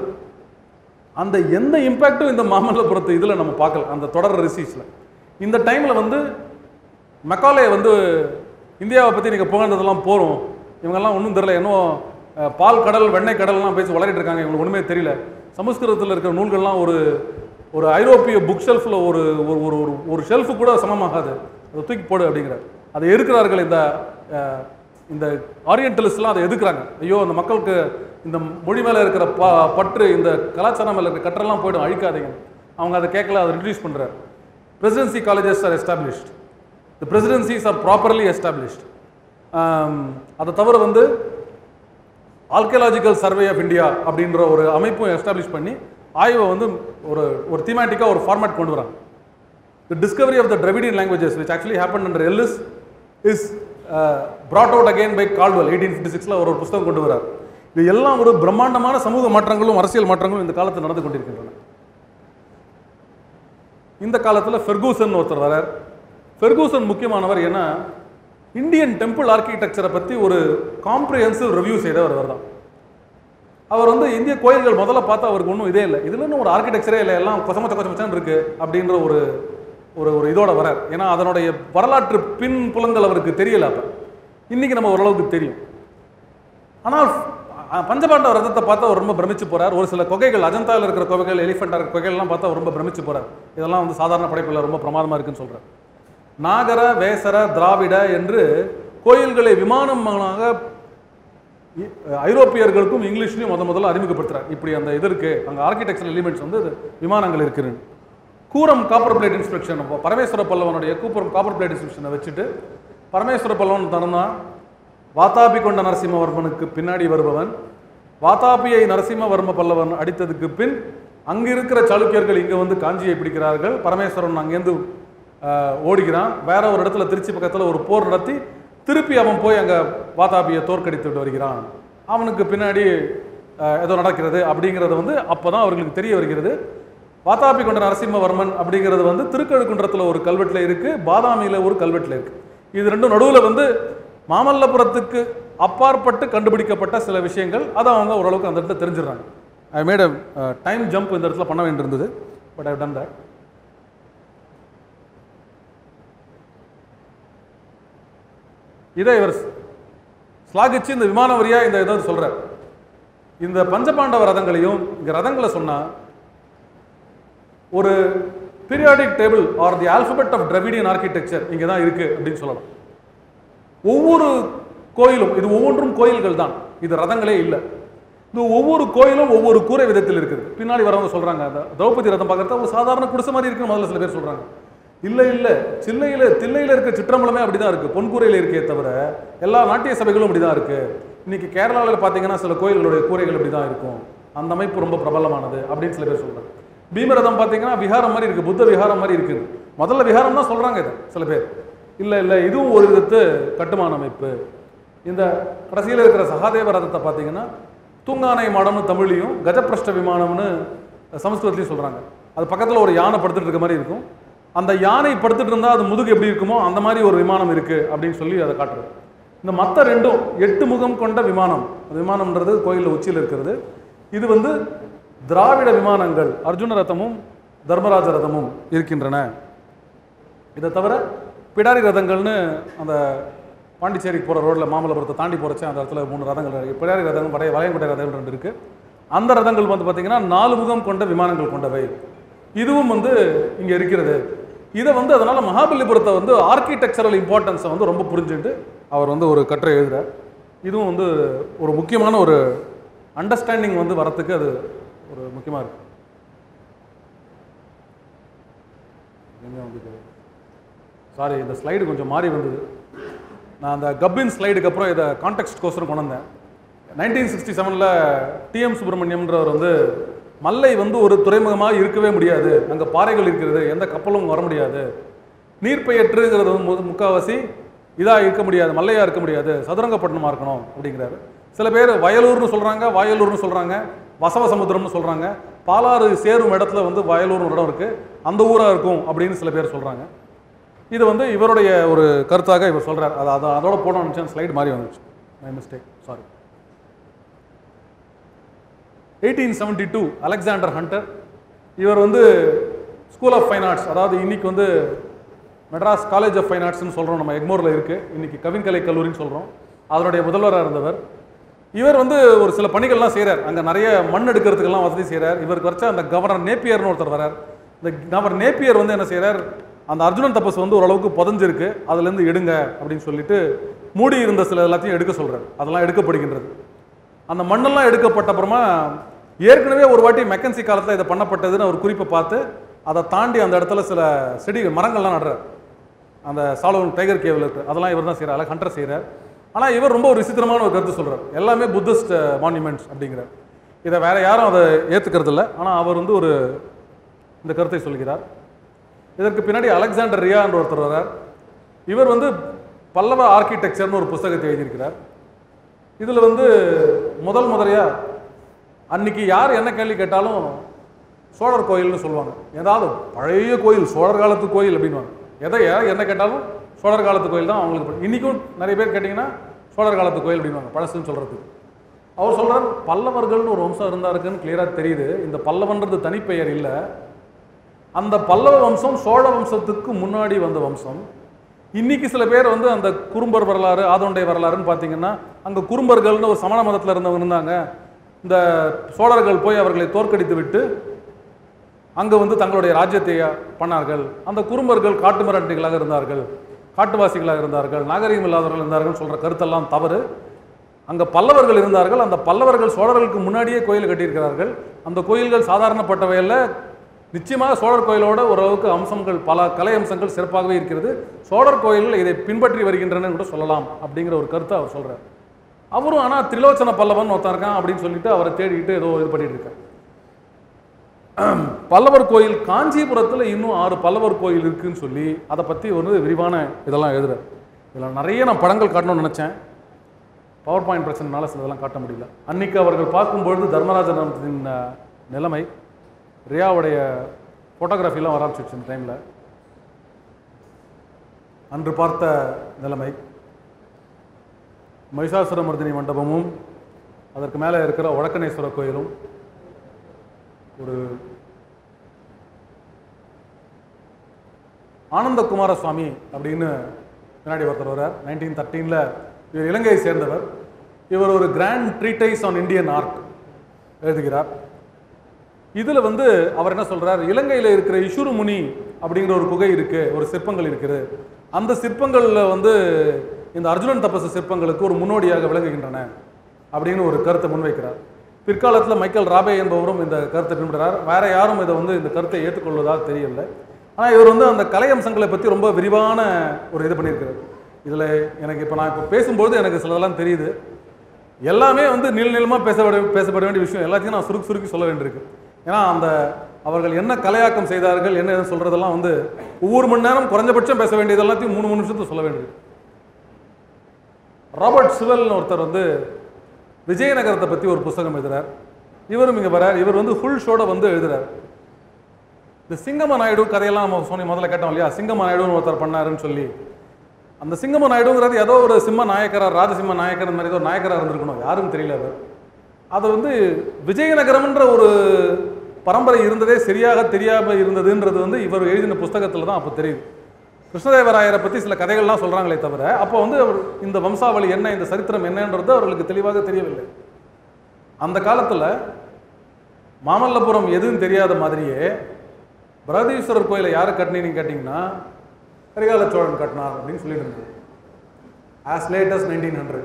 அந்த எந்த இம்பேக்டும் இந்த மாமல்லபுரத்து இதில் நம்ம பார்க்கல அந்த தொடர் ரிசீஸில் இந்த டைமில் வந்து மெக்காலே வந்து இந்தியாவை பற்றி நீங்கள் புகழ்ந்ததெல்லாம் போகிறோம் இவங்கெல்லாம் ஒன்றும் தெரியல இன்னும் அஹ், பால் கடல் வெண்ணெய் கடல்லாம் பேசி வளரிட்டு இருக்காங்க இவங்களுக்கு ஒன்றுமே தெரியல சமஸ்கிருதத்தில் இருக்கிற நூல்கள்லாம் ஒரு ஒரு ஐரோப்பிய புக் ஷெல்ஃபில் ஒரு ஒரு ஒரு ஒரு ஒரு ஷெல்ஃபு கூட சமமாகாது அதை தூக்கி போடு அப்படிங்கிறார் அதை எதுக்குறார்கள் இந்த அஹ், இந்த ஆரியன்டலிஸ்ட்லாம் அதை எதுக்குறாங்க ஐயோ அந்த மக்களுக்கு இந்த மொழி மேலே இருக்கிற ப பற்று இந்த கலாச்சாரம் மேலே இருக்கிற கற்றெல்லாம் போய்டும் அழிக்காதீங்க அவங்க அதை கேட்கல அதை ரிலீஸ் பண்ணுறாரு presidency colleges are established the presidencies are properly established அதை தவிர வந்து ஆர்கியலாஜிக்கல் சர்வே ஆஃப் இந்தியா அப்படின்ற ஒரு அமைப்பும் எஸ்டாப்ளிஷ் பண்ணி ஆய்வை வந்து ஒரு ஒரு தீமேட்டிக்காக ஒரு ஃபார்மேட் கொண்டு வராங்க the discovery of the Dravidian languages which actually happened under Ellis is uh, brought out again by Caldwell 1856ல ஒரு ஒரு புஸ்தகம் கொண்டு வரார் இது எல்லாம் ஒரு பிரம்மாண்டமான சமூக மாற்றங்களும் அரசியல் மாற்றங்களும் இந்த காலத்தில் நடந்து கொண்டிருக்கின்றன இந்த காலத்தில் ஃபெர்கூசன் ஒருத்தர் வரார் ஃபெர்கூசன் முக்கியமானவர் ஏன்னா இந்தியன் டெம்பிள் ஆர்கிடெக்சரை பற்றி ஒரு காம்ப்ரிஹென்சிவ் ரிவ்யூ செய்தவர் அவர் தான் அவர் வந்து இந்திய கோயில்கள் முதல்ல பார்த்தா அவருக்கு ஒன்றும் இதே இல்லை இதுல இன்னும் ஒரு ஆர்கிடெக்சரே இல்லை எல்லாம் கொசமச்ச கொசமச்சான் இருக்கு அப்படின்ற ஒரு ஒரு ஒரு இதோட வரார் ஏன்னா அதனுடைய வரலாற்று பின் புலங்கள் அவருக்கு தெரியல அப்போ இன்னைக்கு நம்ம ஓரளவுக்கு தெரியும் ஆனால் அஹ், பஞ்சபாண்டவ ரதத்தை பார்த்தா அவர் ரொம்ப பிரமிச்சு போறார் ஒரு சில குகைகள் அஜந்தாவில் இருக்கிற குகைகள் எலிஃபெண்டா இருக்கிற குகைகள்லாம் பார்த்தா அவர் ரொம்ப பிரமிச்சு போறார் இதெல்லாம் வந்து சாதாரண படைப்பில் ரொம்ப பிரமாதமா இருக்குன்னு சொல்றார் நாகர வேசர திராவிட என்று கோயில்களை விமானமாக இ- ஐரோப்பியர்களுக்கும் இங்கிலீஷ்லையும் முத முதல்ல அறிமுகப்படுத்துறார் இப்படி அந்த இது இருக்கு அங்க ஆர்கிடெக்சரல் எலிமெண்ட்ஸ் வந்து இது விமானங்கள் இருக்குன்னு Kuram copper plate inspection Parameswara பல்லவனுடைய கூப்புரம் காப்பர் பிளேட் இன்ஸ்பெக்ஷனை வச்சுட்டு பரமேஸ்வர பல்லவன் தனனா வாதாபி கொண்ட நரசிம்மவர்மனுக்கு பின்னாடி வருபவன் வாதாபியை நரசிம்மவர்ம பல்லவன் அடித்ததுக்கு பின் அங்க இருக்கிற சாளுக்கியர்கள் இங்க வந்து காஞ்சியை பிடிக்கிறார்கள் பரமேஸ்வரன் அங்கேருந்து ஆஹ், ஓடுகிறான் வேற ஒரு இடத்துல திருச்சி பக்கத்துல ஒரு போர் நடத்தி திருப்பி அவன் போய் அங்க வாதாபியை தோற்கடித்துட்டு வருகிறான் அவனுக்கு பின்னாடி ஆஹ், ஏதோ நடக்கிறது அப்படிங்கிறது வந்து அப்பதான் அவர்களுக்கு தெரிய வருகிறது வாதாபி கொண்ட நரசிம்மவர்மன் அப்படிங்கிறது வந்து திருக்கழுக்குன்றத்தில் ஒரு கல்வெட்டில் இருக்கு பாதாமியில ஒரு கல்வெட்டில் இருக்கு இது ரெண்டும் நடுவில் வந்து மாமல்லபுரத்துக்கு அப்பாற்பட்டு கண்டுபிடிக்கப்பட்ட சில விஷயங்கள் அதை அவங்க ஓரளவுக்கு அந்த இடத்துல தெரிஞ்சிடறாங்க I made a time jump இந்த இடத்துல பண்ண வேண்டியிருந்தது பட் ஐ டன் தட் இதை இவர் ஸ்லாகிச்சு இந்த விமான வரியா இந்த இதை சொல்றார் இந்த பஞ்சபாண்டவ ரதங்களையும் இங்க ரதங்களை சொன்னா ஒரு periodic table or the alphabet of Dravidian architecture இங்கே தான் இருக்கு அப்படின்னு சொல்லலாம் ஒவ்வொரு கோயிலும் இது ஒவ்வொன்றும் கோயில்கள் தான் இது ரதங்களே இல்லை இது ஒவ்வொரு கோயிலும் ஒவ்வொரு கூரை விதத்தில் இருக்குது பின்னாடி வரவங்க சொல்றாங்க அந்த திரௌபதி ரதம் பார்க்கறத ஒரு சாதாரண குடிசை மாதிரி இருக்குன்னு முதல்ல சில பேர் சொல்றாங்க இல்ல இல்ல சில்லையில தில்லையில இருக்க சிற்றம்பலமே அப்படிதான் இருக்கு பொன்கூரையில இருக்கே தவிர எல்லா நாட்டிய சபைகளும் அப்படிதான் இருக்கு இன்னைக்கு கேரளாவில் பார்த்தீங்கன்னா சில கோயில்களுடைய கூரைகள் அப்படிதான் இருக்கும் அந்த அமைப்பு ரொம்ப பிரபலமானது அப்படின்னு சில பேர் சொல்றாங்க பீமரதம் பார்த்தீங்கன்னா விஹாரம் மாதிரி இருக்கு புத்த விஹாரம் மாதிரி இருக்கு முதல்ல விஹாரம் தான் சொல்றாங்க இது சில பேர் இல்ல இல்ல இதுவும் ஒரு விதத்து கட்டுமான அமைப்பு இந்த கடைசியில் இருக்கிற சகாதேவ ரதத்தை பார்த்தீங்கன்னா தூங்கானை மாடம்னு தமிழ்லையும் கஜப்பிரஷ்ட விமானம்னு சமஸ்கிருதத்துலையும் சொல்றாங்க அது பக்கத்தில் ஒரு யானை படுத்துட்டு இருக்க மாதிரி இருக்கும் அந்த யானை படுத்துட்டு இருந்தால் அது முதுகு எப்படி இருக்குமோ அந்த மாதிரி ஒரு விமானம் இருக்கு அப்படின்னு சொல்லி அதை காட்டுறது இந்த மற்ற ரெண்டும் எட்டு முகம் கொண்ட விமானம் அந்த விமானம்ன்றது கோயிலில் உச்சியில் இருக்கிறது இது வந்து திராவிட விமானங்கள் அர்ஜுன ரதமும் தர்மராஜ ரதமும் இருக்கின்றன இதை தவிர பிடாரி ரதங்கள்னு அந்த பாண்டிச்சேரிக்கு போகிற ரோட்டில் மாமல்லபுரத்தை தாண்டி போகிறச்சே அந்த இடத்துல மூணு ரதங்கள் இருக்கு பிடாரி ரதங்கள் வடைய வளையங்கோட்டை ரதங்கள் ரெண்டு இருக்குது அந்த ரதங்கள் வந்து பார்த்திங்கன்னா நாலு முகம் கொண்ட விமானங்கள் கொண்டவை இதுவும் வந்து இங்கே இருக்கிறது இதை வந்து அதனால் மகாபலிபுரத்தை வந்து ஆர்கிடெக்சரல் இம்பார்ட்டன்ஸை வந்து ரொம்ப புரிஞ்சுட்டு அவர் வந்து ஒரு கட்டுரை எழுதுறார் இதுவும் வந்து ஒரு முக்கியமான ஒரு அண்டர்ஸ்டாண்டிங் வந்து வரத்துக்கு அது ஒரு முக்கியமாக இருக்கு சாரி இந்த ஸ்லைடு கொஞ்சம் மாறி வந்தது நான் அந்த கப்பின் ஸ்லைடுக்கு அப்புறம் இதை கான்டெக்ட் கோசரம் கொண்டு வந்தேன் நைன்டீன் சிக்ஸ்டி செவனில் டிஎம் சுப்பிரமணியம்ன்றவர் வந்து மல்லை வந்து ஒரு துறைமுகமாக இருக்கவே முடியாது அங்கே பாறைகள் இருக்கிறது எந்த கப்பலும் வர முடியாது நீர்ப்பெயற்றுங்கிறது வந்து மு- முக்காவாசி இதாக இருக்க முடியாது மல்லையாக இருக்க முடியாது சதுரங்கப்பட்டினமாக இருக்கணும் அப்படிங்கிறாரு சில பேர் வயலூர்னு சொல்கிறாங்க வாயலூர்னு சொல்கிறாங்க வசவ சமுத்திரம்னு சொல்கிறாங்க பாலாறு சேரும் இடத்துல வந்து வயலூர்னு ஒரு இடம் இருக்குது அந்த ஊராக இருக்கும் அப்படின்னு சில பேர் சொல்கிறாங்க இது வந்து இவருடைய ஒரு கருத்தாக இவர் சொல்றார் அது அது அதோட போன நினச்சேன் ஸ்லைடு மாறி வந்துச்சு my mistake sorry eighteen seventy two Alexander Hunter இவர் வந்து ஸ்கூல் ஆஃப் ஃபைன் ஆர்ட்ஸ் அதாவது இன்னைக்கு வந்து மெட்ராஸ் காலேஜ் ஆஃப் ஃபைன் ஆர்ட்ஸ்னு சொல்கிறோம் நம்ம எக்மோரில் இருக்குது இன்னைக்கு கவின்கலை கல்லூரின்னு சொல்கிறோம் அதனுடைய முதல்வராக இருந்தவர் இவர் வந்து ஒரு சில பணிகள்லாம் செய்கிறார் அங்கே நிறைய மண் எடுக்கிறதுக்கெல்லாம் வசதி செய்கிறார் இவருக்கு வச்ச அந்த கவர்னர் நேப்பியர்னு ஒருத்தர் வரார் இந்த கவர்னர் நேப்பியர் வந்து என்ன செய்கிறார் அந்த அர்ஜுனன் தபஸ் வந்து ஓரளவுக்கு புதஞ்சிருக்கு அதுலேருந்து எடுங்க அப்படின்னு சொல்லிட்டு மூடி இருந்த சில எல்லாத்தையும் எடுக்க சொல்கிறார் அதெல்லாம் எடுக்கப்படுகின்றது அந்த மண்ணெல்லாம் எடுக்கப்பட்ட அப்புறமா ஏற்கனவே ஒரு வாட்டி மெக்கன்சி காலத்தில் இதை பண்ணப்பட்டதுன்னு ஒரு குறிப்பை பார்த்து அதை தாண்டி அந்த இடத்துல சில செடி மரங்கள்லாம் நடுறார் அந்த சாலோன் டைகர் கேவில் இருக்கு அதெல்லாம் இவர் தான் செய்கிறார் ஹண்டர் செய்கிறார் ஆனால் இவர் ரொம்ப ஒரு விசித்திரமான ஒரு கருத்து சொல்றார் எல்லாமே புத்திஸ்ட் மான்யூமெண்ட்ஸ் அப்படிங்கிறார் இதை வேற யாரும் அதை ஏற்றுக்கிறது இல்லை ஆனால் அவர் வந்து ஒரு இந்த கருத்தை சொல்கிறார் இதற்கு பின்னாடி அலெக்சாண்டர் ரியா என்ற ஒருத்தர் வர்றார் இவர் வந்து பல்லவ ஆர்கிடெக்சர்னு ஒரு புஸ்தகத்தை எழுதியிருக்கிறார் இதில் வந்து முதல் முதலையா அன்னைக்கு யார் என்ன கேள்வி கேட்டாலும் சோழர் கோயில்னு சொல்லுவாங்க ஏதாவது பழைய கோயில் சோழர் காலத்து கோயில் அப்படின்வாங்க எதை யார் என்ன கேட்டாலும் சோழர் காலத்து கோயில் தான் அவங்களுக்கு பிடிக்கும். இன்னைக்கும் நிறைய பேர் கேட்டிங்கன்னா சோழர் காலத்து கோயில் அப்படின்வாங்க பழசுன்னு சொல்கிறதுக்கு அவர் சொல்றார் பல்லவர்கள்னு ஒரு வம்சம் இருந்தாருக்குன்னு கிளியராக தெரியுது இந்த பல்லவன்றது தனிப்பெயர் இல்லை அந்த பல்லவ வம்சம் சோழ வம்சத்துக்கு முன்னாடி வந்த வம்சம் இன்னைக்கு சில பேர் வந்து அந்த குறும்பர் வரலாறு ஆதோண்டை வரலாறுன்னு பார்த்தீங்கன்னா அங்கே குறும்பர்கள்னு ஒரு சமண மதத்தில் இருந்தவங்க இருந்தாங்க இந்த சோழர்கள் போய் அவர்களை தோற்கடித்து விட்டு அங்கே வந்து தங்களுடைய ராஜ்யத்தை பண்ணார்கள் அந்த குறும்பர்கள் காட்டு மிராண்டிகளாக இருந்தார்கள் காட்டுவாசிகளாக இருந்தார்கள் நாகரிகம் இல்லாதவர்கள் இருந்தார்கள் சொல்கிற கருத்தெல்லாம் தவறு அங்கே பல்லவர்கள் இருந்தார்கள் அந்த பல்லவர்கள் சோழர்களுக்கு முன்னாடியே கோயில் கட்டியிருக்கிறார்கள் அந்த கோயில்கள் சாதாரணப்பட்டவை அல்ல நிச்சயமாக சோழர் கோயிலோட ஓரளவுக்கு அம்சங்கள் பல கலை அம்சங்கள் சிறப்பாகவே இருக்கிறது சோழர் கோயில்கள் இதை பின்பற்றி வருகின்றன கூட சொல்லலாம் அப்படிங்கிற ஒரு கருத்தை அவர் சொல்றார் அவரும் ஆனால் திரிலோச்சன பல்லவன் ஒருத்தன் இருக்கான் அப்படின்னு சொல்லிட்டு அவரை தேடிட்டு ஏதோ இது பண்ணிட்டு இருக்கார் பல்லவர் கோயில் காஞ்சிபுரத்தில் இன்னும் ஆறு பல்லவர் கோயில் இருக்குன்னு சொல்லி அதை பற்றி வந்து விரிவான இதெல்லாம் எழுதுறார் இதில் நிறைய நான் படங்கள் காட்டணும்னு நினச்சேன் பவர் பாயிண்ட் பிரச்சனைனால சிலதெல்லாம் காட்ட முடியல அன்னைக்கு அவர்கள் பார்க்கும்பொழுது தர்மராஜனின் அஹ், நிலைமை ரியாவுடைய ஃபோட்டோகிராஃபிலாம் வர ஆரம்பிச்சிருச்சு இந்த டைமில் அன்று பார்த்த நிலைமை மகிஷாசுரமர்தினி மண்டபமும் அதற்கு மேலே இருக்கிற வடக்கணேஸ்வரர் கோயிலும் ஒரு ஆனந்தகுமார சுவாமி அப்படின்னு பின்னாடி ஒருத்தர் வர்றார் நைன்டீன் தேர்ட்டீனில் இவர் இலங்கையை சேர்ந்தவர் இவர் ஒரு grand treatise on Indian art எழுதுகிறார் இதில் வந்து அவர் என்ன சொல்றார் இலங்கையில் இருக்கிற இஷுரு முனி அப்படிங்கிற ஒரு குகை இருக்கு ஒரு சிற்பங்கள் இருக்குது அந்த சிற்பங்களில் வந்து இந்த அர்ஜுனன் தபசு சிற்பங்களுக்கு ஒரு முன்னோடியாக விளங்குகின்றன அப்படின்னு ஒரு கருத்தை முன்வைக்கிறார் பிற்காலத்தில் மைக்கேல் ராபே என்பவரும் இந்த கருத்தை பின்பற்றுறார் வேற யாரும் இதை வந்து இந்த கருத்தை ஏற்றுக்கொள்வதாக தெரியல ஆனால் இவர் வந்து அந்த கலை அம்சங்களை பற்றி ரொம்ப விரிவான ஒரு இது பண்ணியிருக்கிறார் இதில் எனக்கு இப்போ நான் இப்போ பேசும்போது எனக்கு சிலதெல்லாம் தெரியுது எல்லாமே வந்து நீள் நீளமாக பேசப்பட பேசப்பட வேண்டிய விஷயம் எல்லாத்தையும் நான் சுருக்கி சுருக்கி சொல்ல வேண்டியிருக்கு ஏன்னா அந்த அவர்கள் என்ன கலையாக்கம் செய்தார்கள் என்ன ஏதுன்னு சொல்றதெல்லாம் வந்து ஒவ்வொரு மணி நேரம் குறைஞ்சபட்சம் பேச வேண்டியது எல்லாத்தையும் மூணு மூணு நிமிஷத்துக்கு சொல்ல வேண்டியது ராபர்ட் சிவல்னு ஒருத்தர் வந்து விஜயநகரத்தை பற்றி ஒரு புஸ்தகம் எழுதுறார் இவரும் இங்கே வரார் இவர் வந்து ஃபுல் ஷோட வந்து எழுதுறார் இந்த சிங்கம நாயுடு கதையெல்லாம் நம்ம சொன்னி முதல்ல கேட்டோம் இல்லையா சிங்கம நாயுடுன்னு ஒருத்தர் பண்ணாருன்னு சொல்லி அந்த சிங்கம நாயுடுங்கிறது ஏதோ ஒரு சிம்ம நாயக்கரா ராஜசிம்ம நாயக்கர் அந்த மாதிரி ஏதோ நாயக்கராக இருந்திருக்கணும் யாரும் தெரியல அவர் அது வந்து விஜயநகரம்ன்ற ஒரு பரம்பரை இருந்ததே சரியாக தெரியாமல் இருந்ததுன்றது வந்து இவர் எழுதின புஸ்தகத்தில் தான் அப்போ தெரியுது கிருஷ்ணதேவராயரை பற்றி சில கதைகள்லாம் சொல்கிறாங்களே தவிர அப்போ வந்து அவர் இந்த வம்சாவளி என்ன இந்த சரித்திரம் என்னன்றது அவர்களுக்கு தெளிவாக தெரியவில்லை அந்த காலத்தில் மாமல்லபுரம் எதுவும் தெரியாத மாதிரியே பிரகதீஸ்வரர் கோயிலை யார் கட்டினீங்கன்னு கேட்டிங்கன்னா கரிகால சோழன் கட்டினார் அப்படின்னு சொல்லிட்டு இருந்தது as late as nineteen hundred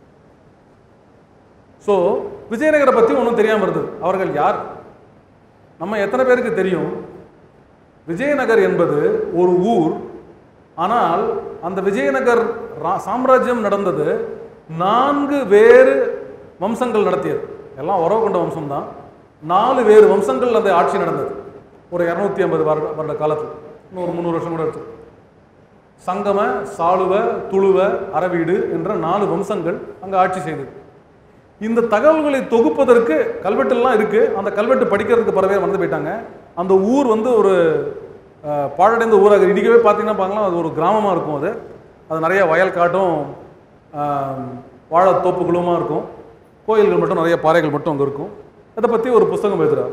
so விஜயநகரை பற்றி ஒன்றும் தெரியாமல் இருந்தது அவர்கள் யார் நம்ம எத்தனை பேருக்கு தெரியும் விஜயநகர் என்பது ஒரு ஊர் ஆனால் அந்த விஜயநகர் ரா- சாம்ராஜ்யம் நடந்தது நான்கு வேறு வம்சங்கள் நடத்தியது எல்லாம் உறவு கொண்ட வம்சம் தான் நாலு வேறு வம்சங்கள் அந்த ஆட்சி நடந்தது ஒரு இரநூத்தி ஐம்பது வருட வருட காலத்தில் இன்னும் ஒரு முந்நூறு வருஷம் கூட இருக்கு சங்கம சாளுவ துளுவ அரவீடு என்ற நாலு வம்சங்கள் அங்கே ஆட்சி செய்தது இந்த தகவல்களை தொகுப்பதற்கு கல்வெட்டெல்லாம் இருக்கு அந்த கல்வெட்டு படிக்கிறதுக்கு பல பேர் மறந்து போயிட்டாங்க அந்த ஊர் வந்து ஒரு அஹ், பாழடைந்த ஊராக இன்றைக்கவே பார்த்தீங்கன்னா பார்க்கலாம் அது ஒரு கிராமமாக இருக்கும் அது அது நிறைய வயல் காட்டும் ஆஹ், வாழைத் தோப்புகளுமா இருக்கும் கோயில்கள் மட்டும் நிறைய பாறைகள் மட்டும் அங்கே இருக்கும் இதை பற்றி ஒரு புஸ்தகம் எழுதுறார்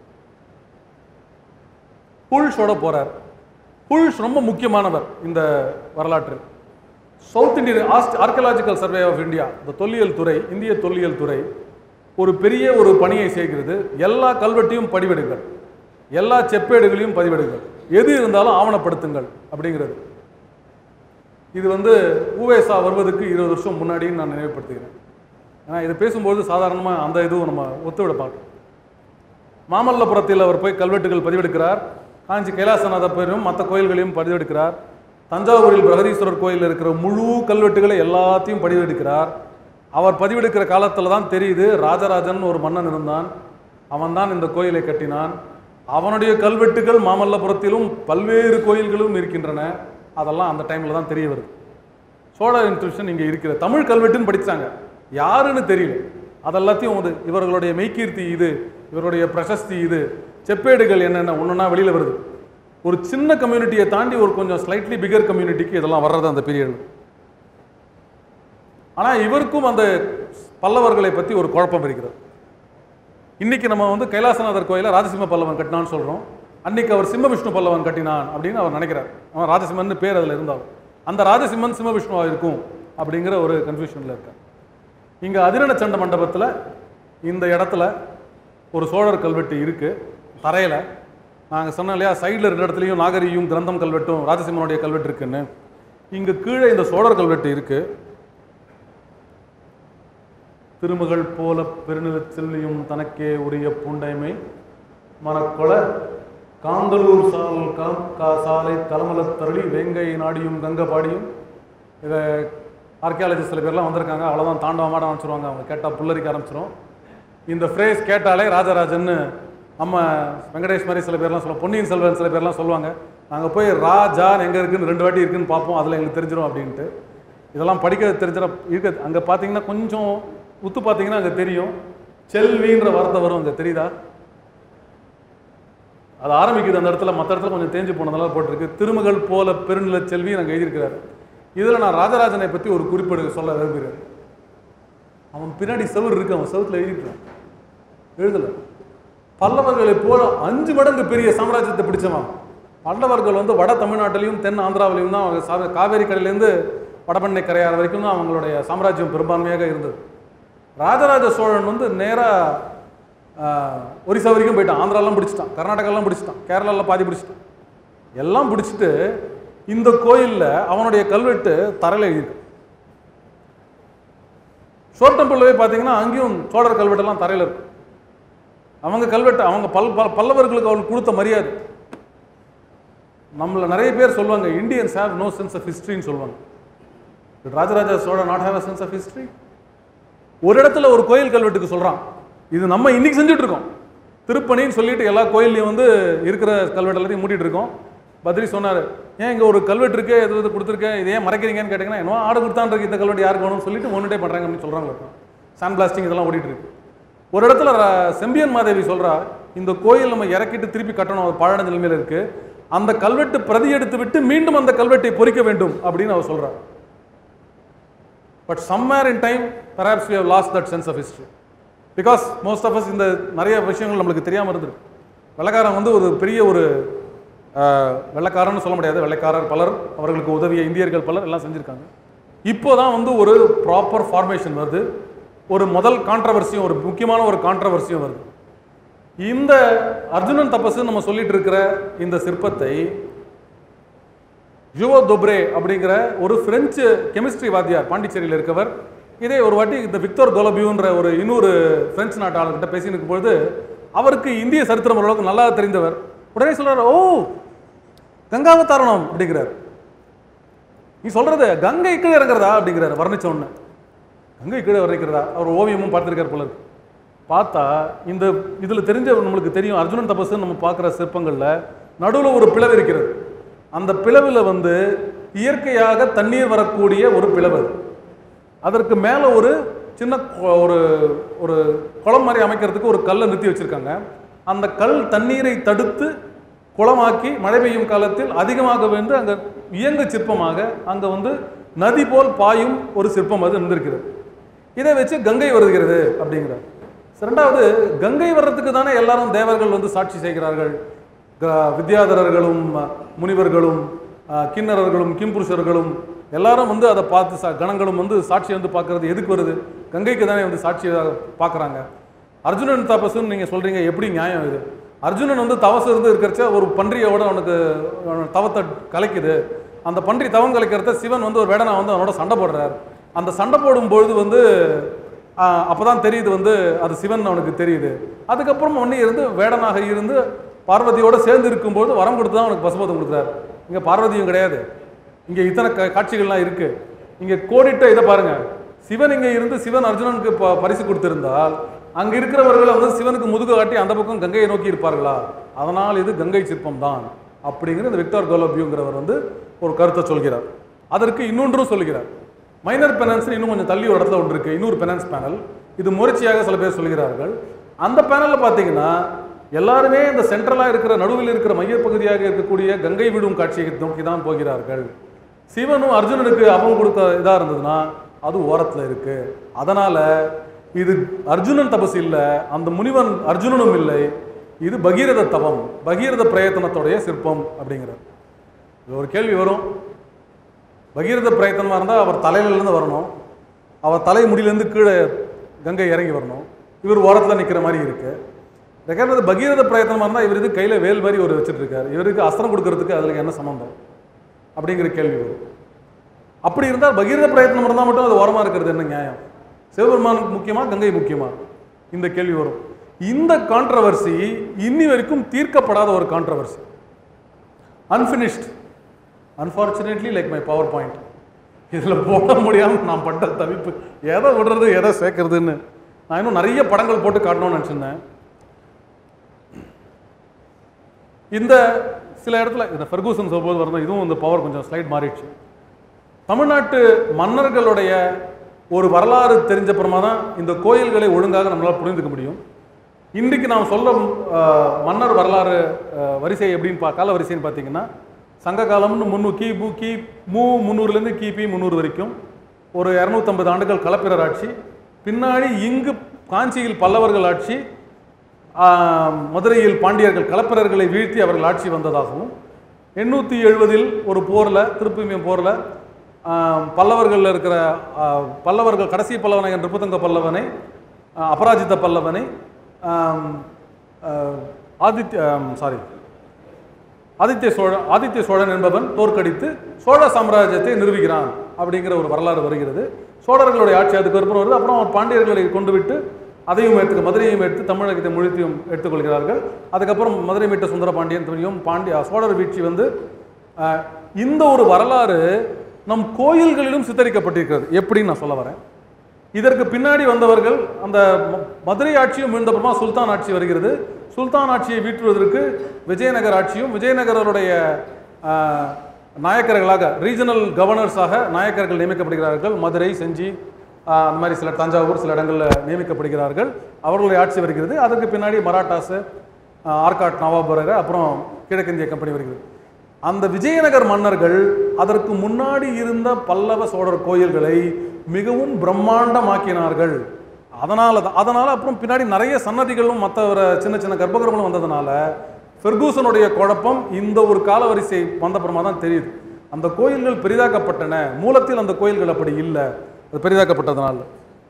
புல்ஷோட போறார் புல்ஷ் ரொம்ப முக்கியமானவர் இந்த வரலாற்றில் சவுத் இந்தியன் ஆஸ்ட் ஆர்கியலாஜிக்கல் சர்வே ஆஃப் இந்தியா இந்த தொல்லியல் துறை இந்திய தொல்லியல் துறை ஒரு பெரிய ஒரு பணியை செய்கிறது எல்லா கல்வெட்டையும் பதிவிடுங்கள் எல்லா செப்பேடுகளையும் பதிவிடுங்கள் எது இருந்தாலும் ஆவணப்படுத்துங்கள் அப்படிங்கிறது இது வந்து ஊவேசா வருவதற்கு இருபது வருஷம் முன்னாடின்னு நான் நினைவுபடுத்துகிறேன் ஏன்னா இது பேசும்போது சாதாரணமாக அந்த இதுவும் நம்ம ஒத்துவிட பார்க்கணும் மாமல்லபுரத்தில் அவர் போய் கல்வெட்டுகள் பதிவெடுக்கிறார் காஞ்சி கைலாசநாதர் கோயிலும் மற்ற கோயில்களையும் பதிவெடுக்கிறார் தஞ்சாவூரில் பிரகதீஸ்வரர் கோயிலில் இருக்கிற முழு கல்வெட்டுகளை எல்லாத்தையும் பதிவெடுக்கிறார் அவர் பதிவெடுக்கிற காலத்தில் தான் தெரியுது ராஜராஜன் ஒரு மன்னன் இருந்தான் அவன்தான் இந்த கோயிலை கட்டினான் அவனுடைய கல்வெட்டுகள் மாமல்லபுரத்திலும் பல்வேறு கோயில்களும் இருக்கின்றன அதெல்லாம் அந்த டைமில் தான் தெரிய வருது சோழர் இன்ஸ்டியூஷன் இங்கே இருக்கிற தமிழ் கல்வெட்டுன்னு படிச்சாங்க யாருன்னு தெரியல அதெல்லாத்தையும் வந்து இவர்களுடைய மெய்கீர்த்தி இது இவருடைய பிரசஸ்தி இது செப்பேடுகள் என்னென்ன ஒன்றுனா வெளியில் வருது ஒரு சின்ன கம்யூனிட்டியை தாண்டி ஒரு கொஞ்சம் ஸ்லைட்லி பிகர் கம்யூனிட்டிக்கு இதெல்லாம் வர்றது அந்த பீரியடில் ஆனால் இவருக்கும் அந்த பல்லவர்களை பற்றி ஒரு குழப்பம் இருக்கிறது இன்னைக்கு நம்ம வந்து கைலாசநாதர் கோயிலை ராஜசிம்ம பல்லவன் கட்டினான்னு சொல்கிறோம் அன்னைக்கு அவர் சிம்ம விஷ்ணு பல்லவன் கட்டினான் அப்படின்னு அவர் நினைக்கிறார் அவன் ராஜசிம்மன் பேர் அதில் இருந்தாலும் அந்த ராஜசிம்மன் சிம்ம விஷ்ணுவாக இருக்கும் அப்படிங்கிற ஒரு கன்ஃபியூஷனில் இருக்கார் இங்கே அதிரண சண்ட மண்டபத்தில் இந்த இடத்துல ஒரு சோழர் கல்வெட்டு இருக்குது தரையில் நாங்கள் சொன்னோம் இல்லையா சைடில் ரெண்டு இடத்துலையும் நாகரியும் கிரந்தம் கல்வெட்டும் ராஜசிம்மனுடைய கல்வெட்டு இருக்குன்னு இங்கே கீழே இந்த சோழர் கல்வெட்டு இருக்குது திருமகள் போல பெருநிலச் செல்லியும் தனக்கே உரிய பூண்டைமை மனக்கொள காந்தலூர் சால் கம் கா சாலை கலமலத் தருளி வேங்கை நாடியும் கங்க பாடியும் இதை ஆர்கியாலஜிஸ்ட் சில பேர்லாம் வந்திருக்காங்க அவ்வளோதான் தாண்டவ மாட ஆரம்பிச்சிருவாங்க அவங்க கேட்டால் புல்லரிக்க ஆரம்பிச்சிரும் இந்த ஃப்ரேஸ் கேட்டாலே ராஜராஜன்னு நம்ம வெங்கடேஷ் மாதிரி சில பேர்லாம் சொல்லுவோம் பொன்னியின் செல்வன் சில பேர்லாம் சொல்லுவாங்க நாங்கள் போய் ராஜா எங்கே இருக்குன்னு ரெண்டு வாட்டி இருக்குன்னு பார்ப்போம் அதில் எங்களுக்கு தெரிஞ்சிடும் அப்படின்ட்டு இதெல்லாம் படிக்க தெரிஞ்சிட இருக்க அங்கே பார்த்தீங்கன்னா கொஞ்சம் உத்து பார்த்தீங்கன்னா அங்கே தெரியும் செல்வின்ற வார்த்தை வரும் அங்கே தெரியுதா அது ஆரம்பிக்குது அந்த இடத்துல மற்ற இடத்துல கொஞ்சம் தேஞ்சு போனதெல்லாம் போட்டிருக்கு திருமகள் போல பெருநில செல்வி நாங்கள் எழுதியிருக்கிறாரு இதில் நான் ராஜராஜனை பற்றி ஒரு குறிப்பிடு சொல்ல விரும்புகிறேன் அவன் பின்னாடி செவுர் இருக்கு அவன் செவுத்துல எழுதிட்டான் எழுதல பல்லவர்களை போல அஞ்சு மடங்கு பெரிய சாம்ராஜ்யத்தை பிடிச்சவன் பல்லவர்கள் வந்து வட தமிழ்நாட்டிலையும் தென் ஆந்திராவிலையும் தான் அவங்க சா- காவேரி கரையிலேருந்து வடபண்ணை கரையார் வரைக்கும் தான் அவங்களுடைய சாம்ராஜ்யம் பெரும்பான்மையாக இருந்தது ராஜராஜ சோழன் வந்து நேராக ஒரிசா வரைக்கும் போயிட்டான் ஆந்திராலாம் பிடிச்சிட்டான் கர்நாடகாலாம் பிடிச்சிட்டான் கேரளாலாம் பாதி பிடிச்சிட்டான் எல்லாம் பிடிச்சிட்டு இந்த கோயிலில் அவனுடைய கல்வெட்டு தரையில் எழுதியிருக்கு ஷோர் டெம்பிள்லவே பார்த்தீங்கன்னா அங்கேயும் சோழர் கல்வெட்டெல்லாம் தரையில் இருக்கு அவங்க கல்வெட்டு அவங்க பல் பல் பல்லவர்களுக்கு அவங்களுக்கு கொடுத்த மரியாதை நம்மள நிறைய பேர் சொல்லுவாங்க Indians have no sense of ஹிஸ்ட்ரின்னு சொல்லுவாங்க Rajaraja Chola not have a sense of history ஒரு இடத்துல ஒரு கோயில் கல்வெட்டுக்கு சொல்றான் இது நம்ம இன்னைக்கு செஞ்சுட்டு இருக்கோம் திருப்பணின்னு சொல்லிட்டு எல்லா கோயில்லையும் வந்து இருக்கிற கல்வெட்டு எல்லாத்தையும் மூடிட்டு இருக்கோம் பத்ரி சொன்னார் ஏன் இங்கே ஒரு கல்வெட்டு இருக்கு எது இது கொடுத்துருக்கேன் இதை ஏன் மறைக்கிறீங்கன்னு கேட்டிங்கன்னா என்ன ஆடு கொடுத்தான் இருக்கு இந்த கல்வெட்டு யாருக்கு வேணும்னு சொல்லிட்டு ஒன்றுட்டே பண்ணுறாங்க அப்படின்னு சொல்கிறாங்க சாண்ட் பிளாஸ்டிங் இதெல்லாம் ஓடிட்டு இருக்கு ஒரு இடத்துல ர- செம்பியன் மாதேவி சொல்றா இந்த கோயில் நம்ம இறக்கிட்டு திருப்பி கட்டணும் அது பாழடைஞ்ச நிலைமையில இருக்கு அந்த கல்வெட்டு பிரதி எடுத்து விட்டு மீண்டும் அந்த கல்வெட்டை பொறிக்க வேண்டும் அப்படின்னு அவர் சொல்றா but somewhere in time perhaps we have lost that sense of history because most of us இந்த நிறைய விஷயங்கள் நம்மளுக்கு தெரியாமல் இருந்திருக்கு வெள்ளக்காரன் வந்து ஒரு பெரிய ஒரு ஆஹ், வெள்ளைக்காரன்னு சொல்ல முடியாது வெள்ளைக்காரர் பலர் அவர்களுக்கு உதவிய இந்தியர்கள் பலர் எல்லாம் செஞ்சுருக்காங்க இப்போ தான் வந்து ஒரு ப்ராப்பர் ஃபார்மேஷன் வருது ஒரு முதல் கான்ட்ரவர்சியும் ஒரு முக்கியமான ஒரு கான்ட்ரவர்சியும் வருது இந்த அர்ஜுனன் தபசு நம்ம சொல்லிட்டு இருக்கிற இந்த சிற்பத்தை ஜுவோ தொப்ரே அப்படிங்கிற ஒரு பிரெஞ்சு கெமிஸ்ட்ரி வாத்தியார் பாண்டிச்சேரியில் இருக்கவர் இதே ஒரு வாட்டி இந்த விக்டர் கோலபியூன்ற ஒரு இன்னொரு பிரெஞ்சு நாட்டாளர்கிட்ட பேசின்னு இருக்கும்பொழுது அவருக்கு இந்திய சரித்திரம் ஓரளவுக்கு நல்லா தெரிந்தவர் உடனே சொல்றாரு ஓ கங்காவதாரணம் அப்படிங்கிறார் நீ சொல்றது கங்கை கீழே இறங்குறதா அப்படிங்கிறாரு வர்ணிச்ச உடனே கங்கை கீழே வர்ணிக்கிறதா அவர் ஓவியமும் பார்த்திருக்கார் போல இருக்கு பார்த்தா இந்த இதுல தெரிஞ்ச நம்மளுக்கு தெரியும் அர்ஜுனன் தபசு நம்ம பார்க்குற சிற்பங்கள்ல நடுவுல ஒரு பிளவு இருக்கிறது அந்த பிளவுல வந்து இயற்கையாக தண்ணீர் வரக்கூடிய ஒரு பிளவு அது. அதற்கு மேல ஒரு சின்ன கொ- ஒரு ஒரு குளம் மாதிரி அமைக்கிறதுக்கு ஒரு கல்லை நிறுத்தி வச்சிருக்காங்க அந்த கல் தண்ணீரை தடுத்து குளமாக்கி மழை பெய்யும் காலத்தில் அதிகமாக வந்து அங்க இயங்கு சிற்பமாக அங்க வந்து நதி போல் பாயும் ஒரு சிற்பம் அது இருந்திருக்கிறது இதை வச்சு கங்கை வருகிறது அப்படிங்கிறார் ரெண்டாவது கங்கை வர்றதுக்கு தானே எல்லாரும் தேவர்கள் வந்து சாட்சி செய்கிறார்கள் க- வித்யாதரர்களும் அஹ், முனிவர்களும் அஹ், கிண்ணறர்களும் கிம்புருஷர்களும் எல்லாரும் வந்து அதை பார்த்து சா கணங்களும் வந்து சாட்சி வந்து பார்க்கறது எதுக்கு வருது கங்கைக்கு தானே வந்து சாட்சியாக பார்க்குறாங்க அர்ஜுனன் தபசுன்னு நீங்கள் சொல்கிறீங்க எப்படி நியாயம் இது அர்ஜுனன் வந்து தவசு இருந்து இருக்கிறச்ச ஒரு பன்றியோட அவனுக்கு அவன் தவத்தை கலைக்குது அந்த பன்றி தவம் கலைக்கிறத சிவன் வந்து ஒரு வேடனா வந்து அவனோட சண்டை போடுறார் அந்த சண்டை போடும் பொழுது வந்து அப்போ தான் தெரியுது வந்து அது சிவன் அவனுக்கு தெரியுது அதுக்கப்புறம் ஒன்று இருந்து வேடனாக இருந்து பார்வதியோடு சேர்ந்து இருக்கும்போது வரம் கொடுத்து தான் அவனுக்கு பசுபதம் கொடுக்குறாரு இங்கே பார்வதியும் கிடையாது இங்கே இத்தனை கா- காட்சிகள்லாம் இருக்கு இங்கே கோடிட்ட இதை பாருங்க சிவன் இங்கே இருந்து சிவன் அர்ஜுனனுக்கு ப- பரிசு கொடுத்திருந்தால் அங்க இருக்கிறவர்கள் வந்து சிவனுக்கு முதுகு காட்டி அந்த பக்கம் கங்கையை நோக்கி இருப்பார்களா அதனால் இது கங்கை சிற்பம் தான் அப்படிங்கிற இந்த விக்டர் கோலபியூங்கிறவர் வந்து ஒரு கருத்தை சொல்கிறார் அதற்கு இன்னொன்றும் சொல்கிறார் மைனர் பெனன்ஸ் இன்னும் கொஞ்சம் தள்ளி ஒரு இடத்துல ஒன்று இருக்கு இன்னொரு பெனன்ஸ் பேனல் இது முயற்சியாக சில பேர் சொல்கிறார்கள் அந்த பேனல்ல பார்த்தீங்கன்னா எல்லாருமே இந்த சென்ட்ரலாக இருக்கிற நடுவில் இருக்கிற மையப்பகுதியாக இருக்கக்கூடிய கங்கை விடும் காட்சியை நோக்கி தான் போகிறார்கள் சிவனும் அர்ஜுனனுக்கு அவன் கொடுத்த இதாக இருந்ததுன்னா அது ஓரத்தில் இருக்கு அதனால இது அர்ஜுனன் தபசு இல்லை அந்த முனிவன் அர்ஜுனனும் இல்லை இது பகீரத தவம் பகீரத பிரயத்தனத்துடைய சிற்பம் அப்படிங்கிறார் இது ஒரு கேள்வி வரும் பகீரத பிரயத்தனமாக இருந்தால் அவர் தலையிலேருந்து வரணும் அவர் தலை முடியிலேருந்து கீழே கங்கை இறங்கி வரணும் இவர் ஓரத்தில் நிற்கிற மாதிரி இருக்கு ரெக்கார்டு பகீரத பிரயத்தனமாக இருந்தால் இவர் இது கையில் வேல் மாதிரி ஒரு வச்சுட்டு இருக்காரு இவருக்கு அஸ்திரம் கொடுக்கறதுக்கு அதில் என்ன சம்மந்தம் அப்படிங்கிற கேள்வி வரும் அப்படி இருந்தால் பகீரத பிரயத்தனம் இருந்தால் மட்டும் அது ஓரமாக இருக்கிறது என்ன நியாயம் சிவபெருமானுக்கு முக்கியமா கங்கை முக்கியமா இந்த கேள்வி வரும் இந்த கான்ட்ரவர்சி இன்னி வரைக்கும் தீர்க்கப்படாத ஒரு controversy unfinished unfortunately like my PowerPoint இதில் போட முடியாமல் நான் பட்ட தவிப்பு எதை விடுறது எதை சேர்க்கறதுன்னு நான் இன்னும் நிறைய படங்கள் போட்டு காட்டணும்னு நினச்சிருந்தேன் இந்த சில இடத்துல இந்த ஃபெர்கூசன் சொல்லும்போது வரணும் இதுவும் இந்த பவர் கொஞ்சம் ஸ்லைட் மாறிடுச்சு தமிழ்நாட்டு மன்னர்களுடைய ஒரு வரலாறு தெரிஞ்சப்புறமா தான் இந்த கோயில்களை ஒழுங்காக நம்மளால் புரிந்துக்க முடியும் இன்றைக்கு நாம் சொல்ல அஹ், மன்னர் வரலாறு அஹ், வரிசை எப்படின்னு பா கால வரிசைன்னு பார்த்தீங்கன்னா சங்க காலம்னு முன்னூ கிபு கி மு முந்நூறுலேருந்து கிபி முந்நூறு வரைக்கும் ஒரு இரநூத்தம்பது ஆண்டுகள் களப்பிரர் ஆட்சி பின்னாடி இங்கு காஞ்சியில் பல்லவர்கள் ஆட்சி ஆஹ், மதுரையில் பாண்டியர்கள் களப்பிரர்களை வீழ்த்தி அவர்கள் ஆட்சி வந்ததாகவும் எண்ணூற்றி எழுபதில் ஒரு போரில் திருப்புமியம் போரில் பல்லவர்களில் இருக்கிற ஆஹ், பல்லவர்கள் கடைசி பல்லவனை நிருபதங்க பல்லவனை ஆஹ், அபராஜித பல்லவனை ஆம், ஆஹ், ஆதித்ய சாரி ஆதித்ய சோழ ஆதித்ய சோழன் என்பவன் தோற்கடித்து சோழ சாம்ராஜ்யத்தை நிறுவுகிறான் அப்படிங்கிற ஒரு வரலாறு வருகிறது சோழர்களுடைய ஆட்சி அதுக்கு அப்புறம் வருது அப்புறம் அவர் பாண்டியர்களை கொண்டு விட்டு அதையும் எடுத்து மதுரையும் எடுத்து தமிழகத்தை முழுத்தியும் எடுத்துக்கொள்கிறார்கள் அதுக்கப்புறம் மதுரை மீட்ட சுந்தர பாண்டியன் துணியும் பாண்டிய சோழர் வீழ்ச்சி வந்து அஹ், இந்த ஒரு வரலாறு நம் கோயில்களிலும் சித்தரிக்கப்பட்டிருக்கிறது எப்படின்னு நான் சொல்ல வரேன் இதற்கு பின்னாடி வந்தவர்கள் அந்த ம- மதுரை ஆட்சியும் மீண்டப்புறமா சுல்தான் ஆட்சி வருகிறது சுல்தான் ஆட்சியை வீற்றுவதற்கு விஜயநகர் ஆட்சியும் விஜயநகரருடைய ஆஹ், நாயக்கர்களாக ரீஜனல் கவர்னர்ஸாக நாயக்கர்கள் நியமிக்கப்படுகிறார்கள் மதுரை செஞ்சி ஆஹ், அந்த மாதிரி சில தஞ்சாவூர் சில இடங்களில் நியமிக்கப்படுகிறார்கள் அவர்களுடைய ஆட்சி வருகிறது அதற்கு பின்னாடி மராட்டாஸு ஆஹ், ஆர்காட் நவாப் வரைகிற அப்புறம் கிழக்கிந்திய கம்பெனி வருகிறது அந்த விஜயநகர் மன்னர்கள் அதற்கு முன்னாடி இருந்த பல்லவ சோழர் கோயில்களை மிகவும் பிரம்மாண்டமாக்கினார்கள் அதனால தான் அதனால அப்புறம் பின்னாடி நிறைய சன்னதிகளும் மற்ற ஒரு சின்ன சின்ன கர்ப்பகிரகங்களும் வந்ததுனால ஃபெர்கூசனுடைய குழப்பம் இந்த ஒரு காலவரிசை வந்தப்புறமா தான் தெரியுது அந்த கோயில்கள் பெரிதாக்கப்பட்டன மூலத்தில் அந்த கோயில்கள் அப்படி இல்லை அது பெரிதாக்கப்பட்டதுனால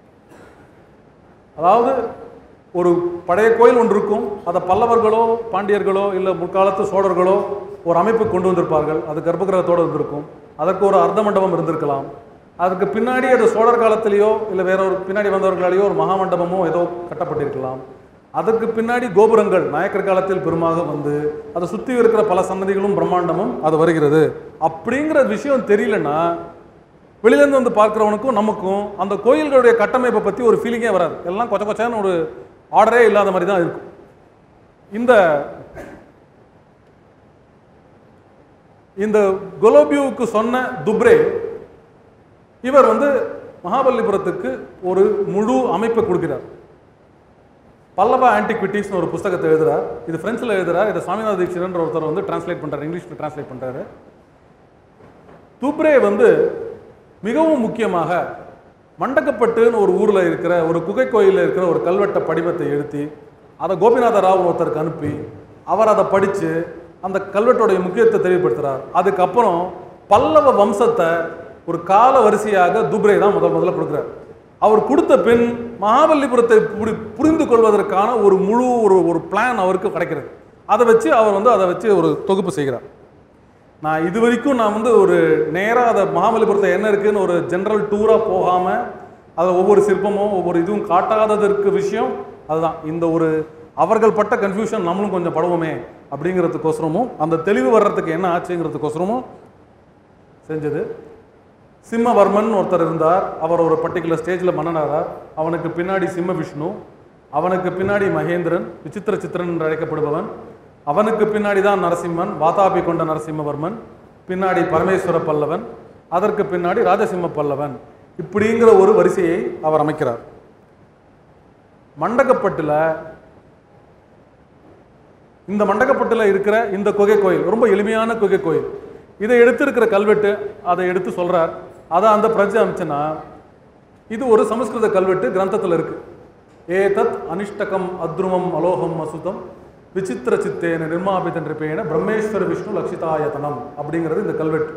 அதாவது ஒரு பழைய கோயில் ஒன்று இருக்கும் அதை பல்லவர்களோ பாண்டியர்களோ இல்லை முற்காலத்து சோழர்களோ ஒரு அமைப்பு கொண்டு வந்திருப்பார்கள் அது கர்ப்பகிரகத்தோடு இருந்திருக்கும் அதற்கு ஒரு அர்த்த மண்டபம் இருந்திருக்கலாம் அதுக்கு பின்னாடி அது சோழர் காலத்திலேயோ இல்லை வேற ஒரு பின்னாடி வந்தவர்களாலேயோ ஒரு மகாமண்டபமோ ஏதோ கட்டப்பட்டிருக்கலாம் அதற்கு பின்னாடி கோபுரங்கள் நாயக்கர் காலத்தில் பெருமாக வந்து அதை சுற்றி இருக்கிற பல சன்னதிகளும் பிரம்மாண்டமும் அது வருகிறது அப்படிங்கிற விஷயம் தெரியலன்னா வெளியிலேருந்து வந்து பார்க்குறவனுக்கும் நமக்கும் அந்த கோயில்களுடைய கட்டமைப்பை பற்றி ஒரு ஃபீலிங்கே வராது எல்லாம் கொச்ச கொச்சான்னு ஒரு ஆர்டரே இல்லாத மாதிரி தான் இருக்கும் இந்த இந்த கொலோபியூவுக்கு சொன்ன துப்ரே இவர் வந்து மகாபலிபுரத்துக்கு ஒரு முழு அமைப்பை கொடுக்கிறார் பல்லவ ஆன்டிக்விட்டிஸ்னு ஒரு புஸ்தகத்தை எழுதுறார் இது ஃப்ரெஞ்சில் எழுதுறார் இதை சாமிநாத தீட்சிதன்ற ஒருத்தர் வந்து டிரான்ஸ்லேட் பண்றாரு இங்கிலீஷில் டிரான்ஸ்லேட் பண்றாரு துப்ரே வந்து மிகவும் முக்கியமாக மண்டக்கப்பட்டுன்னு ஒரு ஊரில் இருக்கிற ஒரு குகை கோயிலில் இருக்கிற ஒரு கல்வெட்ட படிவத்தை எழுதி அதை கோபிநாத ராவ் ஒருத்தருக்கு அனுப்பி அவர் அதை படித்து அந்த கல்வெட்டோடைய முக்கியத்தை தெளிவுபடுத்துகிறார் அதுக்கப்புறம் பல்லவ வம்சத்தை ஒரு கால வரிசையாக துப்ரே தான் முதல் முதல்ல கொடுக்குறார் அவர் கொடுத்த பின் மகாபலிபுரத்தை புரி- புரிந்து கொள்வதற்கான ஒரு முழு ஒரு ஒரு பிளான் அவருக்கு கிடைக்கிறது அதை வச்சு அவர் வந்து அதை வச்சு ஒரு தொகுப்பு செய்கிறார் நான் இது வரைக்கும் நான் வந்து ஒரு நேராக அதை மகாபலிபுரத்தை என்ன இருக்குன்னு ஒரு ஜென்ரல் டூராக போகாமல் அதில் ஒவ்வொரு சிற்பமும் ஒவ்வொரு இதுவும் காட்டாததற்கு விஷயம் அதுதான் இந்த ஒரு அவர்கள் பட்ட கன்ஃபியூஷன் நம்மளும் கொஞ்சம் படுவோமே அப்படிங்கிறதுக்கோசரமும் அந்த தெளிவு வர்றதுக்கு என்ன ஆச்சுங்கிறதுக்கோசரமும் செஞ்சது சிம்மவர்மன் ஒருத்தர் இருந்தார் அவர் ஒரு பர்டிகுலர் ஸ்டேஜில் மன்னனாரார் அவனுக்கு பின்னாடி சிம்ம விஷ்ணு அவனுக்கு பின்னாடி மகேந்திரன் விசித்திர சித்திரன் என்று அழைக்கப்படுபவன் அவனுக்கு பின்னாடி தான் நரசிம்மன் வாதாபி கொண்ட நரசிம்மவர்மன் பின்னாடி பரமேஸ்வர பல்லவன் அதற்கு பின்னாடி ராஜசிம்ம பல்லவன் இப்படிங்கிற ஒரு வரிசையை அவர் அமைக்கிறார் மண்டகப்பட்டில் இந்த மண்டகப்பட்டில் இருக்கிற இந்த குகை கோயில் ரொம்ப எளிமையான குகை கோயில் இதை எடுத்து இருக்கிற கல்வெட்டு அதை எடுத்து சொல்றார் அதை அந்த பிரஜை அமைச்சுன்னா இது ஒரு சமஸ்கிருத கல்வெட்டு கிரந்தத்தில் இருக்கு ஏதத் அனிஷ்டகம் அத்ருமம் அலோகம் அசுதம் விசித்திர சித்தேன நிர்மாபிதன் ரிப்பேன பிரம்மேஸ்வர விஷ்ணு லக்ஷிதாயத்தனம் அப்படிங்கிறது இந்த கல்வெட்டு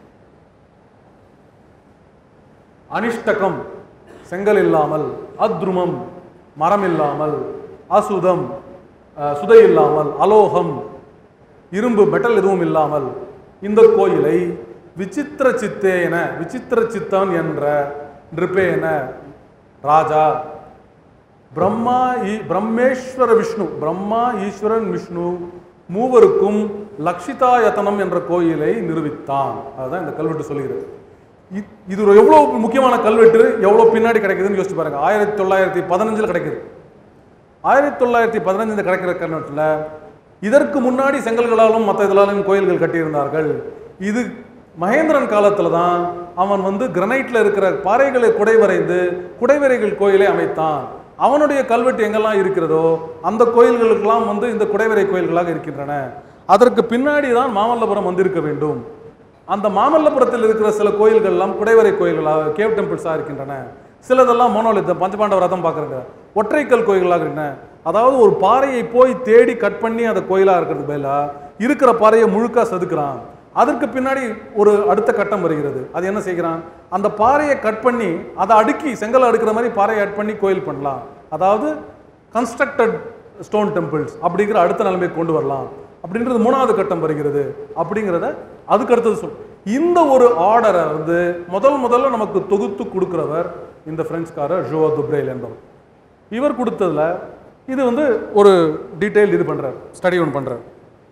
அனிஷ்டகம் செங்கல் இல்லாமல் அத்ருமம் மரம் இல்லாமல் அசுதம் அஹ், சுதை இல்லாமல் அலோகம் இரும்பு மெட்டல் எதுவும் இல்லாமல் இந்த கோயிலை விசித்திர சித்தேன விசித்திர சித்தன் என்ற நிருபேன ராஜா பிரம்மா ஈ- பிரம்மேஸ்வர விஷ்ணு பிரம்மா ஈஸ்வரன் விஷ்ணு மூவருக்கும் லக்ஷிதாயத்தனம் என்ற கோயிலை நிறுவித்தான் அதுதான் இந்த கல்வெட்டு சொல்லுகிறது இ- இது ஒரு எவ்வளவு முக்கியமான கல்வெட்டு எவ்வளவு பின்னாடி கிடைக்குதுன்னு யோசிச்சு பாருங்க ஆயிரத்தி தொள்ளாயிரத்தி பதினஞ்சில் கிடைக்குது ஆயிரத்தி தொள்ளாயிரத்தி பதினஞ்சில் கிடைக்கிற கல்வெட்டில் இதற்கு முன்னாடி செங்கல்களாலும் மற்ற இதனாலும் கோயில்கள் கட்டியிருந்தார்கள் இது மகேந்திரன் காலத்தில் தான் அவன் வந்து கிரனைட்ல இருக்கிற பாறைகளை குடைவரைந்து குடைவரைகள் கோயிலை அமைத்தான் அவனுடைய கல்வெட்டு எங்கெல்லாம் இருக்கிறதோ அந்த கோயில்களுக்கெல்லாம் வந்து இந்த குடைவரை கோயில்களாக இருக்கின்றன அதற்கு பின்னாடி தான் மாமல்லபுரம் வந்திருக்க வேண்டும் அந்த மாமல்லபுரத்தில் இருக்கிற சில கோயில்கள்லாம் குடைவரை கோயில்களாக கேவ் டெம்பிள்ஸாக இருக்கின்றன சிலதெல்லாம் மோனோலித்தம் பஞ்சபாண்டவ ரதம் பார்க்குறங்க ஒற்றைக்கல் கோயில்களாக இருக்கின்றன அதாவது ஒரு பாறையை போய் தேடி கட் பண்ணி அந்த கோயிலாக இருக்கிறது பதிலாக இருக்கிற பாறையை முழுக்க செதுக்குறான் அதற்கு பின்னாடி ஒரு அடுத்த கட்டம் வருகிறது அது என்ன செய்கிறான் அந்த பாறையை கட் பண்ணி அதை அடுக்கி செங்கல் அடுக்கிற மாதிரி பாறையை அட் பண்ணி கோயில் பண்ணலாம் அதாவது கன்ஸ்ட்ரக்டட் ஸ்டோன் டெம்பிள்ஸ் அப்படிங்கிற அடுத்த நிலைமையை கொண்டு வரலாம் அப்படின்றது மூணாவது கட்டம் வருகிறது அப்படிங்கிறத அதுக்கு அடுத்தது சொல் இந்த ஒரு ஆர்டரை வந்து முதல் முதல்ல நமக்கு தொகுத்து கொடுக்கிறவர் இந்த பிரெஞ்சுக்காரர் ஜோ துப்ரேல் என்பவர் இவர் கொடுத்ததுல இது வந்து ஒரு டீட்டெயில் இது பண்றார் ஸ்டடி ஒன்று பண்றார்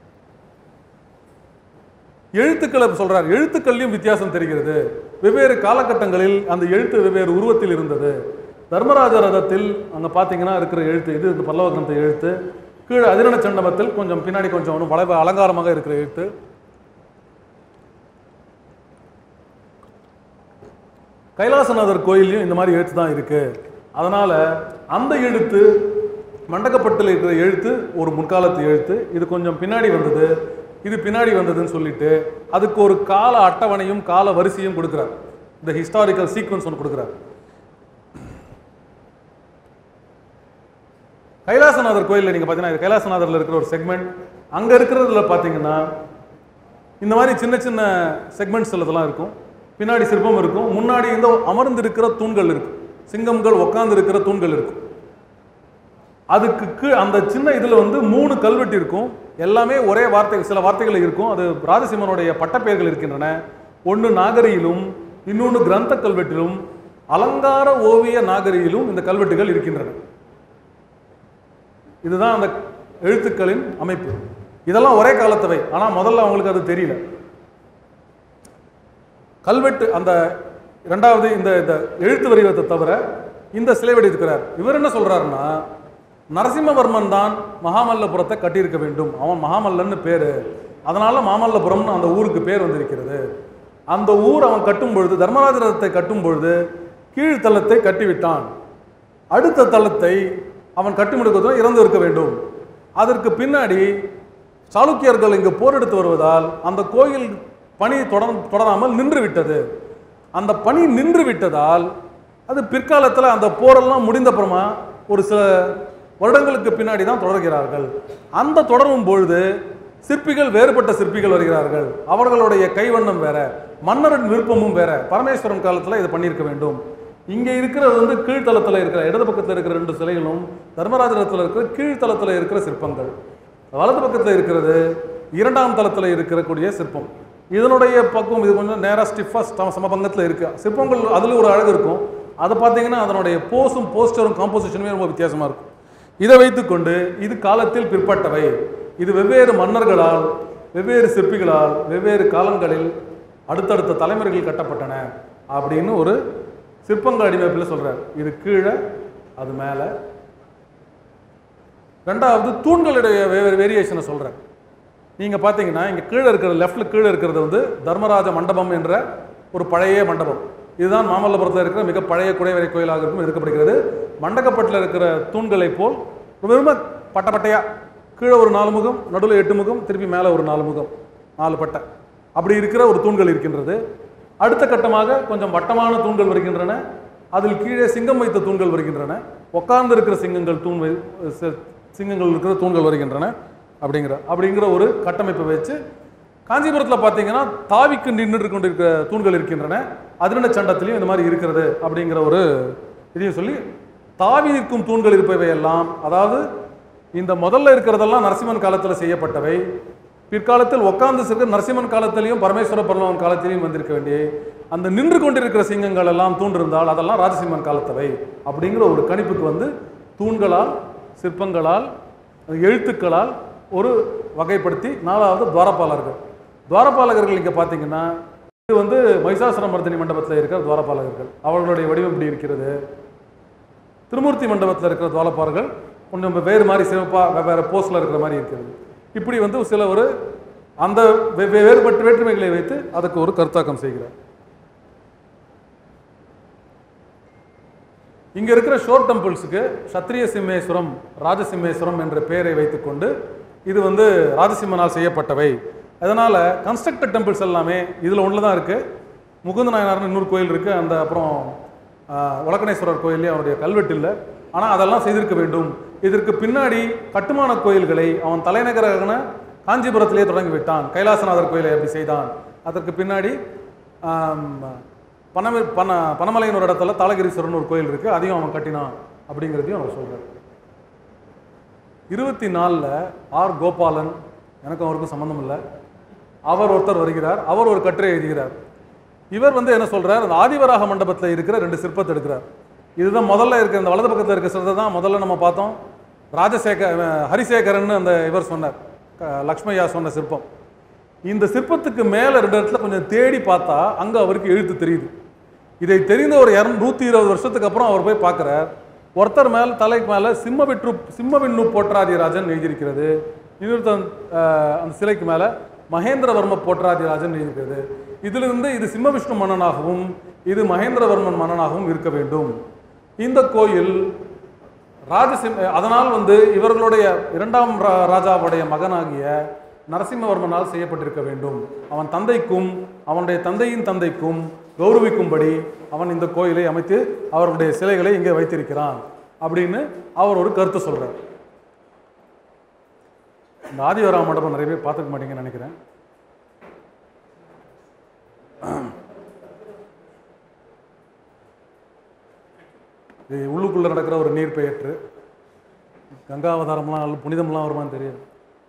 எழுத்துக்களை சொல்றார் எழுத்துக்கள்லையும் வித்தியாசம் தெரிகிறது வெவ்வேறு காலகட்டங்களில் அந்த எழுத்து வெவ்வேறு உருவத்தில் இருந்தது தர்மராஜ ரதத்தில் அங்க பார்த்தீங்கன்னா இருக்கிற எழுத்து இது இந்த பல்லவ கிரந்த எழுத்து கீழே அதிரண சண்டபத்தில் கொஞ்சம் பின்னாடி கொஞ்சம் ஒன்று வளைவு அலங்காரமாக இருக்கிற எழுத்து கைலாசநாதர் கோயிலையும் இந்த மாதிரி எழுத்து தான் இருக்கு அதனால அந்த எழுத்து மண்டகப்பட்டில் இருக்கிற எழுத்து ஒரு முற்காலத்து எழுத்து இது கொஞ்சம் பின்னாடி வந்தது இது பின்னாடி வந்ததுன்னு சொல்லிட்டு அதுக்கு ஒரு கால அட்டவணையும் கால வரிசையும் கொடுக்குறார் இந்த ஹிஸ்டாரிக்கல் சீக்வன்ஸ் ஒன்று கொடுக்குறார் கைலாசநாதர் கோயிலில் நீங்கள் பார்த்தீங்கன்னா இது கைலாசநாதரில் இருக்கிற ஒரு செக்மெண்ட் அங்கே இருக்கிறதுல பார்த்தீங்கன்னா இந்த மாதிரி சின்ன சின்ன செக்மெண்ட்ஸ் இதெல்லாம் இருக்கும் பின்னாடி சிற்பம் இருக்கும் முன்னாடி இந்த அமர்ந்து இருக்கிற தூண்கள் இருக்கும் சிங்கம்கள் உட்கார்ந்து இருக்கிற தூண்கள் இருக்கும் அதுக்கு கீழ் அந்த சின்ன இதில் வந்து மூணு கல்வெட்டு இருக்கும் எல்லாமே ஒரே வார்த்தை சில வார்த்தைகள் இருக்கும் அது ராஜசிம்மனுடைய பட்டப்பெயர்கள் இருக்கின்றன ஒன்று நாகரியிலும் இன்னொன்று கிரந்த கல்வெட்டிலும் அலங்கார ஓவிய நாகரியிலும் இந்த கல்வெட்டுகள் இருக்கின்றன இதுதான் அந்த எழுத்துக்களின் அமைப்பு இதெல்லாம் ஒரே காலத்தவை ஆனால் முதல்ல அவங்களுக்கு அது தெரியல கல்வெட்டு அந்த இரண்டாவது இந்த இந்த எழுத்து வடிவத்தை தவிர இந்த சிலை வடிக்கிறார் இவர் என்ன சொல்றாருன்னா நரசிம்மவர்மன் தான் மகாமல்லபுரத்தை கட்டியிருக்க வேண்டும் அவன் மகாமல்லன்னு பேரு அதனால மாமல்லபுரம்னு அந்த ஊருக்கு பேர் வந்திருக்கிறது அந்த ஊர் அவன் கட்டும் பொழுது தர்மராஜ ரதத்தை கட்டும் பொழுது கீழ்த்தளத்தை கட்டிவிட்டான் அடுத்த தளத்தை அவன் கட்டி முடிக்கிறதும் இறந்து இருக்க வேண்டும் அதற்கு பின்னாடி சாளுக்கியர்கள் இங்கு போரெடுத்து வருவதால் அந்த கோயில் பணி தொடர் தொடராமல் நின்று விட்டது அந்த பணி நின்று விட்டதால் அது பிற்காலத்தில் அந்த போரெல்லாம் முடிந்த அப்புறமா ஒரு சில வருடங்களுக்கு பின்னாடி தான் தொடர்கிறார்கள் அந்த தொடரும் பொழுது சிற்பிகள் வேறுபட்ட சிற்பிகள் வருகிறார்கள் அவர்களுடைய கைவண்ணம் வேற மன்னரின் விருப்பமும் வேற பரமேஸ்வரன் காலத்தில் இதை பண்ணியிருக்க வேண்டும் இங்கே இருக்கிறது வந்து கீழ்த்தளத்தில் இருக்கிற இடது பக்கத்தில் இருக்கிற ரெண்டு சிலைகளும் தர்மராஜரத்தில் இருக்கிற கீழ்த்தளத்தில் இருக்கிற சிற்பங்கள் வலது பக்கத்தில் இருக்கிறது இரண்டாம் தளத்தில் இருக்கக்கூடிய சிற்பம் இதனுடைய பக்கம் இது கொஞ்சம் நேராக ஸ்டிஃபாக சமபங்கத்தில் இருக்கு சிற்பங்கள் அதில் ஒரு அழகு இருக்கும் அதை பார்த்தீங்கன்னா அதனுடைய போஸும் போஸ்டரும் காம்போசிஷனுமே ரொம்ப வித்தியாசமாக இருக்கும் இதை வைத்துக்கொண்டு இது காலத்தில் பிற்பட்டவை இது வெவ்வேறு மன்னர்களால் வெவ்வேறு சிற்பிகளால் வெவ்வேறு காலங்களில் அடுத்தடுத்த தலைமுறைகள் கட்டப்பட்டன அப்படின்னு ஒரு சிற்பங்கள் அடிமைப்பில் சொல்றார் இது கீழே அது மேலே ரெண்டாவது தூண்களுடைய வெவ்வேறு வேரியேஷனை சொல்கிறேன் நீங்கள் பார்த்தீங்கன்னா இங்கே கீழே இருக்கிற லெஃப்டில் கீழே இருக்கிறது வந்து தர்மராஜ மண்டபம் என்ற ஒரு பழைய மண்டபம் இதுதான் மாமல்லபுரத்தில் இருக்கிற மிக பழைய குடைவரை கோயிலாக இருக்கும் இருக்கப்படுகிறது மண்டகப்பட்டில் இருக்கிற தூண்களைப் போல் வெறும பட்டை பட்டையா கீழே ஒரு நாலு முகம் நடுவில் எட்டு முகம் திருப்பி மேலே ஒரு நாலு முகம் நாலு பட்டை அப்படி இருக்கிற ஒரு தூண்கள் இருக்கின்றது அடுத்த கட்டமாக கொஞ்சம் வட்டமான தூண்கள் வருகின்றன அதில் கீழே சிங்கம் வைத்த தூண்கள் வருகின்றன உட்கார்ந்து இருக்கிற சிங்கங்கள் தூண் வை சி- சிங்கங்கள் இருக்கிற தூண்கள் வருகின்றன அப்படிங்கிற அப்படிங்கிற ஒரு கட்டமைப்பை வச்சு காஞ்சிபுரத்தில் பார்த்தீங்கன்னா தாவிக்கு நின்று கொண்டிருக்கிற தூண்கள் இருக்கின்றன அதிரண்ட சண்டத்திலையும் இந்த மாதிரி இருக்கிறது அப்படிங்கிற ஒரு இதையும் சொல்லி தாவி நிற்கும் தூண்கள் இருப்பவை எல்லாம் அதாவது இந்த முதல்ல இருக்கிறதெல்லாம் நரசிம்மன் காலத்தில் செய்யப்பட்டவை பிற்காலத்தில் உட்கார்ந்து இருக்கிற நரசிம்மன் காலத்திலையும் பரமேஸ்வர பரலவன் காலத்திலையும் வந்திருக்க வேண்டிய அந்த நின்று கொண்டிருக்கிற சிங்கங்கள் எல்லாம் தூண் இருந்தால் அதெல்லாம் ராஜசிம்மன் காலத்தவை அப்படிங்கிற ஒரு கணிப்புக்கு வந்து தூண்களால் சிற்பங்களால் எழுத்துக்களால் ஒரு வகைப்படுத்தி நாலாவது துவாரபாலகர்கள் துவாரபாலகர்கள் இங்கே பார்த்தீங்கன்னா இது வந்து மைசாசுர மர்தினி மண்டபத்தில் இருக்கிற துவாரபாலகர்கள் அவர்களுடைய வடிவம் இப்படி இருக்கிறது திருமூர்த்தி மண்டபத்தில் இருக்கிற துவாரபாலகர்கள் கொஞ்சம் வேறு மாதிரி சிவப்பாக வெவ்வேறு போஸ்டில் இருக்கிற மாதிரி இருக்கிறது இப்படி வந்து சில ஒரு அந்த வெ- வெ- வேறுபட்ட வேற்றுமைகளை வைத்து அதுக்கு ஒரு கருத்தாக்கம் செய்கிறார் இங்க இருக்கிற ஷோர் டெம்பிள்ஸுக்கு சத்திரிய சிம்மேஸ்வரம் ராஜசிம்மேஸ்வரம் என்ற பெயரை வைத்துக்கொண்டு இது வந்து ராஜசிம்மனால் செய்யப்பட்டவை அதனால கன்ஸ்ட்ரக்டட் டெம்பிள்ஸ் எல்லாமே இதுல ஒன்று தான் இருக்கு முகுந்த நாயனார்னு இன்னொரு கோயில் இருக்கு அந்த அப்புறம் ஆஹ், உலகனேஸ்வரர் கோயிலே அவருடைய கல்வெட்டு இல்லை ஆனால் அதெல்லாம் செய்திருக்க வேண்டும் இதற்கு பின்னாடி கட்டுமான கோயில்களை அவன் தலைநகரான காஞ்சிபுரத்திலே தொடங்கி விட்டான் கைலாசநாதர் கோயிலை அப்படி செய்தான் அதற்கு பின்னாடி ஆம், பனம பன பனமலையின் ஒரு இடத்துல தாளகிரீஸ்வரன் ஒரு கோயில் இருக்குது அதையும் அவன் கட்டினான் அப்படிங்கிறதையும் அவர் சொல்கிறார் இருபத்தி நாலில் ஆர் கோபாலன் எனக்கும் அவருக்கும் சம்மந்தம் இல்லை அவர் ஒருத்தர் வருகிறார் அவர் ஒரு கட்டுரை எழுதுகிறார் இவர் வந்து என்ன சொல்றார் அந்த ஆதிவராக மண்டபத்தில் இருக்கிற ரெண்டு சிற்பத்தை எடுக்கிறார் இதுதான் முதல்ல இருக்கிற இந்த வலது பக்கத்தில் இருக்கிற சிற்பத்தை தான் முதல்ல நம்ம பார்த்தோம் ராஜசேகர் அஹ், ஹரிசேகரன் அந்த இவர் சொன்னார் க- லக்ஷ்மையா சொன்ன சிற்பம் இந்த சிற்பத்துக்கு மேலே ரெண்டு இடத்துல கொஞ்சம் தேடி பார்த்தா அங்கே அவருக்கு எழுத்து தெரியுது இதை தெரிந்த ஒரு இரநூ நூற்றி இருபது வருஷத்துக்கு அப்புறம் அவர் போய் பார்க்குறார் ஒருத்தர் மேலே தலைக்கு மேலே சிம்மவிற்று சிம்மவிண்ணு போற்றாதிராஜன் எழுதியிருக்கிறது இன்னொருத்தன் அஹ், அந்த சிலைக்கு மேலே மகேந்திரவர்ம போற்றாதிராஜன் எழுதியிருக்கிறது இதிலிருந்து இது சிம்மவிஷ்ணு மன்னனாகவும் இது மகேந்திரவர்மன் மன்னனாகவும் இருக்க வேண்டும் இந்த கோயில் ராஜசிம்ம அதனால் வந்து இவர்களுடைய இரண்டாம் ரா- ராஜாவுடைய மகனாகிய நரசிம்மவர்மனால் செய்யப்பட்டிருக்க வேண்டும் அவன் தந்தைக்கும் அவனுடைய தந்தையின் தந்தைக்கும் கௌரவிக்கும்படி அவன் இந்த கோயிலை அமைத்து அவர்களுடைய சிலைகளை இங்கே வைத்திருக்கிறான் அப்படின்னு அவர் ஒரு கருத்து சொல்றார் இந்த ஆதிவரா மண்டபம் நிறைய பேர் பார்த்துக்க மாட்டீங்கன்னு நினைக்கிறேன் இது உள்ளுக்குள்ள நடக்கிற ஒரு நீர் பெயற்று கங்காவதாரம்லாம் நல்ல புனிதம்லாம் வருமான்னு தெரியாது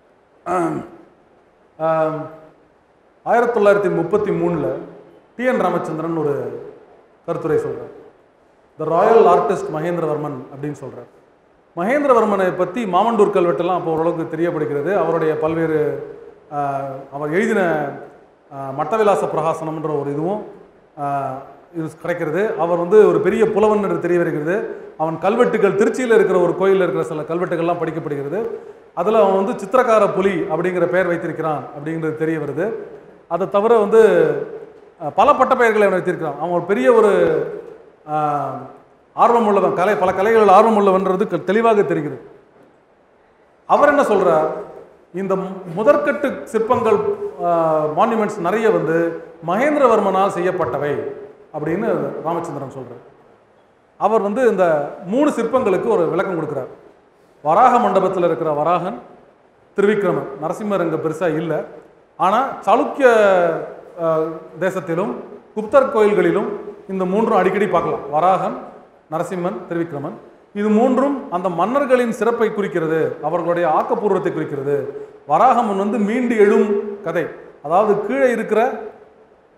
ஆம், ஆயிரத்தி தொள்ளாயிரத்தி முப்பத்தி மூணில் டிஎன் ராமச்சந்திரன் ஒரு கருத்துரை சொல்றார் த ராயல் ஆர்டிஸ்ட் மகேந்திரவர்மன் அப்படின்னு சொல்றார் மகேந்திரவர்மனை பற்றி மாமண்டூர் கல்வெட்டெல்லாம் அப்போ ஓரளவுக்கு தெரியப்படுகிறது அவருடைய பல்வேறு ஆஹ், அவர் எழுதின ஆஹ், மட்டவிலாச பிரகாசனம்ன்ற ஒரு இதுவும் ஆஹ், இது கிடைக்கிறது அவர் வந்து ஒரு பெரிய புலவன் என்று தெரிய வருகிறது அவன் கல்வெட்டுகள் திருச்சியில் இருக்கிற ஒரு கோயிலில் இருக்கிற சில கல்வெட்டுகள்லாம் படிக்கப்படுகிறது அதில் அவன் வந்து சித்திரக்கார புலி அப்படிங்கிற பெயர் வைத்திருக்கிறான் அப்படிங்கிறது தெரிய வருது அதை தவிர வந்து அஹ், பல பட்ட பெயர்களை அவன் வைத்திருக்கிறான் அவன் ஒரு பெரிய ஒரு ஆஹ், ஆர்வம் உள்ளவன் கலை பல கலைகளில் ஆர்வம் உள்ளவன்றது க- தெளிவாக தெரிகிறது அவர் என்ன சொல்றார் இந்த மு- முதற்கட்டு சிற்பங்கள் மான்யூமெண்ட்ஸ் நிறைய வந்து மகேந்திரவர்மனால் செய்யப்பட்டவை அப்படின்னு ராமச்சந்திரன் சொல்றார் அவர் வந்து இந்த மூணு சிற்பங்களுக்கு ஒரு விளக்கம் கொடுக்குறார் வராக மண்டபத்தில் இருக்கிற வராகன் திருவிக்ரமன் நரசிம்மர் அங்கே பெருசாக இல்லை ஆனால் சாளுக்கிய அஹ், தேசத்திலும் குப்தர் கோயில்களிலும் இந்த மூன்றும் அடிக்கடி பார்க்கலாம் வராகன் நரசிம்மன் திருவிக்ரமன் இது மூன்றும் அந்த மன்னர்களின் சிறப்பை குறிக்கிறது அவர்களுடைய ஆக்கப்பூர்வத்தை குறிக்கிறது வராகமன் வந்து மீண்டு எழும் கதை அதாவது கீழே இருக்கிற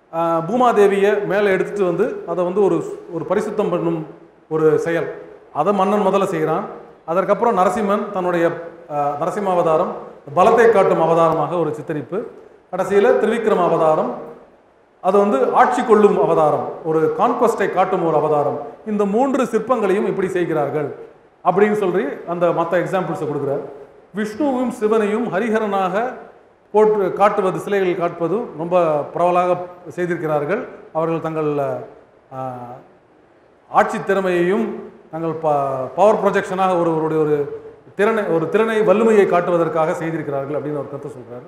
ஆஹ், பூமாதேவியை மேலே எடுத்துட்டு வந்து அதை வந்து ஒரு ஒரு பரிசுத்தம் பண்ணும் ஒரு செயல் அதை மன்னன் முதல்ல செய்கிறான் அதற்கப்புறம் நரசிம்மன் தன்னுடைய ஆஹ், நரசிம்ம அவதாரம் பலத்தை காட்டும் அவதாரமாக ஒரு சித்தரிப்பு கடைசியில் திருவிக்ரம அவதாரம் அது வந்து ஆட்சி கொள்ளும் அவதாரம் ஒரு கான்குவஸ்டை காட்டும் ஒரு அவதாரம் இந்த மூன்று சிற்பங்களையும் இப்படி செய்கிறார்கள் அப்படின்னு சொல்லி அந்த மற்ற எக்ஸாம்பிள்ஸை கொடுக்குறார் விஷ்ணுவும் சிவனையும் ஹரிஹரனாக போட்டு காட்டுவது சிலைகள் காட்டுவது ரொம்ப பரவலாக செய்திருக்கிறார்கள் அவர்கள் தங்கள் ஆஹ், ஆட்சி திறமையையும் தங்கள் ப பவர் ப்ரொஜெக்ஷனாக ஒரு ஒருவருடைய ஒரு திறனை ஒரு திறனை வலிமையை காட்டுவதற்காக செய்திருக்கிறார்கள் அப்படின்னு ஒரு கருத்தை சொல்கிறார்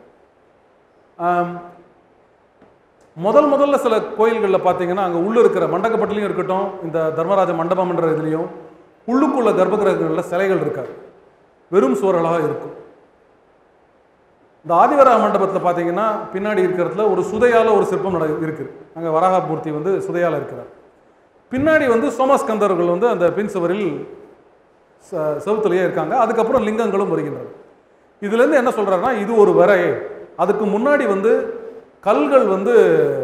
முதல் முதல்ல சில கோயில்களில் பார்த்தீங்கன்னா அங்கே உள்ள இருக்கிற மண்டகப்பட்டிலையும் இருக்கட்டும் இந்த தர்மராஜ மண்டபம்ன்ற இதுலேயும் உள்ளுக்குள்ள கர்ப்பகிரகங்களில் சிலைகள் இருக்காது வெறும் சுவர்களாக இருக்கும் இந்த ஆதிவராக மண்டபத்தில் பார்த்தீங்கன்னா பின்னாடி இருக்கிறதுல ஒரு சுதையால ஒரு சிற்பம் நட இருக்குது அங்கே வராகமூர்த்தி வந்து சுதையால இருக்கிறார் பின்னாடி வந்து சோமஸ்கந்தர்கள் வந்து அந்த பின் சுவரில் ச- செவுத்துலயே இருக்காங்க அதுக்கப்புறம் லிங்கங்களும் வருகின்றன இதுலேருந்து என்ன சொல்றாருன்னா இது ஒரு வரை அதுக்கு முன்னாடி வந்து கல்கள் வந்து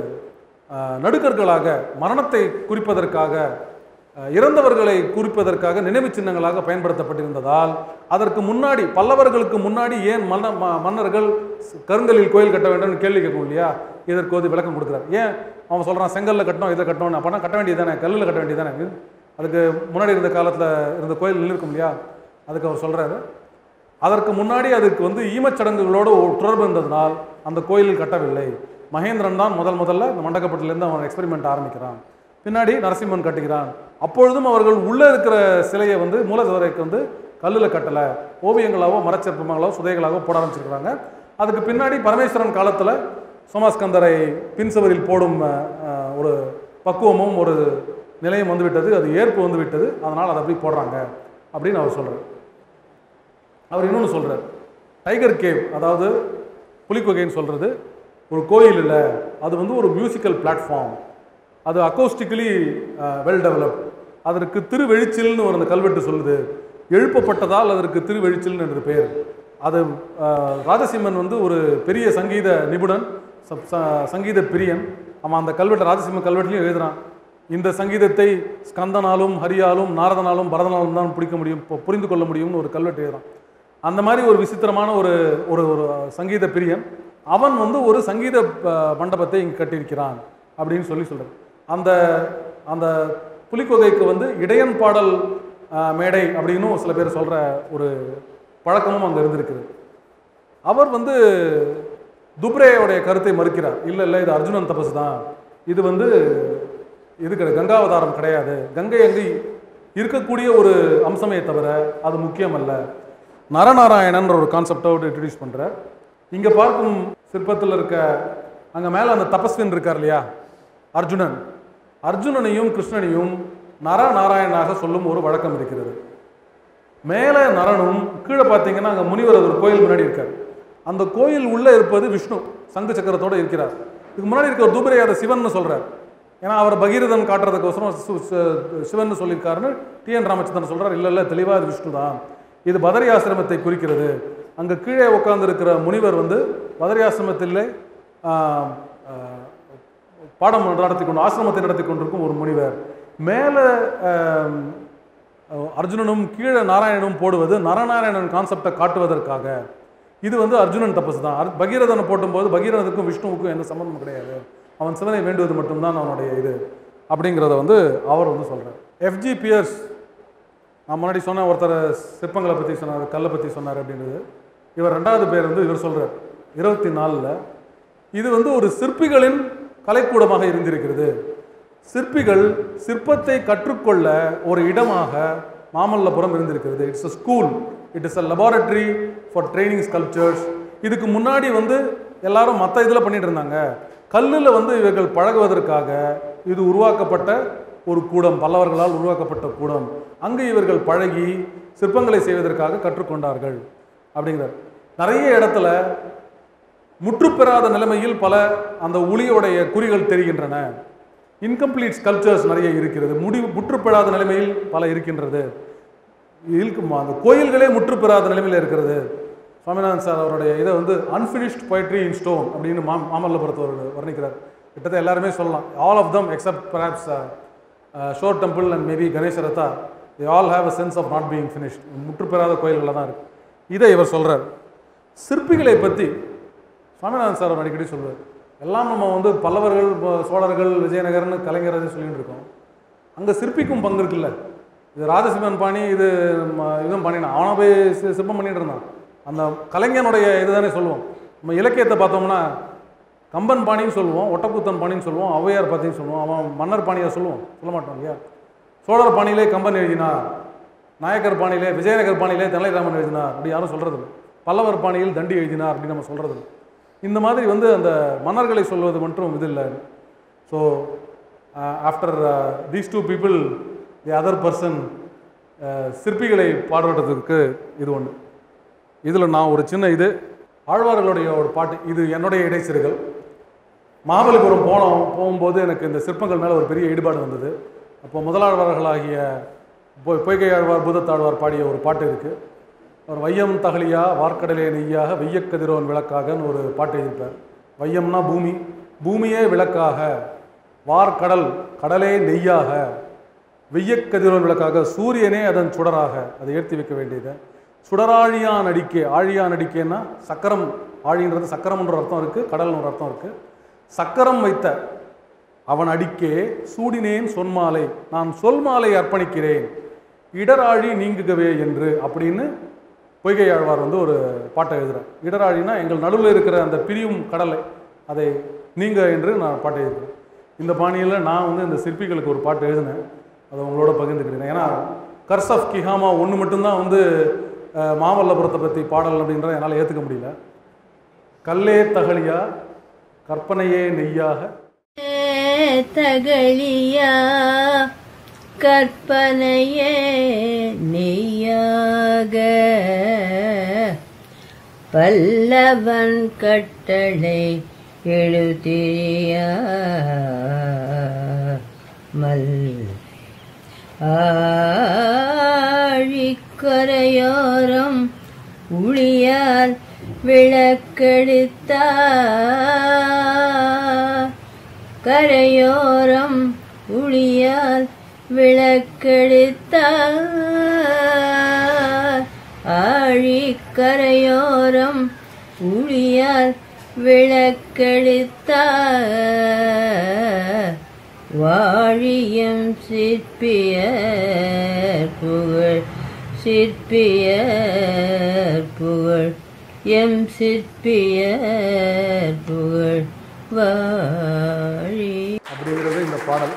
அஹ், நடுக்கற்களாக மரணத்தை குறிப்பதற்காக அஹ், இறந்தவர்களை குறிப்பதற்காக நினைவு சின்னங்களாக பயன்படுத்தப்பட்டிருந்ததால் அதற்கு முன்னாடி பல்லவர்களுக்கு முன்னாடி ஏன் மன்ன ம- மன்னர்கள் ஸ்- கருங்கல்லில் கோயில் கட்ட வேண்டும்னு கேள்வி கேட்கும் இல்லையா இதற்கு வந்து விளக்கம் கொடுக்குறார் ஏன் அவன் சொல்றான் செங்கல்ல கட்டணும் இதை கட்டணும் அப்பனா கட்ட வேண்டியதானே கல்லில் கட்ட வேண்டியதானே அதுக்கு முன்னாடி இருந்த காலத்தில் இருந்த கோயில் நின்றுருக்கும் இல்லையா அதுக்கு அவர் சொல்றாரு அதற்கு முன்னாடி அதுக்கு வந்து ஈமச்சடங்குகளோடு ஒரு தொடர்பு இருந்ததனால் அந்த கோயிலில் கட்டவில்லை மகேந்திரன் தான் முதல் முதல்ல இந்த மண்டகப்பட்டிலேருந்து அவன் எக்ஸ்பெரிமெண்ட் ஆரம்பிக்கிறான் பின்னாடி நரசிம்மன் கட்டுகிறான் அப்பொழுதும் அவர்கள் உள்ளே இருக்கிற சிலையை வந்து மூலசுவரைக்கு வந்து கல்லில் கட்டலை ஓவியங்களாவோ மரச்சிற்பங்களாவோ சுதைகளாகவோ போட ஆரம்பிச்சிருக்கிறாங்க அதுக்கு பின்னாடி பரமேஸ்வரன் காலத்தில் சோமாஸ்கந்தரை பின்சுவரில் போடும் அஹ், அஹ், ஒரு பக்குவமும் ஒரு நிலையும் வந்துவிட்டது அது ஏற்பு வந்து விட்டது அதனால் அதை அப்படி போடுறாங்க அப்படின்னு அவர் சொல்கிறார் அவர் இன்னொன்று சொல்றார் டைகர் கேவ் அதாவது புலிக்குகைன்னு சொல்கிறது ஒரு கோயில் இல்லை அது வந்து ஒரு மியூசிக்கல் பிளாட்ஃபார்ம் அது அக்கோஸ்டிக்கலி வெல் டெவலப்ட் அதற்கு திருவெழிச்சில்னு ஒரு அந்த கல்வெட்டு சொல்லுது எழுப்பப்பட்டதால் அதற்கு திருவெழிச்சில்னு என்று பெயர் அது அஹ், ராஜசிம்மன் வந்து ஒரு பெரிய சங்கீத நிபுணன் ச- ச- சங்கீத பிரியன் அவன் அந்த கல்வெட்டை ராஜசிம்ம கல்வெட்டுலையும் எழுதுறான் இந்த சங்கீதத்தை ஸ்கந்தனாலும் ஹரியாலும் நாரதனாலும் பரதனாலும் தான் பிடிக்க முடியும் பு- புரிந்து கொள்ள முடியும்னு ஒரு கல்வெட்டு எழுதுறான் அந்த மாதிரி ஒரு விசித்திரமான ஒரு ஒரு ஒரு சங்கீத பிரியன் அவன் வந்து ஒரு சங்கீத அஹ், மண்டபத்தை இங்கு கட்டியிருக்கிறான் அப்படின்னு சொல்லி சொல்றார் அந்த அந்த புலிக்கொகைக்கு வந்து இடையன் பாடல் அஹ், மேடை அப்படின்னு சில பேர் சொல்ற ஒரு பழக்கமும் அங்கே இருந்திருக்குது அவர் வந்து துப்ரேயோடைய கருத்தை மறுக்கிறார் இல்லை இல்லை இது அர்ஜுனன் தபசு தான் இது வந்து இது கிடையாது கங்காவதாரம் கிடையாது கங்கை அங்கு இருக்கக்கூடிய ஒரு அம்சமே தவிர அது முக்கியம் அல்ல நரநாராயணன்ற ஒரு கான்செப்டை இன்ட்ரடியூஸ் பண்ணுறார் இங்கே பார்க்கும் சிற்பத்தில் இருக்க அங்கே மேலே அந்த தபஸ்வின் இருக்கார் இல்லையா அர்ஜுனன் அர்ஜுனனையும் கிருஷ்ணனையும் நரநாராயணனாக சொல்லும் ஒரு வழக்கம் இருக்கிறது மேலே நரனும் கீழே பார்த்தீங்கன்னா அங்கே முனிவர் ஒரு கோயில் முன்னாடி இருக்கார் அந்த கோயில் உள்ளே இருப்பது விஷ்ணு சங்கு சக்கரத்தோடு இருக்கிறார் இதுக்கு முன்னாடி இருக்கிற துபரே அதை சிவன் சொல்றார் ஏன்னா அவர் பகீரதன் காட்டுறதுக்கோசரம் சு- சு- சிவன் சொல்லியிருக்காருன்னு டி என் ராமச்சந்திரன் சொல்றார் இல்லை இல்லை தெளிவாக இது விஷ்ணு தான் இது பதரி ஆசிரமத்தை குறிக்கிறது அங்கே கீழே உட்கார்ந்திருக்கிற முனிவர் வந்து பதரி ஆசிரமத்திலே ஆஹ், ஆஹ், பாடம் நடத்தி கொண்டு ஆசிரமத்தை நடத்தி கொண்டிருக்கும் ஒரு முனிவர் மேலே அர்ஜுனனும் கீழே நாராயணனும் போடுவது நரநாராயணன் கான்செப்டை காட்டுவதற்காக இது வந்து அர்ஜுனன் தபசு தான் அர் பகீரதனை போட்டும்போது பகீரதனுக்கும் விஷ்ணுவுக்கும் எந்த சம்மந்தமும் கிடையாது அவன் சிவனை வேண்டுவது மட்டும்தான் அவனுடைய இது அப்படிங்கிறத வந்து அவர் வந்து சொல்கிறார் எஃப்ஜி பியர்ஸ் நான் முன்னாடி சொன்ன ஒருத்தர் சிற்பங்களை பற்றி சொன்னார் கல்லை பற்றி சொன்னார் அப்படின்றது இவர் ரெண்டாவது பேர் வந்து இவர் சொல்கிறார் இருபத்தி நாலில் இது வந்து ஒரு சிற்பிகளின் கலைக்கூடமாக இருந்திருக்கிறது சிற்பிகள் சிற்பத்தை கற்றுக்கொள்ள ஒரு இடமாக மாமல்லபுரம் இருந்திருக்கிறது it's a school it is a laboratory for training sculptures இதுக்கு முன்னாடி வந்து எல்லாரும் மற்ற இதில் பண்ணிட்டு இருந்தாங்க கல்லில் வந்து இவர்கள் பழகுவதற்காக இது உருவாக்கப்பட்ட ஒரு கூடம் பல்லவர்களால் உருவாக்கப்பட்ட கூடம் அங்கு இவர்கள் பழகி சிற்பங்களை செய்வதற்காக கற்றுக்கொண்டார்கள் அப்படிங்கிறார் நிறைய இடத்துல முற்றுப்பெறாத நிலைமையில் பல அந்த ஒளியோடைய குறிகள் தெரிகின்றன இன்கம்ப்ளீட் ஸ்கல்ப்சர்ஸ் நிறைய இருக்கிறது முடி முற்றுப்பெறாத நிலைமையில் பல இருக்கின்றது இருக்கும் அந்த கோயில்களே முற்றுப்பெறாத நிலைமையில் இருக்கிறது சுவாமிநாதன் சார் அவருடைய இதை வந்து அன்ஃபினிஷ்ட் poetry இன் ஸ்டோன் அப்படின்னு மா மாமல்லபுரத்தை அவர் வர்ணிக்கிறார் கிட்டத்தட்ட எல்லாருமே சொல்லலாம் all of them except perhaps shore temple and maybe கணேசரத்தா they all have a sense of not being finished முற்றுப்பெறாத கோயில்களில் தான் இருக்கு இதை இவர் சொல்றார் சிற்பிகளை பற்றி சுவாமிநாதன் சார் அவர் அடிக்கடி சொல்வார் எல்லாம் நம்ம வந்து பல்லவர்கள் ப- சோழர்கள் விஜயநகர்னு கலைஞரது சொல்லிட்டு இருக்கோம் அங்கே சிற்பிக்கும் பங்கு இருக்குல்ல இது ராஜசிம்மன் பாணி இது ம- இதுவும் பண்ணினான் அவனை போய் சி- சிற்பம் பண்ணிட்டு இருந்தான் அந்த கலைஞனுடைய இதுதானே சொல்லுவோம் நம்ம இலக்கியத்தை பார்த்தோம்னா கம்பன் பாணின்னு சொல்லுவோம் ஒட்டக்கூத்தன் பாணின்னு சொல்லுவோம் ஔவையார் பாத்தின்னு சொல்லுவோம் அவன் மன்னர் பாணியை சொல்லுவோம் சொல்ல மாட்டோம் இல்லையா சோழர் பாணியிலே கம்பன் எழுதினார் நாயக்கர் பாணியிலே விஜயநகர் பாணியிலே தெனாலிராமன் எழுதினார் அப்படி யாரும் சொல்றது இல்லை பல்லவர் பாணியில் தண்டி எழுதினார் அப்படின்னு நம்ம சொல்றது இல்லை இந்த மாதிரி வந்து அந்த மன்னர்களை சொல்வது மட்டும் இது இல்லை so after these two people the other person சிற்பிகளை பாடுறதுக்கு இது ஒன்று இதில் நான் ஒரு சின்ன இது ஆழ்வார்களுடைய ஒரு பாட்டு இது என்னுடைய இடைச்சிறுகள் மகாபலிபுரம் போனோம் போகும்போது எனக்கு இந்த சிற்பங்கள் மேலே ஒரு பெரிய ஈடுபாடு வந்தது அப்போ முதலாழ்வார்களாகிய பொய் பொய்கை ஆழ்வார் பூதத்தாழ்வார் பாடிய ஒரு பாட்டு இருக்குது அவர் வையம் தகலியா வார்க்கடலே நெய்யாக வெய்யக்கதிரோன் விளக்காகன்னு ஒரு பாட்டு எழுதியிருப்பார் வையம்னா பூமி பூமியே விளக்காக வார்க்கடல் கடலே நெய்யாக வெய்யக்கதிரோன் விளக்காக சூரியனே அதன் சுடராக அதை ஏற்றி வைக்க வேண்டியது சுடராழியான் அடிக்கே ஆழியான் அடிக்கேன்னா சக்கரம் ஆழின்றது சக்கரம்ன்ற அர்த்தம் இருக்குது கடல்னு ஒரு அர்த்தம் இருக்குது சக்கரம் வைத்த அவன் அடிக்கே சூடினேன் சொன்மாலை நான் சொல்மாலை அர்ப்பணிக்கிறேன் இடராழி நீங்குகவே என்று அப்படின்னு பொய்கை ஆழ்வார் வந்து ஒரு பாட்டை எழுதுறார் இடராழினா எங்கள் நடுவில் இருக்கிற அந்த பிரியும் கடலை அதை நீங்க என்று நான் பாட்டை எழுதுறேன் இந்த பாணியில் நான் வந்து இந்த சிற்பிகளுக்கு ஒரு பாட்டு எழுதினேன் அதை உங்களோட பகிர்ந்துக்கிறேன் ஏன்னா கர்ஸ் ஆஃப் கிஹாமா ஒன்று மட்டும்தான் வந்து அஹ், மாமல்லபுரத்தை பற்றி பாடல் அப்படின்றத என்னால் ஏற்றுக்க முடியல கல்லே தகலியா கற்பனையே நெய்யாக தகழியா கற்பனையே நெய்யாக பல்லவன் கட்டளை எழுதியா மல் ஆழிக்கரையோரம் உளியால் விளக்கெடுத்தார் கரையோரம் உளியால் விளக்கெடுத்தார் ஆழிக்கரையோரம் உளியால் விளக்கெடுத்தார் வாழியம் சிற்பிய புகழ் சிற்பிய புகழ் எம் சிற்பிய புகழ் வாழி அப்படிங்கிறது இந்த பாடல்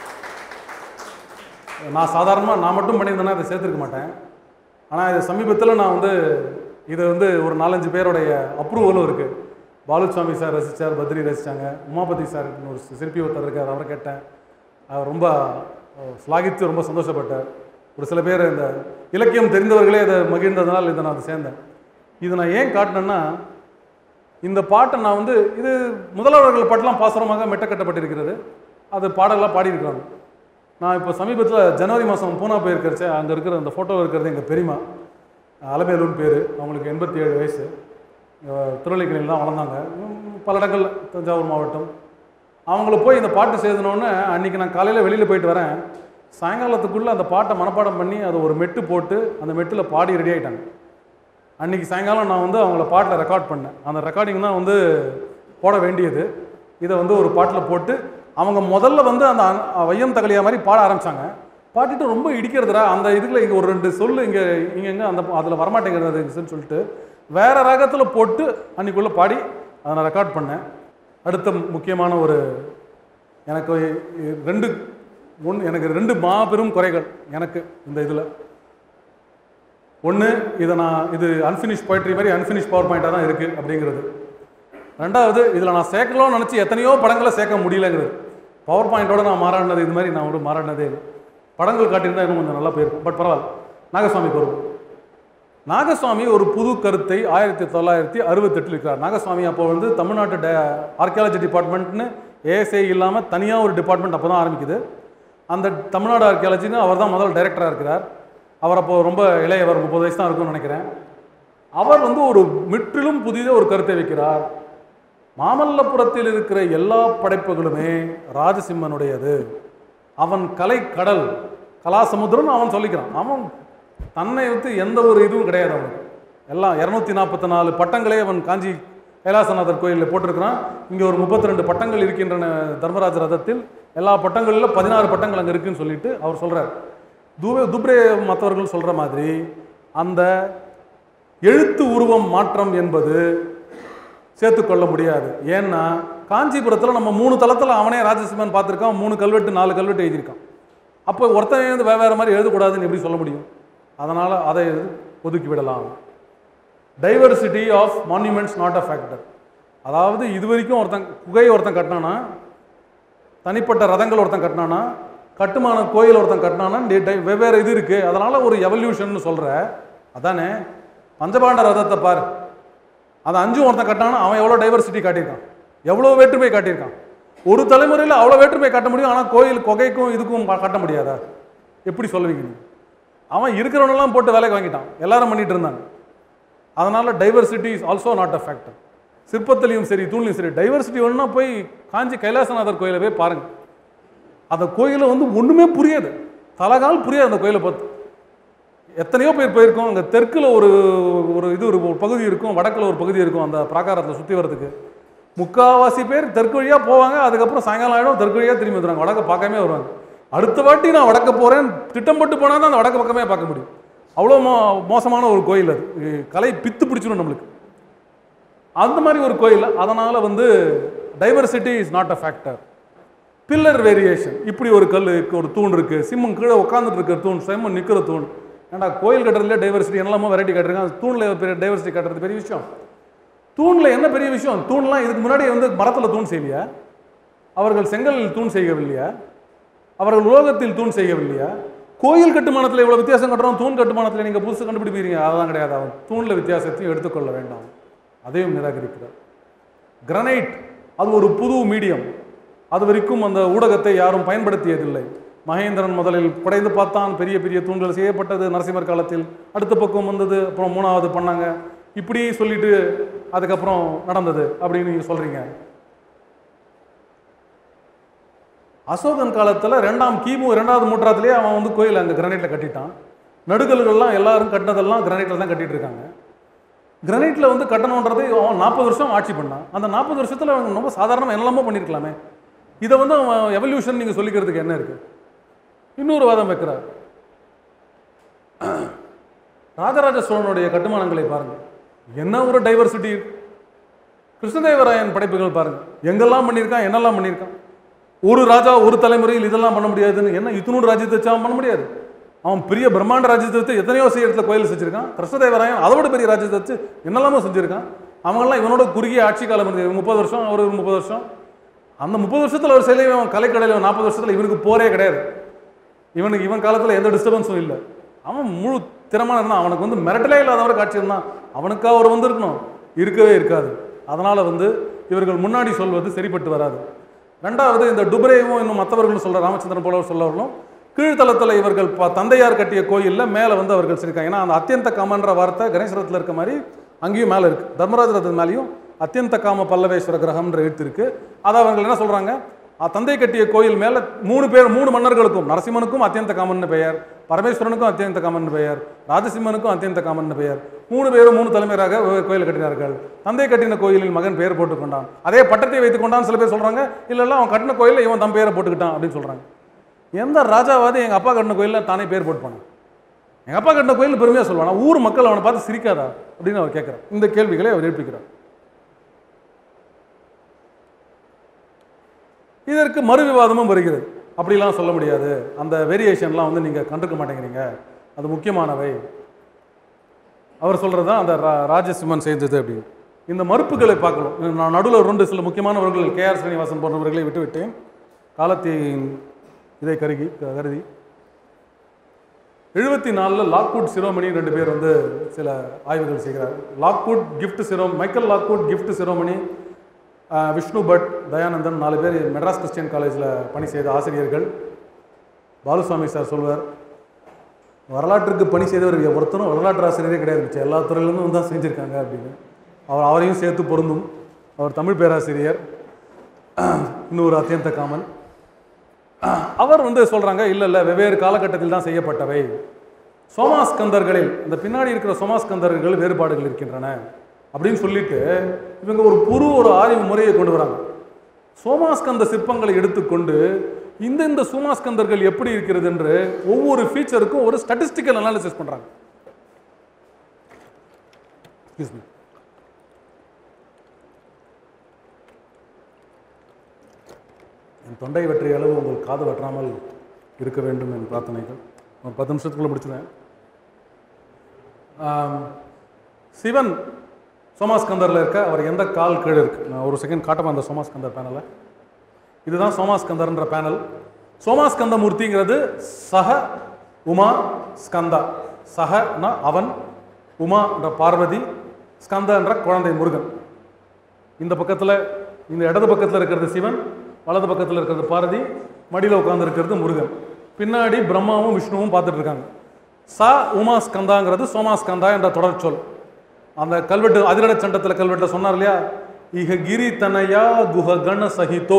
நான் சாதாரணமாக நான் மட்டும் பண்ணியிருந்தேன்னா இதை சேர்த்துருக்க மாட்டேன் ஆனால் இது சமீபத்தில் நான் வந்து இது வந்து ஒரு நாலஞ்சு பேருடைய அப்ரூவலும் இருக்குது பாலுசாமி சார் ரசித்தார் பத்ரி ரசித்தாங்க உமாபதி சார் ஒரு சிற்பி ஒருத்தர் இருக்கார் அவரை கேட்டேன் அவர் ரொம்ப அஹ், ஸ்லாகித்து ரொம்ப சந்தோஷப்பட்டார் ஒரு சில பேர் இந்த இலக்கியம் தெரிந்தவர்களே இதை மகிழ்ந்ததுனால் இதை நான் சேர்ந்தேன் இது நான் ஏன் காட்டினேன்னா இந்த பாட்டை நான் வந்து இது முதல்வர்கள் பாட்டெல்லாம் பாசுரமாக மெட்டக்கட்டப்பட்டிருக்கிறது அது பாடலாம் பாடியிருக்கிறாங்க நான் இப்போ சமீபத்தில் ஜனவரி மாதம் பூனா போயிருக்கிறச்சே அங்கே இருக்கிற அந்த ஃபோட்டோவில் இருக்கிறது எங்கள் பெரியமா அலமேலுன்னு பேர் அவங்களுக்கு எண்பத்தி ஏழு வயசு அஹ் திருவல்லிக்கணியில் தான் வளர்ந்தாங்க உம், பல இடங்கள் தஞ்சாவூர் மாவட்டம் அவங்கள போய் இந்த பாட்டு சேர்த்தனோடனே அன்றைக்கி நான் காலையில் வெளியில் போயிட்டு வரேன் சாயங்காலத்துக்குள்ளே அந்த பாட்டை மனப்பாடம் பண்ணி அதை ஒரு மெட்டு போட்டு அந்த மெட்டில் பாடி ரெடி ஆயிட்டாங்க அன்றைக்கி சாயங்காலம் நான் வந்து அவங்கள பாட்டில் ரெக்கார்ட் பண்ணேன் அந்த ரெக்கார்டிங் தான் வந்து போட வேண்டியது இதை வந்து ஒரு பாட்டில் போட்டு அவங்க முதல்ல வந்து அந்த அ- வையம் தகலியா மாதிரி பாட ஆரம்பிச்சாங்க பாடிட்டு ரொம்ப இடிக்கிறதுடா அந்த இதுல இங்கே ஒரு ரெண்டு சொல்லு இங்கே இங்கே எங்கே அந்த அதில் வரமாட்டேங்கிறது சொல்லிட்டு வேற ராகத்தில் போட்டு அன்னைக்குள்ளே பாடி அதை நான் ரெக்கார்ட் பண்ணேன் அடுத்த முக்கியமான ஒரு எனக்கு இ- ரெண்டு ஒன்று எனக்கு ரெண்டு மாபெரும் குறைகள் எனக்கு இந்த இதில் ஒன்று இதை நான் இது அன்ஃபினிஷ் poetry மாதிரி அன்ஃபினிஷ் பவர் பாயிண்டாக தான் இருக்குது அப்படிங்கிறது ரெண்டாவது இதில் நான் சேர்க்கலாம்னு நினச்சி எத்தனையோ படங்களை சேர்க்க முடியலங்கிறது பவர் பாயிண்டோட நான் மாறாடினது இது மாதிரி நான் ஒரு மாறாடினதே இல்லை படங்கள் காட்டியிருந்தா இன்னும் கொஞ்சம் நல்லா போயிருக்கும் பட் பரவாயில்ல நாகசுவாமிக்கு வருவோம் நாகசுவாமி ஒரு புது கருத்தை ஆயிரத்தி தொள்ளாயிரத்தி அறுபத்தெட்டில் இருக்கிறார் நாகசுவாமி அப்போ வந்து தமிழ்நாட்டு டே ஆர்கியாலஜி டிபார்ட்மெண்ட்னு ஏஎஸ்ஐ இல்லாமல் தனியாக ஒரு டிபார்ட்மெண்ட் அப்போ தான் ஆரம்பிக்குது அந்த தமிழ்நாடு ஆர்கியாலஜின்னு அவர் தான் முதல் டைரக்டராக இருக்கிறார் அவர் அப்போ ரொம்ப இளையவர் முப்பது வயசு தான் இருக்கும்னு நினைக்கிறேன் அவர் வந்து ஒரு முற்றிலும் புதித ஒரு கருத்தை வைக்கிறார் மாமல்லபுரத்தில் இருக்கிற எல்லா படைப்புகளுமே ராஜசிம்மனுடையது அவன் கலை கடல் கலாசமுத்திரம்னு அவன் சொல்லிக்கிறான் அவன் தன்னை வந்து எந்த ஒரு இதுவும் கிடையாது அவனுக்கு எல்லாம் இரநூத்தி நாற்பத்தி நாலு பட்டங்களே அவன் காஞ்சி கைலாசநாதர் கோயிலில் போட்டிருக்கிறான் இங்கே ஒரு முப்பத்தி ரெண்டு பட்டங்கள் இருக்கின்றன தர்மராஜ ரதத்தில் எல்லா பட்டங்களில் பதினாறு பட்டங்கள் அங்கே இருக்குன்னு சொல்லிட்டு அவர் சொல்கிறார் துபே துப்ரே மற்றவர்கள் சொல்கிற மாதிரி அந்த எழுத்து உருவம் மாற்றம் என்பது சேர்த்துக்கொள்ள முடியாது ஏன்னா காஞ்சிபுரத்தில் நம்ம மூணு தளத்தில் அவனே ராஜசிம்மன் பார்த்துருக்கான் மூணு கல்வெட்டு நாலு கல்வெட்டு எழுதியிருக்கான் அப்போ ஒருத்தன் வந்து வெவ்வேறு மாதிரி எழுதக்கூடாதுன்னு எப்படி சொல்ல முடியும் அதனால் அதை ஒதுக்கி விடலாம் diversity of monuments not a factor அதாவது இது வரைக்கும் ஒருத்தன் குகை ஒருத்தன் கட்டினானா தனிப்பட்ட ரதங்கள் ஒருத்தன் கட்டினானா கட்டுமான கோயில் ஒருத்தன் கட்டினானா டி- டி- வெவ்வேறு இது இருக்குது அதனால் ஒரு எவல்யூஷன் சொல்கிற அதானே பஞ்சபாண்ட ரதத்தை பாரு அது அஞ்சும் ஒருத்தன் கட்டினானா அவன் எவ்வளோ டைவர்சிட்டி காட்டியிருக்கான் எவ்வளோ வேற்றுமை காட்டியிருக்கான் ஒரு தலைமுறையில் அவ்வளோ வேற்றுமை காட்ட முடியும் ஆனால் கோயில் குகைக்கும் இதுக்கும் பா- காட்ட முடியாதா எப்படி சொல்லுவீங்க நீங்க அவன் இருக்கிறவனெல்லாம் போட்டு வேலைக்கு வாங்கிட்டான் எல்லாரும் பண்ணிட்டு இருந்தாங்க அதனால diversity is also not a factor சிற்பத்திலையும் சரி தூண்லையும் சரி டைவர்சிட்டி வேணும்னா போய் காஞ்சி கைலாசநாதர் கோயிலை போய் பாருங்க அந்த கோயிலை வந்து ஒன்றுமே புரியாது தலகால் புரியாது அந்த கோயிலை பார்த்து எத்தனையோ பேர் போயிருக்கோம் அங்கே தெற்கில் ஒரு ஒரு இது ஒரு ஒரு பகுதி இருக்கும் வடக்கில் ஒரு பகுதி இருக்கும் அந்த பிராகாரத்தில் சுற்றி வரதுக்கு முக்காவாசி பேர் தெற்கு வழியாக போவாங்க அதுக்கப்புறம் சாயங்காலம் ஆகிடும் தெற்கு வழியாக திரும்பி வந்துடுவாங்க வடக்க பார்க்காம வருவாங்க அடுத்த வாட்டி நான் வடக்க போகிறேன் திட்டம் போட்டு போனால் தான் அந்த வடக்கு பக்கமே பார்க்க முடியும் அவ்வளோ மோ மோசமான ஒரு கோயில் அது இது கலை பித்து பிடிச்சிடும் நம்மளுக்கு அந்த மாதிரி ஒரு கோயில் அதனால் வந்து diversity is not a factor pillar variation இப்படி ஒரு கல் இருக்கு, ஒரு தூண் இருக்கு சிம்மம் கீழே உட்காந்துட்டு இருக்கிற தூண் சிம்மம் நிற்கிற தூண் ஏன்டா கோயில் கட்டுறதுல டைவர்சிட்டி என்னெல்லாமோ வெரைட்டி கட்டிருக்காங்க தூணில் பெரிய டைவர்சிட்டி கட்டுறது பெரிய விஷயம் தூணில் என்ன பெரிய விஷயம் தூண்லாம் இதுக்கு முன்னாடி வந்து மரத்தில் தூண் செய்யலையா அவர்கள் செங்கலில் தூண் செய்யவில்லையா அவர்கள் உலோகத்தில் தூண் செய்யவில்லையா கோயில் கட்டுமானத்தில் இவ்வளோ வித்தியாசம் கட்டுறோம் தூண் கட்டுமானத்தில் நீங்கள் புதுசு கண்டுபிடிப்பீங்க அதெல்லாம் கிடையாது அவன் தூணில் வித்தியாசத்தையும் எடுத்துக்கொள்ள வேண்டாம் அதையும் நிராகரிக்கிறார் கிரனைட் அது ஒரு புது மீடியம் அது வரைக்கும் அந்த ஊடகத்தை யாரும் பயன்படுத்தியதில்லை மகேந்திரன் முதலில் குடைந்து பார்த்தான் பெரிய பெரிய தூண்கள் செய்யப்பட்டது நரசிம்மர் காலத்தில் அடுத்த பக்கம் வந்தது அப்புறம் மூணாவது பண்ணாங்க இப்படி சொல்லிட்டு அதுக்கப்புறம் நடந்தது அப்படின்னு நீங்க சொல்றீங்க அசோகன் காலத்தில் ரெண்டாம் கிமு ரெண்டாவது நூற்றாண்டுலேயே அவன் வந்து கோயில் அங்கே கிரானைட்டில் கட்டிட்டான் நடுகல்கள்லாம் எல்லாரும் கட்டினதெல்லாம் கிரானைட்டில் தான் கட்டிட்டு இருக்காங்க கிரானைட்டில் வந்து கட்டணுன்றது அவன் நாற்பது வருஷம் ஆட்சி பண்ணான் அந்த நாற்பது வருஷத்தில் அவன் ரொம்ப சாதாரணமாக என்னெல்லாமோ பண்ணியிருக்கலாமே இதை வந்து அவன் எவல்யூஷன் நீங்கள் சொல்லிக்கிறதுக்கு என்ன இருக்கு இன்னொரு வாதம் வைக்கிறார் ராஜராஜ சோழனுடைய கட்டுமானங்களை பாருங்க என்ன ஒரு டைவர்சிட்டி கிருஷ்ணதேவராயன் படைப்புகள் பாருங்க எங்கெல்லாம் பண்ணியிருக்கான் என்னெல்லாம் பண்ணியிருக்கான் ஒரு ராஜா ஒரு தலைமுறையில் இதெல்லாம் பண்ண முடியாதுன்னு என்ன இத்தனூறு ராஜ்யத்தை வச்சு அவன் பண்ண முடியாது அவன் பெரிய பிரம்மாண்ட ராஜ்யத்தை வச்சு எத்தனையோ இடத்துல கோயில் வச்சிருக்கான் கிருஷ்ணதேவராயன் அதை விட பெரிய ராஜ்யத்தை வச்சு என்னெல்லாமோ செஞ்சிருக்கான் அவங்கெல்லாம் இவனோட குறுகிய ஆட்சி காலம் இருக்கு முப்பது வருஷம் அவர் ஒரு முப்பது வருஷம் அந்த முப்பது வருஷத்தில் ஒரு சிலையும் அவன் கலைக்கடையில் நாற்பது வருஷத்தில் இவனுக்கு போரே கிடையாது இவனுக்கு இவன் காலத்தில் எந்த டிஸ்டர்பன்ஸும் இல்லை அவன் முழு திறமான இருந்தான் அவனுக்கு வந்து மிரட்டலே இல்லாதவரை காட்சி இருந்தான் அவனுக்கா அவர் வந்திருக்கணும் இருக்கவே இருக்காது அதனால் வந்து இவர்கள் முன்னாடி சொல்வது சரிப்பட்டு வராது ரெண்டாவது இந்த டுப்ரேவும் இன்னும் மற்றவர்களும் சொல்ற ராமச்சந்திரன் போல சொல்லவர்களும் கீழ்த்தளத்தில் இவர்கள் ப- தந்தையார் கட்டிய கோயிலில் மேலே வந்து அவர்கள் சொல்லியிருக்காங்க ஏன்னா அந்த அத்தியந்த காமன்ற வார்த்தை கணேசரத்தில் இருக்க மாதிரி அங்கேயும் மேலே இருக்கு தர்மராஜ ரதத்து மேலேயும் அத்தியந்த காம பல்லவேஸ்வர கிரகம்ன்ற எழுத்து இருக்கு அதை அவங்க என்ன சொல்றாங்க அ, தந்தை கட்டிய கோயில் மேலே மூணு பேர் மூணு மன்னர்களுக்கும் நரசிம்மனுக்கும் அத்தியந்த காமன் பெயர் பரமேஸ்வரனுக்கும் அத்தியந்த காமன் பெயர் ராஜசிம்மனுக்கும் அத்தியந்த காமன் பெயர் மூணு பேரும் மூணு தலைமையராக ஒரு கோயில் கட்டினார்கள் தந்தை கட்டின கோயிலில் மகன் பெயர் போட்டுக்கொண்டான் அதே பட்டத்தை வைத்துக் கொண்டான் சில பேர் சொல்றாங்க இல்ல இல்ல அவன் கட்டின கோயிலில் இவன் தன் பெயரை போட்டுக்கிட்டான் அப்படின்னு சொல்றாங்க எந்த ராஜாவாவது எங்க அப்பா கட்டின கோயிலில் தானே பேர் போட்டுப்பாங்க எங்க அப்பா கட்டின கோயில் பெருமையா சொல்லுவானா ஊர் மக்கள் அவனை பார்த்து சிரிக்காதா அப்படின்னு அவர் கேட்கிறார் இந்த கேள்விகளை அவர் எழுப்பிக்கிறார் இதற்கு மறு விவாதமும் வருகிறது அப்படிலாம் சொல்ல முடியாது அந்த வேரியேஷன்லாம் வந்து நீங்கள் கண்டுக்க மாட்டேங்கிறீங்க அது முக்கியமானவை அவர் சொல்கிறது தான் அந்த ரா- ராஜசிம்மன் செஞ்சது அப்படின்னு இந்த மறுப்புகளை பார்க்கலாம் நான் நடுவில் ரெண்டு சில முக்கியமானவர்கள் கே ஆர் ஸ்ரீனிவாசன் போன்றவர்களை விட்டுவிட்டேன் காலத்தின் இதை கருகி கருதி எழுபத்தி நாலில் லாக்வுட் சிரோமணி ரெண்டு பேர் வந்து சில ஆய்வுகள் செய்கிறார் லாக்வுட் கிஃப்ட் சிரோ மைக்கேல் லாக்வுட் கிஃப்ட் சிரோமணி ஆஹ், விஷ்ணு பட் தயானந்தன் நாலு பேர் மெட்ராஸ் கிறிஸ்டியன் காலேஜில் பணி செய்த ஆசிரியர்கள் பாலுசாமி சார் சொல்வார் வரலாற்றுக்கு பணி செய்தவர் ஒருத்தரும் வரலாற்று ஆசிரியரே கிடையாது மிச்சம் எல்லா துறையிலேருந்தும் தான் செஞ்சுருக்காங்க அப்படின்னு அவர் அவரையும் சேர்த்து பொருந்தும் அவர் தமிழ் பேராசிரியர் இன்னொரு அத்தியந்த காமன் அவர் வந்து சொல்றாங்க இல்ல இல்ல வெவ்வேறு காலகட்டத்தில் தான் செய்யப்பட்டவை சோமாஸ்கந்தர்களில் இந்த பின்னாடி இருக்கிற சோமாஸ்கந்தர்கள் வேறுபாடுகள் இருக்கின்றன அப்படின்னு சொல்லிட்டு இவங்க ஒரு புது ஒரு ஆய்வு முறையை கொண்டு வராங்க சோமாஸ்கந்த சிற்பங்களை எடுத்துக்கொண்டு இந்த இந்த சோமாஸ்கந்தர்கள் எப்படி இருக்கிறது என்று ஒவ்வொரு ஃபீச்சருக்கும் ஒரு ஸ்டாட்டிஸ்டிக்கல் அனாலிசிஸ் பண்றாங்க Excuse me. என் தொண்டை வெற்றிய அளவு உங்கள் காது வெட்டாமல் இருக்க வேண்டும் என் பிரார்த்தனைகள் ஒரு பத்து நிமிஷத்துக்குள்ள முடிச்சுதேன் சிவன் சோமாஸ்கந்தரில் இருக்க அவர் எந்த கால் கீழே இருக்கு நான் ஒரு செகண்ட் காட்டமா அந்த சோமாஸ்கந்தர் பேனலை இதுதான் சோமாஸ்கந்தர்ன்ற பேனல் சோமாஸ்கந்த மூர்த்திங்கிறது சக உமா ஸ்கந்தா சகனா அவன் உமா என்ற பார்வதி ஸ்கந்தா என்ற குழந்தை முருகன் இந்த பக்கத்தில் இந்த இடது பக்கத்தில் இருக்கிறது சிவன் வலது பக்கத்தில் இருக்கிறது பார்வதி மடியில் உட்கார்ந்து இருக்கிறது முருகன் பின்னாடி பிரம்மாவும் விஷ்ணுவும் பார்த்துட்டு இருக்காங்க ச உமா ஸ்கந்தாங்கிறது சோமா ஸ்கந்தா என்ற தொடர்ச்சொல் அந்த கல்வெட்டு அதிரட சண்டத்தில் கல்வெட்டில் சொன்னார் இல்லையா இக கிரி தனயா குஹ கண சகிதோ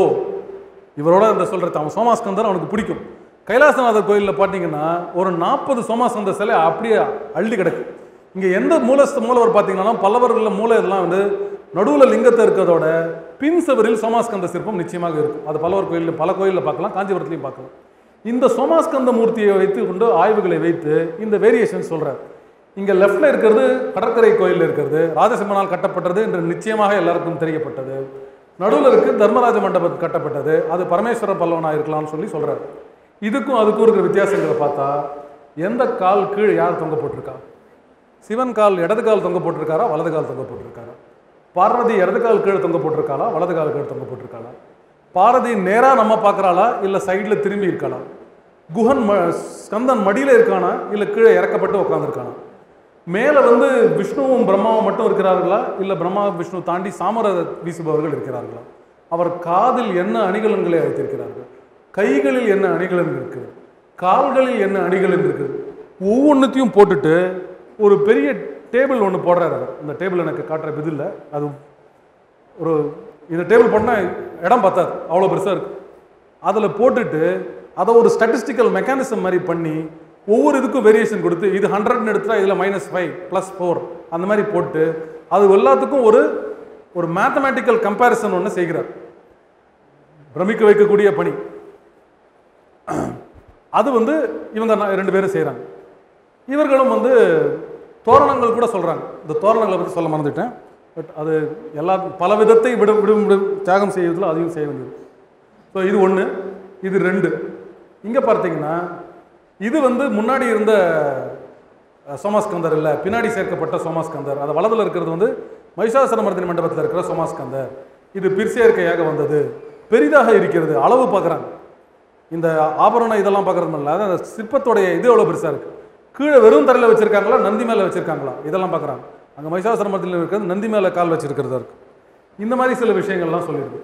இவரோட இந்த சொல்றது அவன் சோமாஸ்கந்தர் அவனுக்கு பிடிக்கும் கைலாசநாதர் கோயிலில் பார்த்தீங்கன்னா ஒரு நாற்பது சோமாஸ்கந்தர் சிலை அப்படியே அள்ளி கிடக்கு இங்கே எந்த மூல மூலவர் பார்த்தீங்கன்னா பல்லவர்களில் மூலை இதெல்லாம் வந்து நடுவில் லிங்கத்தை இருக்கிறதோட பின் சுவரில் சோமாஸ்கந்த சிற்பம் நிச்சயமாக இருக்கும் அது பல்லவர் கோயிலில் பல கோயிலில் பார்க்கலாம் காஞ்சிபுரத்துலையும் பார்க்கலாம் இந்த சோமாஸ்கந்த மூர்த்தியை வைத்து கொண்டு ஆய்வுகளை வைத்து இந்த வேரியேஷன் சொல்றார் இங்க லெஃப்ட்ல இருக்கிறது கடற்கரை கோயில் இருக்கிறது ராஜசிம்மனால் கட்டப்பட்டது என்று நிச்சயமாக எல்லாருக்கும் தெரியப்பட்டது நடுவில் இருக்கு தர்மராஜ மண்டபம் கட்டப்பட்டது அது பரமேஸ்வர பல்லவனா இருக்கலாம்னு சொல்லி சொல்றாரு இதுக்கும் அதுக்கும் இருக்கிற வித்தியாசங்களை பார்த்தா எந்த கால் கீழ் யார் தொங்க போட்டிருக்கா சிவன் கால் இடது கால் தொங்க போட்டிருக்காரா வலது கால் தொங்க போட்டிருக்காரா பார்வதி இடது கால் கீழே தொங்க போட்டிருக்காளா வலது கால் கீழே தொங்க போட்டிருக்காளா பாரதி நேரா நம்ம பார்க்கறாளா இல்ல சைடுல திரும்பி இருக்காளா குஹன் ம ஸ்கந்தன் மடியில இருக்கானா இல்ல கீழே இறக்கப்பட்டு உட்காந்துருக்கானா மேல வந்து விஷ்ணுவும் பிரம்மாவும் மட்டும் இருக்கிறார்களா இல்ல பிரம்மா விஷ்ணு தாண்டி சாமர வீசுபவர்கள் இருக்கிறார்களா அவர் காதில் என்ன அணிகலன்களை வைத்திருக்கிறார்கள் கைகளில் என்ன அணிகலன் இருக்குது கால்களில் என்ன அணிகலன் இருக்குது ஒவ்வொன்றுத்தையும் போட்டுட்டு ஒரு பெரிய டேபிள் ஒன்று போடுறாரு அவர் இந்த டேபிள் எனக்கு காட்டுற இது இல்லை அது ஒரு இந்த டேபிள் பண்ணால் இடம் பத்தாது அவ்வளோ பெருசாக இருக்கு அதில் போட்டுட்டு அதை ஒரு ஸ்டாட்டிஸ்டிக்கல் மெக்கானிசம் மாதிரி பண்ணி ஒவ்வொரு இதுக்கும் வேரியேஷன் கொடுத்து இது ஹண்ட்ரட்னு எடுத்துட்டா இதில் மைனஸ் ஃபைவ் ப்ளஸ் ஃபோர் அந்த மாதிரி போட்டு அது எல்லாத்துக்கும் ஒரு ஒரு மேத்தமேட்டிக்கல் கம்பேரிசன் ஒன்று செய்கிறார் பிரமிக்க வைக்கக்கூடிய பணி அது வந்து இவங்க நா- ரெண்டு பேரும் செய்கிறாங்க இவர்களும் வந்து தோரணங்கள் கூட சொல்கிறாங்க இந்த தோரணங்களை பற்றி சொல்ல மறந்துட்டேன் பட் அது எல்லா பல விதத்தை விட விடும் விடும் தியாகம் செய்வதில் அதையும் செய்ய வேண்டியது ஸோ இது ஒன்று இது ரெண்டு இங்கே பார்த்தீங்கன்னா இது வந்து முன்னாடி இருந்த அஹ், சோமாஸ்கந்தர் இல்லை பின்னாடி சேர்க்கப்பட்ட சோமாஸ்கந்தர் அது வலதுல இருக்கிறது வந்து மகிஷாசுரமர்தினி மண்டபத்தில் இருக்கிற சோமாஸ்கந்தர் இது பிற்சேர்க்கையாக வந்தது பெரிதாக இருக்கிறது அளவு பார்க்குறாங்க இந்த ஆபரணம் இதெல்லாம் பார்க்கறது இல்லை அதான் அந்த சிற்பத்தோடைய இது எவ்வளோ பெருசாக இருக்கு கீழே வெறும் தரையில் வச்சிருக்காங்களா நந்தி மேலே வச்சிருக்காங்களா இதெல்லாம் பார்க்குறாங்க அங்கே மகிஷாசுரமர்தினில் இருக்கிறது நந்தி மேலே கால் வச்சிருக்கிறதா இருக்கு இந்த மாதிரி சில விஷயங்கள்லாம் சொல்லியிருக்கு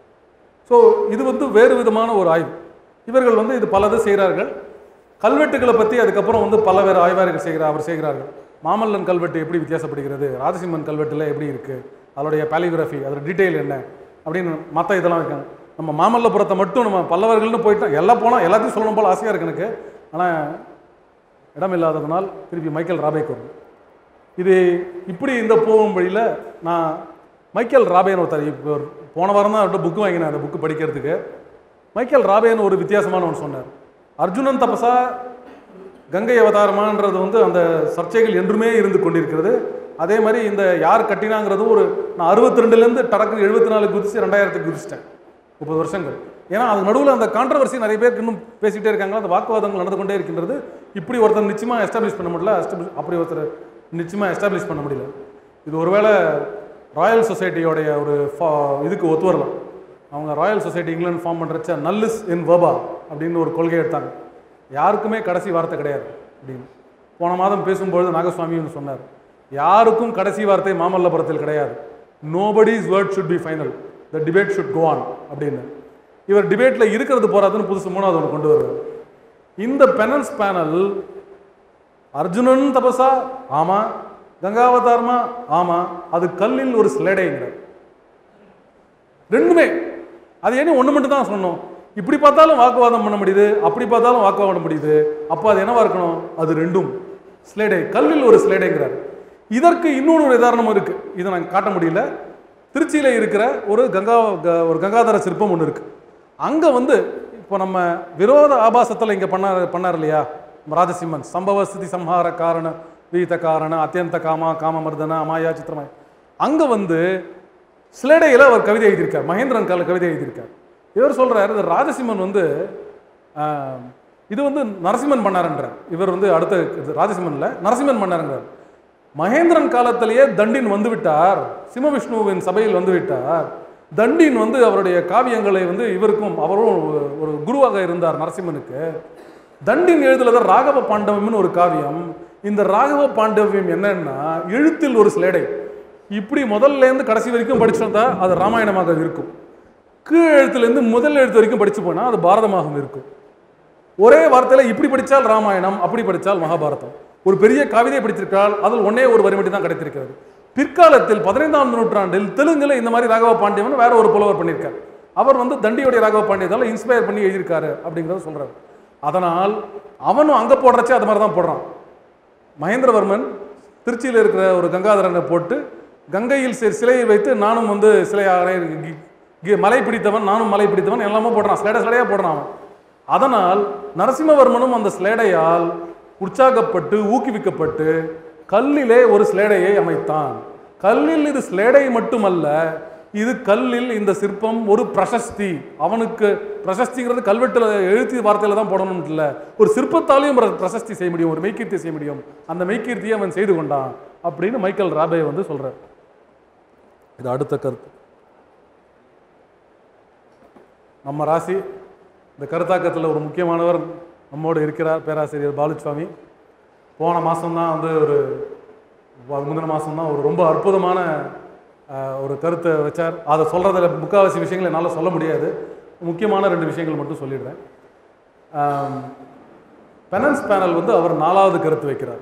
ஸோ இது வந்து வேறு விதமான ஒரு ஆய்வு இவர்கள் வந்து இது பலது செய்கிறார்கள் கல்வெட்டுகளை பற்றி அதுக்கப்புறம் வந்து பல வேறு ஆய்வாளர்கள் செய்கிறார் அவர் செய்கிறார்கள் மாமல்லன் கல்வெட்டு எப்படி வித்தியாசப்படுகிறது ராஜசிம்மன் கல்வெட்டில் எப்படி இருக்குது அதோடைய பாலிகிராஃபி அதோட டீட்டெயில் என்ன அப்படின்னு மற்ற இதெல்லாம் இருக்காங்க நம்ம மாமல்லபுரத்தை மட்டும் நம்ம பல்லவர்கள்னு போயிட்டோம் எல்லாம் போனால் எல்லாத்தையும் சொல்லணும் போல் ஆசையாக இருக்கு எனக்கு ஆனால் இடம் இல்லாததுனால் திருப்பி மைக்கேல் ராபேக்கு வரும் இது இப்படி இந்த போகும் வழியில் நான் மைக்கேல் ராபேன் ஒருத்தர் இப்போ ஒரு போன வாரம் தான் அவர்கிட்ட புக்கு வாங்கினேன் அந்த புக்கு படிக்கிறதுக்கு மைக்கேல் ராபேன் ஒரு வித்தியாசமான ஒன்று சொன்னார் அர்ஜுனன் தபசா கங்கை அவதாரமான்றது வந்து அந்த சர்ச்சைகள் என்றுமே இருந்து கொண்டிருக்கிறது அதே மாதிரி இந்த யார் கட்டினாங்கிறது ஒரு நான் அறுபத்தி ரெண்டுலேருந்து டடக்கு எழுபத்தி நாலு குதிச்சு ரெண்டாயிரத்துக்கு குதிச்சிட்டேன் முப்பது வருஷங்கள் ஏன்னா அது நடுவில் அந்த கான்ட்ரவர்சி நிறைய பேருக்கு இன்னும் பேசிகிட்டே இருக்காங்க அந்த வாக்குவாதங்கள் நடந்து கொண்டே இருக்கின்றது இப்படி ஒருத்தர் நிச்சயமாக எஸ்டாப்ளிஷ் பண்ண முடியல establish- அப்படி ஒருத்தர் நிச்சயமாக எஸ்டாப்ளிஷ் பண்ண முடியல இது ஒருவேளை ராயல் சொசைட்டியோடைய ஒரு ஃபா இதுக்கு ஒத்து வரலாம் அவங்க ராயல் சொசைட்டி இங்கிலாந்து ஃபார்ம் பண்ணுறச்ச நல்லிஸ் இன் வர்பா அப்படின்னு ஒரு கொள்கை எடுத்தாங்க யாருக்குமே கடைசி வார்த்தை கிடையாது அப்படின்னு போன மாதம் பேசும்பொழுது நாகசுவாமின்னு சொன்னார் யாருக்கும் கடைசி வார்த்தை மாமல்லபுரத்தில் கிடையாது nobody's word should be final the debate should go on அப்படின்னு இவர் டிபேட்டில் இருக்கிறது போறாதுன்னு புதுசு மூணாவது ஒன்று கொண்டு வருவார் இந்த பெனல்ஸ் பேனல் அர்ஜுனன் தபசா ஆமா கங்காவதாரமா ஆமா அது கல்லில் ஒரு ஸ்லேடைங்கிறார் ரெண்டுமே அது ஏன்னு ஒன்று மட்டும் தான் சொன்னோம் இப்படி பார்த்தாலும் வாக்குவாதம் பண்ண முடியுது அப்படி பார்த்தாலும் வாக்குவாதம் முடியுது அப்போ அது என்னவா இருக்கணும் அது ரெண்டும் ஸ்லேடை கல்லில் ஒரு ஸ்லேடைங்கிறார் இதற்கு இன்னொரு ஒரு உதாரணம் இருக்கு இதை நான் காட்ட முடியல திருச்சியில இருக்கிற ஒரு கங்கா க- ஒரு கங்காதர சிற்பம் ஒன்று இருக்கு அங்க வந்து இப்போ நம்ம விரோத ஆபாசத்தில் இங்க பண்ணார் பண்ணார் இல்லையா ராஜசிம்மன் சம்பவ ஸ்திதி சம்ஹார காரண வீத காரண அத்தியந்த காமா காமமர்தன அமாயா சித்திரமாய் அங்க வந்து ஸ்லேடையில் அவர் கவிதை எழுதியிருக்கார் மகேந்திரன் கால கவிதை எழுதியிருக்கார் இவர் சொல்றாரு இந்த ராஜசிம்மன் வந்து ஆஹ், இது வந்து நரசிம்மன் பண்ணாருன்றார் இவர் வந்து அடுத்த இது ராஜசிம்மன்ல நரசிம்மன் பண்ணாருங்கிறார் மகேந்திரன் காலத்திலேயே தண்டின் வந்து விட்டார் சிம்மவிஷ்ணுவின் சபையில் வந்து விட்டார் தண்டின் வந்து அவருடைய காவியங்களை வந்து இவருக்கும் அவரும் ஒரு- ஒரு குருவாக இருந்தார் நரசிம்மனுக்கு தண்டின் எழுதுலத ராகவ பாண்டவம்னு ஒரு காவியம் இந்த ராகவ பாண்டவியம் என்னன்னா எழுத்தில் ஒரு ஸ்லேடை இப்படி முதல்ல இருந்து கடைசி வரைக்கும் படிச்சிருந்தா அது ராமாயணமாக இருக்கும் கீழ் எழுத்துலேருந்து முதல் எழுத்து வரைக்கும் படிச்சு போனா அது பாரதமாக இருக்கும் ஒரே வார்த்தையில இப்படி படிச்சால் ராமாயணம் அப்படி படிச்சால் மகாபாரதம் ஒரு பெரிய கவிதை படித்திருக்கால் அதில் ஒன்னே ஒரு வரி மட்டும் தான் கிடைத்திருக்கிறது பிற்காலத்தில் பதினைந்தாம் நூற்றாண்டில் தெலுங்குல இந்த மாதிரி ராகவ பாண்டியன் வேற ஒரு புலவர் பண்ணியிருக்கார் அவர் வந்து தண்டியோடைய ராகவ பாண்டியத்தால இன்ஸ்பயர் பண்ணி எழுதியிருக்காரு அப்படிங்கிறத சொல்றாரு அதனால் அவனும் அங்க போடுறச்சே அது மாதிரி தான் போடுறான் மகேந்திரவர்மன் திருச்சியில் இருக்கிற ஒரு கங்காதரனை போட்டு கங்கையில் சி- சிலையை வைத்து நானும் வந்து சிலையாக மலை பிடித்தவன் நானும் மலை பிடித்தவன் எல்லாமே போடுறான் ஸ்லேட ஸ்லேடையாக போடுறான் அவன் அதனால் நரசிம்மவர்மனும் அந்த ஸ்லேடையால் உற்சாகப்பட்டு ஊக்குவிக்கப்பட்டு கல்லிலே ஒரு ஸ்லேடையை அமைத்தான் கல்லில் இது ஸ்லேடை மட்டுமல்ல இது கல்லில் இந்த சிற்பம் ஒரு பிரசஸ்தி அவனுக்கு பிரசஸ்திங்கிறது கல்வெட்டுல எழுத்து வார்த்தையில தான் போடணும் இல்ல ஒரு சிற்பத்தாலையும் பிர- பிரசஸ்தி செய்ய முடியும் ஒரு மெய்கீர்த்தி செய்ய முடியும் அந்த மெய்கீர்த்தியை அவன் செய்து கொண்டான் அப்படின்னு மைக்கேல் ராபே வந்து சொல்றார் இது அடுத்த கருத்து நம்ம ராசி இந்த கருத்தாக்கத்தில் ஒரு முக்கியமானவர் நம்மோடு இருக்கிறார் பேராசிரியர் பாலுசுவாமி போன மாதம்தான் வந்து ஒரு வ- முந்தின மாதம்தான் ஒரு ரொம்ப அற்புதமான அஹ், ஒரு கருத்தை வச்சார் அதை சொல்கிறதுல முக்கால்வாசி விஷயங்களை என்னால் சொல்ல முடியாது முக்கியமான ரெண்டு விஷயங்கள் மட்டும் சொல்லிடுறேன் பெனன்ஸ் பேனல் வந்து அவர் நாலாவது கருத்து வைக்கிறார்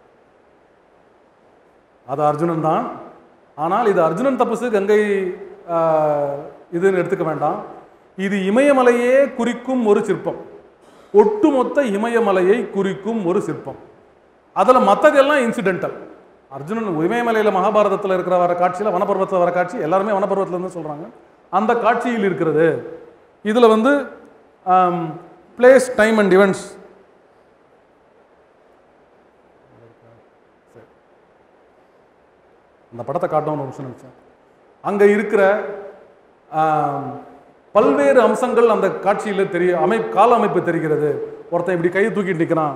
அது அர்ஜுனன் தான் ஆனால் இது அர்ஜுனன் தபசு கங்கை ஆஹ், இதுன்னு எடுத்துக்க வேண்டாம் இது இமயமலையே குறிக்கும் ஒரு சிற்பம் ஒட்டுமொத்த இமயமலையை குறிக்கும் ஒரு சிற்பம் அதில் மற்றதெல்லாம் இன்சிடென்டல் அர்ஜுனன் இமயமலையில் மகாபாரதத்தில் இருக்கிற வர காட்சியில் வனப்பர்வத்தில் வர காட்சி எல்லாருமே வனப்பர்வத்தில் இருந்து சொல்கிறாங்க அந்த காட்சியில் இருக்கிறது இதில் வந்து பிளேஸ் டைம் அண்ட் இவெண்ட்ஸ் அந்த படத்தை காட்டணும்னு ஒரு நிமிஷம் நினச்சேன் அங்கே இருக்கிற ஆம், பல்வேறு அம்சங்கள் அந்த காட்சியில் தெரிய அமை கால அமைப்பு தெரிகிறது ஒருத்தன் இப்படி கையை தூக்கிட்டு நிற்கிறான்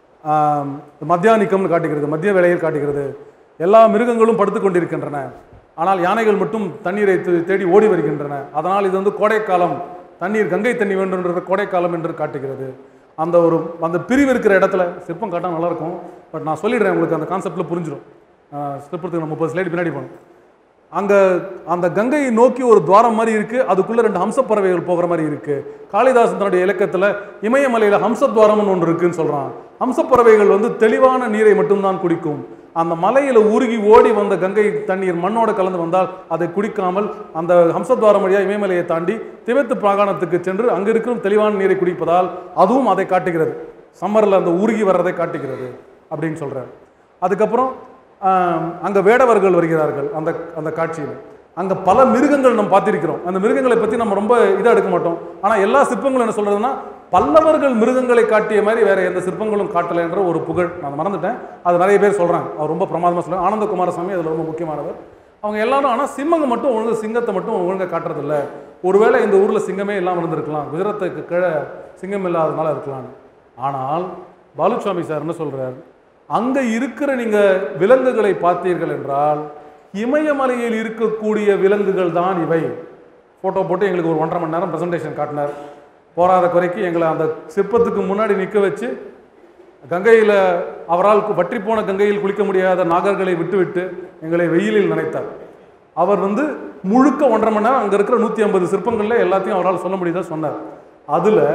ஆம், மத்தியானிக்கம்னு காட்டுகிறது மத்திய வேளையில் காட்டுகிறது எல்லா மிருகங்களும் படுத்து கொண்டிருக்கின்றன ஆனால் யானைகள் மட்டும் தண்ணீரை தே- தேடி ஓடி வருகின்றன அதனால் இது வந்து கோடைக்காலம் தண்ணீர் கங்கை தண்ணி வேண்டும்ன்ற கோடைக்காலம் என்று காட்டுகிறது அந்த ஒரு அந்த பிரிவு இருக்கிற இடத்துல சிற்பம் காட்டா நல்லா இருக்கும் பட் நான் சொல்லிடுறேன் உங்களுக்கு அந்த கான்செப்டில் புரிஞ்சிடும் சிற்பத்துக்கு நம்ம முப்பது ஸ்லைடு பின்னாடி போகணும் அங்க அந்த கங்கையை நோக்கி ஒரு துவாரம் மாதிரி இருக்கு அதுக்குள்ள ரெண்டு ஹம்சப்பறவைகள் போகிற மாதிரி இருக்கு காளிதாசன் தன்னுடைய இலக்கத்துல இமயமலையில ஹம்சத்வாரம்னு ஒன்று இருக்குன்னு சொல்றான் ஹம்சப்பறவைகள் வந்து தெளிவான நீரை மட்டும்தான் குடிக்கும் அந்த மலையில உருகி ஓடி வந்த கங்கை தண்ணீர் மண்ணோட கலந்து வந்தால் அதை குடிக்காமல் அந்த ஹம்சத்வாரம் வழியா இமயமலையை தாண்டி திபெத்து பிராகாணத்துக்கு சென்று அங்க இருக்கும் தெளிவான நீரை குடிப்பதால் அதுவும் அதை காட்டுகிறது சம்மரில் அந்த உருகி வர்றதை காட்டுகிறது அப்படின்னு சொல்றார் அதுக்கப்புறம் ஆம், அங்க வேடவர்கள் வருகிறார்கள் அந்த அந்த காட்சியில் அங்க பல மிருகங்கள் நம்ம பார்த்திருக்கிறோம் அந்த மிருகங்களை பத்தி நம்ம ரொம்ப இதாக எடுக்க மாட்டோம் ஆனா எல்லா சிற்பங்களும் என்ன சொல்றதுன்னா பல்லவர்கள் மிருகங்களை காட்டிய மாதிரி வேற எந்த சிற்பங்களும் காட்டலை என்ற ஒரு புகழ் நான் மறந்துட்டேன் அது நிறைய பேர் சொல்றாங்க அவர் ரொம்ப பிரமாதமா சொல்றாங்க ஆனந்த குமாரசாமி அதுல ரொம்ப முக்கியமானவர் அவங்க எல்லாரும் ஆனா சிம்மங்க மட்டும் ஒழுங்கு சிங்கத்தை மட்டும் ஒழுங்கா காட்டுறதில்ல ஒருவேளை இந்த ஊர்ல சிங்கமே இல்லாமல் இருந்திருக்கலாம் குஜராத்துக்கு கீழே சிங்கம் இல்லாததுனால இருக்கலாம் ஆனால் பாலுசாமி சார் என்ன சொல்றார் அங்க இருக்கிற நீங்க விலங்குகளை பார்த்தீர்கள் என்றால் இமயமலையில் இருக்கக்கூடிய விலங்குகள் தான் இவை போட்டோ போட்டு எங்களுக்கு ஒரு ஒன்றரை மணி நேரம் பிரசன்டேஷன் காட்டினார் போராத குறைக்கு எங்களை அந்த சிற்பத்துக்கு முன்னாடி நிற்க வச்சு கங்கையில் அவரால் வற்றி போன கங்கையில் குளிக்க முடியாத நாகர்களை விட்டுவிட்டு எங்களை வெயிலில் நினைத்தார் அவர் வந்து முழுக்க ஒன்றரை மணி நேரம் அங்கே இருக்கிற நூற்றி ஐம்பது சிற்பங்களில் எல்லாத்தையும் அவரால் சொல்ல முடியுதா சொன்னார் அதில்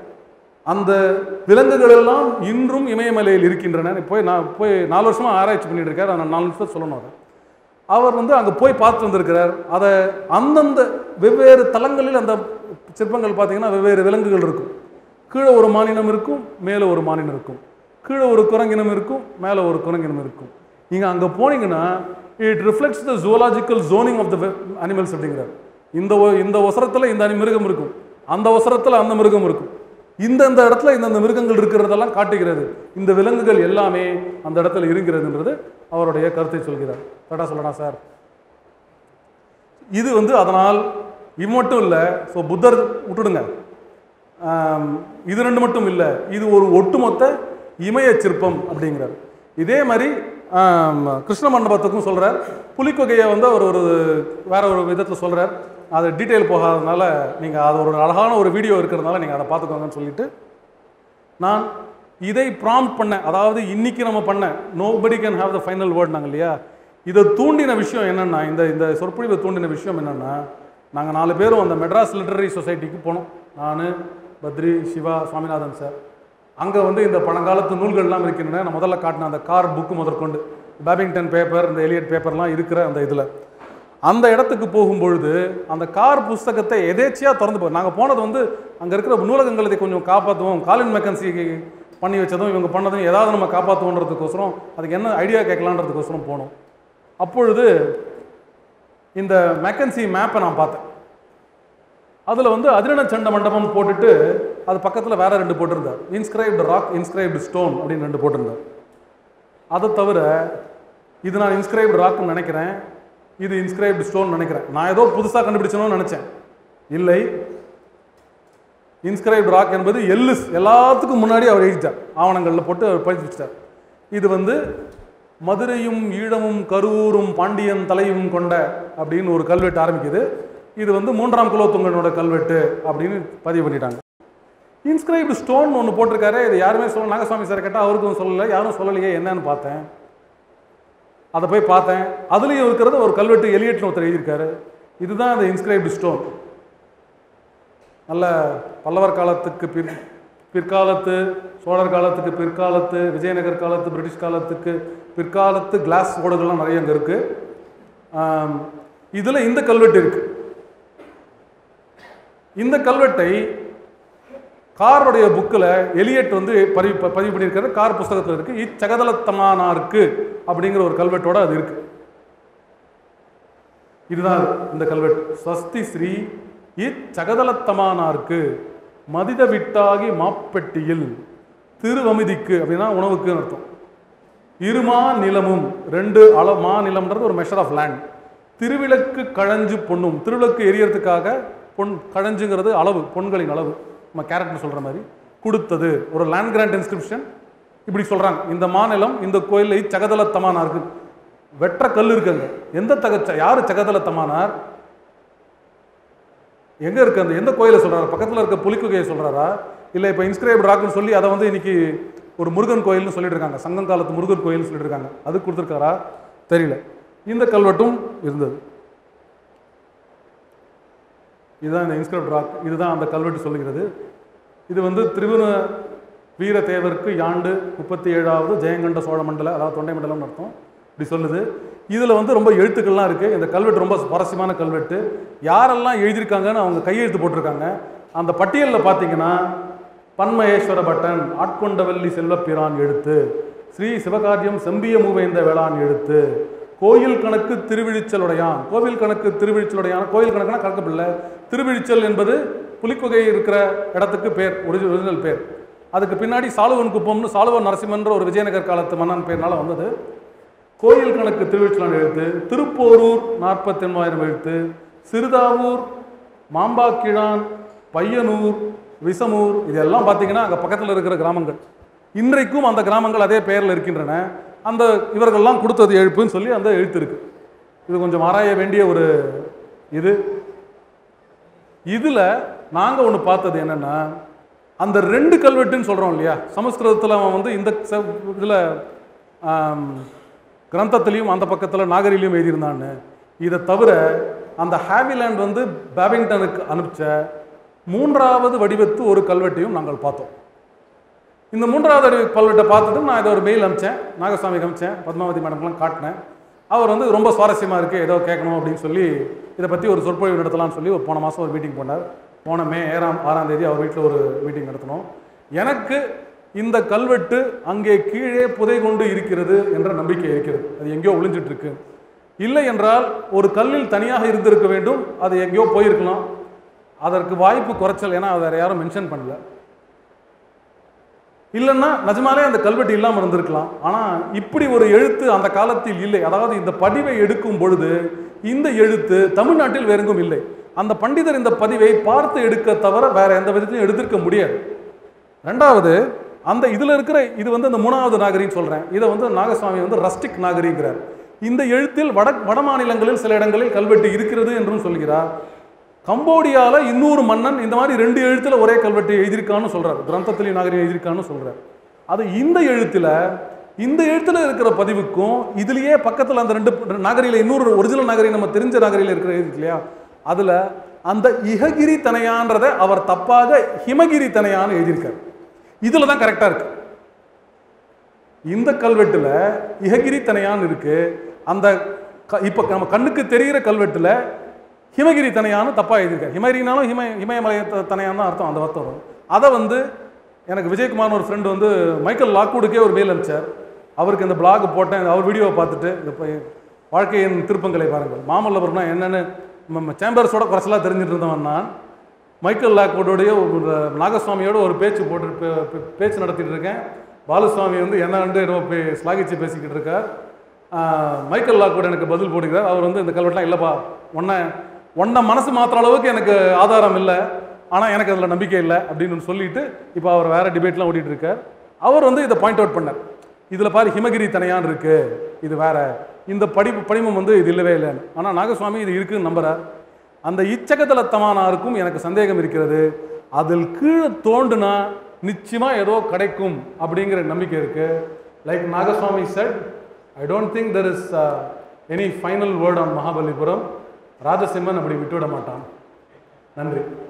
அந்த விலங்குகள் எல்லாம் இன்றும் இமயமலையில் இருக்கின்றன போய் நான் போய் நாலு வருஷமா ஆராய்ச்சி பண்ணிட்டு இருக்காரு நான் நாலு நிமிஷம் சொல்லணும் அதை அவர் வந்து அங்கே போய் பார்த்து வந்திருக்கிறார் அதை அந்தந்த வெவ்வேறு தளங்களில் அந்த சிற்பங்கள் பார்த்தீங்கன்னா வெவ்வேறு விலங்குகள் இருக்கும் கீழே ஒரு மானினம் இருக்கும் மேலே ஒரு மானினம் இருக்கும் கீழே ஒரு குரங்கினம் இருக்கும் மேலே ஒரு குரங்கினம் இருக்கும் நீங்கள் அங்கே போனீங்கன்னா it reflects the zoological zoning of the animals அப்படிங்கிறார் இந்த ஒ- இந்த ஒசரத்தில் இந்த அனி மிருகம் இருக்கும் அந்த ஒசரத்தில் அந்த மிருகம் இருக்கும் இந்தந்த இடத்துல இந்தந்த மிருகங்கள் இருக்கிறதெல்லாம் காட்டுகிறது இந்த விலங்குகள் எல்லாமே அந்த இடத்துல இருக்கிறதுன்றது அவருடைய கருத்தை சொல்கிறார் கரெக்டாக சொல்லலாம் சார் இது வந்து அதனால் இது மட்டும் இல்லை ஸோ புத்தர் விட்டுடுங்க ஆம், இது ரெண்டு மட்டும் இல்லை இது ஒரு ஒட்டுமொத்த இமய சிற்பம் அப்படிங்கிறார் இதே மாதிரி ஆம், கிருஷ்ண மண்டபத்துக்கும் சொல்கிறார் புலிக்கொகையை வந்து அவர் ஒரு வேற ஒரு விதத்தில் சொல்கிறார் அது டீட்டெயில் போகாதனால நீங்கள் அது ஒரு அழகான ஒரு வீடியோ இருக்கிறதுனால நீங்கள் அதை பார்த்துக்கோங்கன்னு சொல்லிட்டு நான் இதை ப்ராம்ப்ட் பண்ண அதாவது இன்னைக்கு நம்ம பண்ண nobody can have the final word நாங்கள் இல்லையா இதை தூண்டின விஷயம் என்னன்னா இந்த இந்த சொற்பொழிவை தூண்டின விஷயம் என்னன்னா நாங்கள் நாலு பேரும் அந்த மெட்ராஸ் லிட்டரரி சொசைட்டிக்கு போனோம் நான் பத்ரி சிவா சுவாமிநாதன் சார் அங்கே வந்து இந்த பழங்காலத்து நூல்கள்லாம் இருக்கின்றன நான் முதல்ல காட்டின அந்த கார் புக்கு முதற்கொண்டு பேபிங்டன் பேப்பர் இந்த எலியட் பேப்பர்லாம் இருக்கிற அந்த இதில் அந்த இடத்துக்கு போகும்பொழுது அந்த கார் புஸ்தகத்தை எதேச்சியாக திறந்து போ நாங்கள் போனது வந்து அங்கே இருக்கிற நூலகங்களை இதை கொஞ்சம் காப்பாற்றுவோம் காலின் மெக்கன்சி பண்ணி வச்சதும் இவங்க பண்ணதும் ஏதாவது நம்ம காப்பாற்றுவோன்றதுக்கோசரம் அதுக்கு என்ன ஐடியா கேட்கலான்றதுக்கோசரம் போனோம் அப்பொழுது இந்த மெக்கன்சி மேப்பை நான் பார்த்தேன் அதில் வந்து அதிரண சண்ட மண்டபம் போட்டுட்டு அது பக்கத்தில் வேற ரெண்டு போட்டிருந்தார் இன்ஸ்கிரைப்டு ராக் இன்ஸ்கிரைப்டு ஸ்டோன் அப்படின்னு ரெண்டு போட்டிருந்தார் அதை தவிர இது நான் இன்ஸ்கிரைப்டு ராக்னு நினைக்கிறேன் இது இன்ஸ்கிரைப்டு ஸ்டோன் நினைக்கிறேன் நான் ஏதோ புதுசாக கண்டுபிடிச்சணும்னு நினச்சேன் இல்லை இன்ஸ்கிரைப்டு ராக் என்பது எல்லிஸ் எல்லாத்துக்கும் முன்னாடி அவர் எழுதிட்டார் ஆவணங்களில் போட்டு அவர் படிச்சு வச்சிட்டார் இது வந்து மதுரையும் ஈழமும் கரூரும் பாண்டியன் தலையும் கொண்ட அப்படின்னு ஒரு கல்வெட்டு ஆரம்பிக்குது இது வந்து மூன்றாம் குலோத்துங்கனோட கல்வெட்டு அப்படின்னு பதிவு பண்ணிட்டாங்க இன்ஸ்கிரைப்டு ஸ்டோன் ஒன்று போட்டிருக்காரு இது யாருமே சொல்ல நாகசுவாமி சார் கேட்டால் அவருக்கும் சொல்லலை யாரும் சொல்லலையே என்னன்னு பார்த்தேன் அதை போய் பார்த்தேன் அதுலேயும் இருக்கிறது ஒரு கல்வெட்டு எலியட்னு ஒருத்தர் எழுதியிருக்காரு இதுதான் அந்த இன்ஸ்கிரைப்டு ஸ்டோன் நல்ல பல்லவர் காலத்துக்கு பிற் பிற்காலத்து சோழர் காலத்துக்கு பிற்காலத்து விஜயநகர் காலத்து பிரிட்டிஷ் காலத்துக்கு பிற்காலத்து கிளாஸ் ஓடுகள்லாம் நிறைய அங்கே இருக்குது இதில் இந்த கல்வெட்டு இருக்கு இந்த கல்வெட்டை காருடைய புக்கில் எலியட் வந்து பதிவு ப- பதிவு பண்ணியிருக்காரு கார் புஸ்தகத்தில் இருக்கு இச்சகதலத்தமானாருக்கு அப்படிங்கிற ஒரு கல்வெட்டோட அது இருக்கு இதுதான் அது, இந்த கல்வெட்டு ஸ்வஸ்தி ஸ்ரீ இச்சகதலத்தமானாருக்கு மதித விட்டாகி மாப்பெட்டியில் திருவமிதிக்கு அப்படின்னா உணவுக்குன்னு அர்த்தம் இருமா நிலமும் ரெண்டு அள மா நிலம்ன்றது ஒரு மெஷர் ஆஃப் லேண்ட் திருவிளக்கு கழஞ்சு பொண்ணும் திருவிளக்கு எரியறதுக்காக பொன் கழஞ்சுங்கிறது அளவு பொன்களின் அளவு நம்ம கேரக்டர் சொல்ற மாதிரி கொடுத்தது ஒரு லேண்ட் கிராண்ட் இன்ஸ்கிரிப்ஷன் இப்படி சொல்றாங்க இந்த மாநிலம் இந்த கோயிலில் சகதல தமானாருக்கு வெற்ற கல் இருக்குங்க எந்த தக யாரு சகதல தமானார் எங்க இருக்கு அந்த எந்த கோயிலை சொல்றாரு பக்கத்துல இருக்க புலிக்குகையை சொல்றாரா இல்ல இப்ப இன்ஸ்கிரைப்ட் ராக்குன்னு சொல்லி அதை வந்து இன்னைக்கு ஒரு முருகன் கோயில்னு சொல்லிட்டு இருக்காங்க சங்கம் காலத்து முருகன் கோயில்னு சொல்லிட்டு இருக்காங்க அது கொடுத்துருக்காரா தெரியல இந்த கல்வெட்டும் இருந்தது இதுதான் இந்த இன்ஸ்கிரிப்ட் ராக் இதுதான் அந்த கல்வெட்டு சொல்லுகிறது இது வந்து திருவன வீரதேவருக்கு யாண்டு முப்பத்தி ஏழாவது ஜெயங்கண்ட சோழ மண்டல அதாவது தொண்டை மண்டலம்னு அர்த்தம் இப்படி சொல்லுது இதில் வந்து ரொம்ப எழுத்துக்கள்லாம் இருக்குது இந்த கல்வெட்டு ரொம்ப சுவாரஸ்யமான கல்வெட்டு யாரெல்லாம் எழுதியிருக்காங்கன்னு அவங்க கையெழுத்து போட்டிருக்காங்க அந்த பட்டியலில் பார்த்தீங்கன்னா பன்மகேஸ்வர பட்டன் ஆட்கொண்டவல்லி செல்வப்பிரான் எழுத்து ஸ்ரீ சிவகாரியம் செம்பிய மூவேந்த வேளாண் எழுத்து கோயில் கணக்கு திருவிழிச்சலுடையான் கோவில் கணக்கு திருவிழிச்சலுடையான் கோயில் கணக்குனா கணக்கு திருவிழிச்சல் என்பது புலிக்குகை இருக்கிற இடத்துக்கு பேர் ஒரிஜி ஒரிஜினல் பேர் அதுக்கு பின்னாடி சாலுவன் குப்பம்னு சாலுவன் நரசிம்மன்ற ஒரு விஜயநகர் காலத்து மன்னன் பேர்னால வந்தது கோயில் கணக்கு திருவிழிச்சலான் எழுத்து திருப்போரூர் நாற்பத்தி மூவாயிரம் எழுத்து சிறுதாவூர் மாம்பாக்கிழான் பையனூர் விசமூர் இதெல்லாம் பார்த்தீங்கன்னா அங்கே பக்கத்தில் இருக்கிற கிராமங்கள் இன்றைக்கும் அந்த கிராமங்கள் அதே பெயரில் இருக்கின்றன அந்த இவர்கள்லாம் கொடுத்தது எழுப்புன்னு சொல்லி அந்த எழுத்து இருக்கு இது கொஞ்சம் ஆராய வேண்டிய ஒரு இது இதில் நாங்கள் ஒன்று பார்த்தது என்னன்னா அந்த ரெண்டு கல்வெட்டுன்னு சொல்கிறோம் இல்லையா சமஸ்கிருதத்தில் அவன் வந்து இந்த இதில் கிரந்தத்திலையும் அந்த பக்கத்தில் நாகரிலையும் எழுதியிருந்தான்னு இதை தவிர அந்த ஹாவிலேண்ட் வந்து பேபிங்டனுக்கு அனுப்பிச்ச மூன்றாவது வடிவத்து ஒரு கல்வெட்டையும் நாங்கள் பார்த்தோம் இந்த மூன்றாவது வடிவ கல்வெட்டை பார்த்துட்டு நான் இதை ஒரு மெயில் அனுப்பிச்சேன் நாகசாமிக்கு அனுப்பிச்சேன் பத்மாவதி மேடம்லாம் காட்டினேன் அவர் வந்து ரொம்ப சுவாரஸ்யமாக இருக்குது ஏதோ கேட்கணும் அப்படின்னு சொல்லி இதை பற்றி ஒரு சொற்பொழிவு நடத்தலாம்னு சொல்லி ஒரு போன மாதம் ஒரு மீட்டிங் போனார் போன மே ஏழாம் ஆறாம் தேதி அவர் வீட்டில் ஒரு மீட்டிங் நடத்தினோம் எனக்கு இந்த கல்வெட்டு அங்கே கீழே புதை கொண்டு இருக்கிறது என்ற நம்பிக்கை இருக்கிறது அது எங்கேயோ ஒளிஞ்சிட்டு இருக்கு இல்லை என்றால் ஒரு கல்லில் தனியாக இருந்திருக்க வேண்டும் அது எங்கேயோ போயிருக்கலாம் அதற்கு வாய்ப்பு குறைச்சல் ஏன்னா அதை யாரும் மென்ஷன் பண்ணல இல்லைன்னா நிஜமாலே அந்த கல்வெட்டு இல்லாமல் இருந்திருக்கலாம் ஆனால் இப்படி ஒரு எழுத்து அந்த காலத்தில் இல்லை அதாவது இந்த பதிவை எடுக்கும் பொழுது இந்த எழுத்து தமிழ்நாட்டில் வேற எங்கும் இல்லை அந்த பண்டிதர் இந்த பதிவை பார்த்து எடுக்க தவிர வேற எந்த விதத்தையும் எடுத்திருக்க முடியாது ரெண்டாவது அந்த இதில் இருக்கிற இது வந்து அந்த மூணாவது நாகரின்னு சொல்கிறேன் இதை வந்து நாகசுவாமி வந்து ரஸ்டிக் நாகரிங்கிறார் இந்த எழுத்தில் வட வட மாநிலங்களில் சில இடங்களில் கல்வெட்டு இருக்கிறது என்றும் சொல்கிறார் கம்போடியால இன்னொரு மன்னன் இந்த மாதிரி ரெண்டு எழுத்துல ஒரே கல்வெட்டு எழுதியிருக்கான்னு சொல்றாரு கிரந்தத்திலே நாகரிகம் எழுதியிருக்கான்னு சொல்றாரு அது இந்த எழுத்துல இந்த எழுத்துல இருக்கிற பதிவுக்கும் இதுலயே பக்கத்துல அந்த ரெண்டு நாகரியில இன்னொரு ஒரிஜினல் நாகரி நம்ம தெரிஞ்ச நாகரியில இருக்கிற எழுதி இல்லையா அதுல அந்த இஹகிரி தனையான்றதை அவர் தப்பாக ஹிமகிரி தனையான்னு எழுதியிருக்காரு இதுல தான் கரெக்டா இருக்கு இந்த கல்வெட்டுல இஹகிரி தனையான்னு இருக்கு அந்த க- இப்ப நம்ம கண்ணுக்கு தெரிகிற கல்வெட்டுல ஹிமகிரி தனையான்னு தப்பா எழுதியிருக்காரு ஹிமகிரினாலும் ஹிம இமயமலை த- தனையான்னு தான் அர்த்தம் அந்த அர்த்தம் வரும் அதை வந்து எனக்கு விஜயகுமார்னு ஒரு ஃப்ரெண்டு வந்து மைக்கேல் லாக்வுடுக்கே ஒரு மெயில் அனுப்பிச்சார் அவருக்கு இந்த பிளாக் போட்டேன் அவர் வீடியோவை பார்த்துட்டு இந்த ப- வாழ்க்கையின் திருப்பங்களை பாருங்கள் மாமல்லபுரம்னா என்னன்னு நம்ம சேம்பர்ஸோட குறைச்சலாக தெரிஞ்சுட்டு இருந்தவன் நான் மைக்கேல் லாக்வுடோடைய ஒரு நாகசுவாமியோட ஒரு பேச்சு போட்டு பே- பே- பேச்சு நடத்திட்டு இருக்கேன் பாலுசுவாமி வந்து என்ன வந்து ஏதோ பே ஸ்லாகிச்சு பேசிக்கிட்டு இருக்கார் ஆஹ் மைக்கேல் லாக்வுட் எனக்கு பதில் போடுகிறார் அவர் வந்து இந்த கல்வெட்டுலாம் இல்லைப்பா உன்னை உன்னை மனசு மாத்துற அளவுக்கு எனக்கு ஆதாரம் இல்லை ஆனால் எனக்கு அதில் நம்பிக்கை இல்லை அப்படின்னு சொல்லிட்டு இப்போ அவர் வேற டிபேட்லாம் ஓடிட்டு இருக்கார் அவர் வந்து இதை பாயிண்ட் அவுட் பண்ணார் இதில் பாரு ஹிமகிரி தனையான் இருக்கு இது வேற இந்த படிப்பு படிமம் வந்து இது இல்லவே இல்லைன்னு ஆனால் நாகசுவாமி இது இருக்குன்னு நம்புறார் அந்த இச்சகதல தமானாருக்கும் எனக்கு சந்தேகம் இருக்கிறது அதில் கீழே தோண்டுனா நிச்சயமா ஏதோ கிடைக்கும் அப்படிங்கிற நம்பிக்கை இருக்கு like Nagaswamy said I don't think there is any final word on Mahabalipuram Rajasimhan அப்படி விட்டுவிட மாட்டான் நன்றி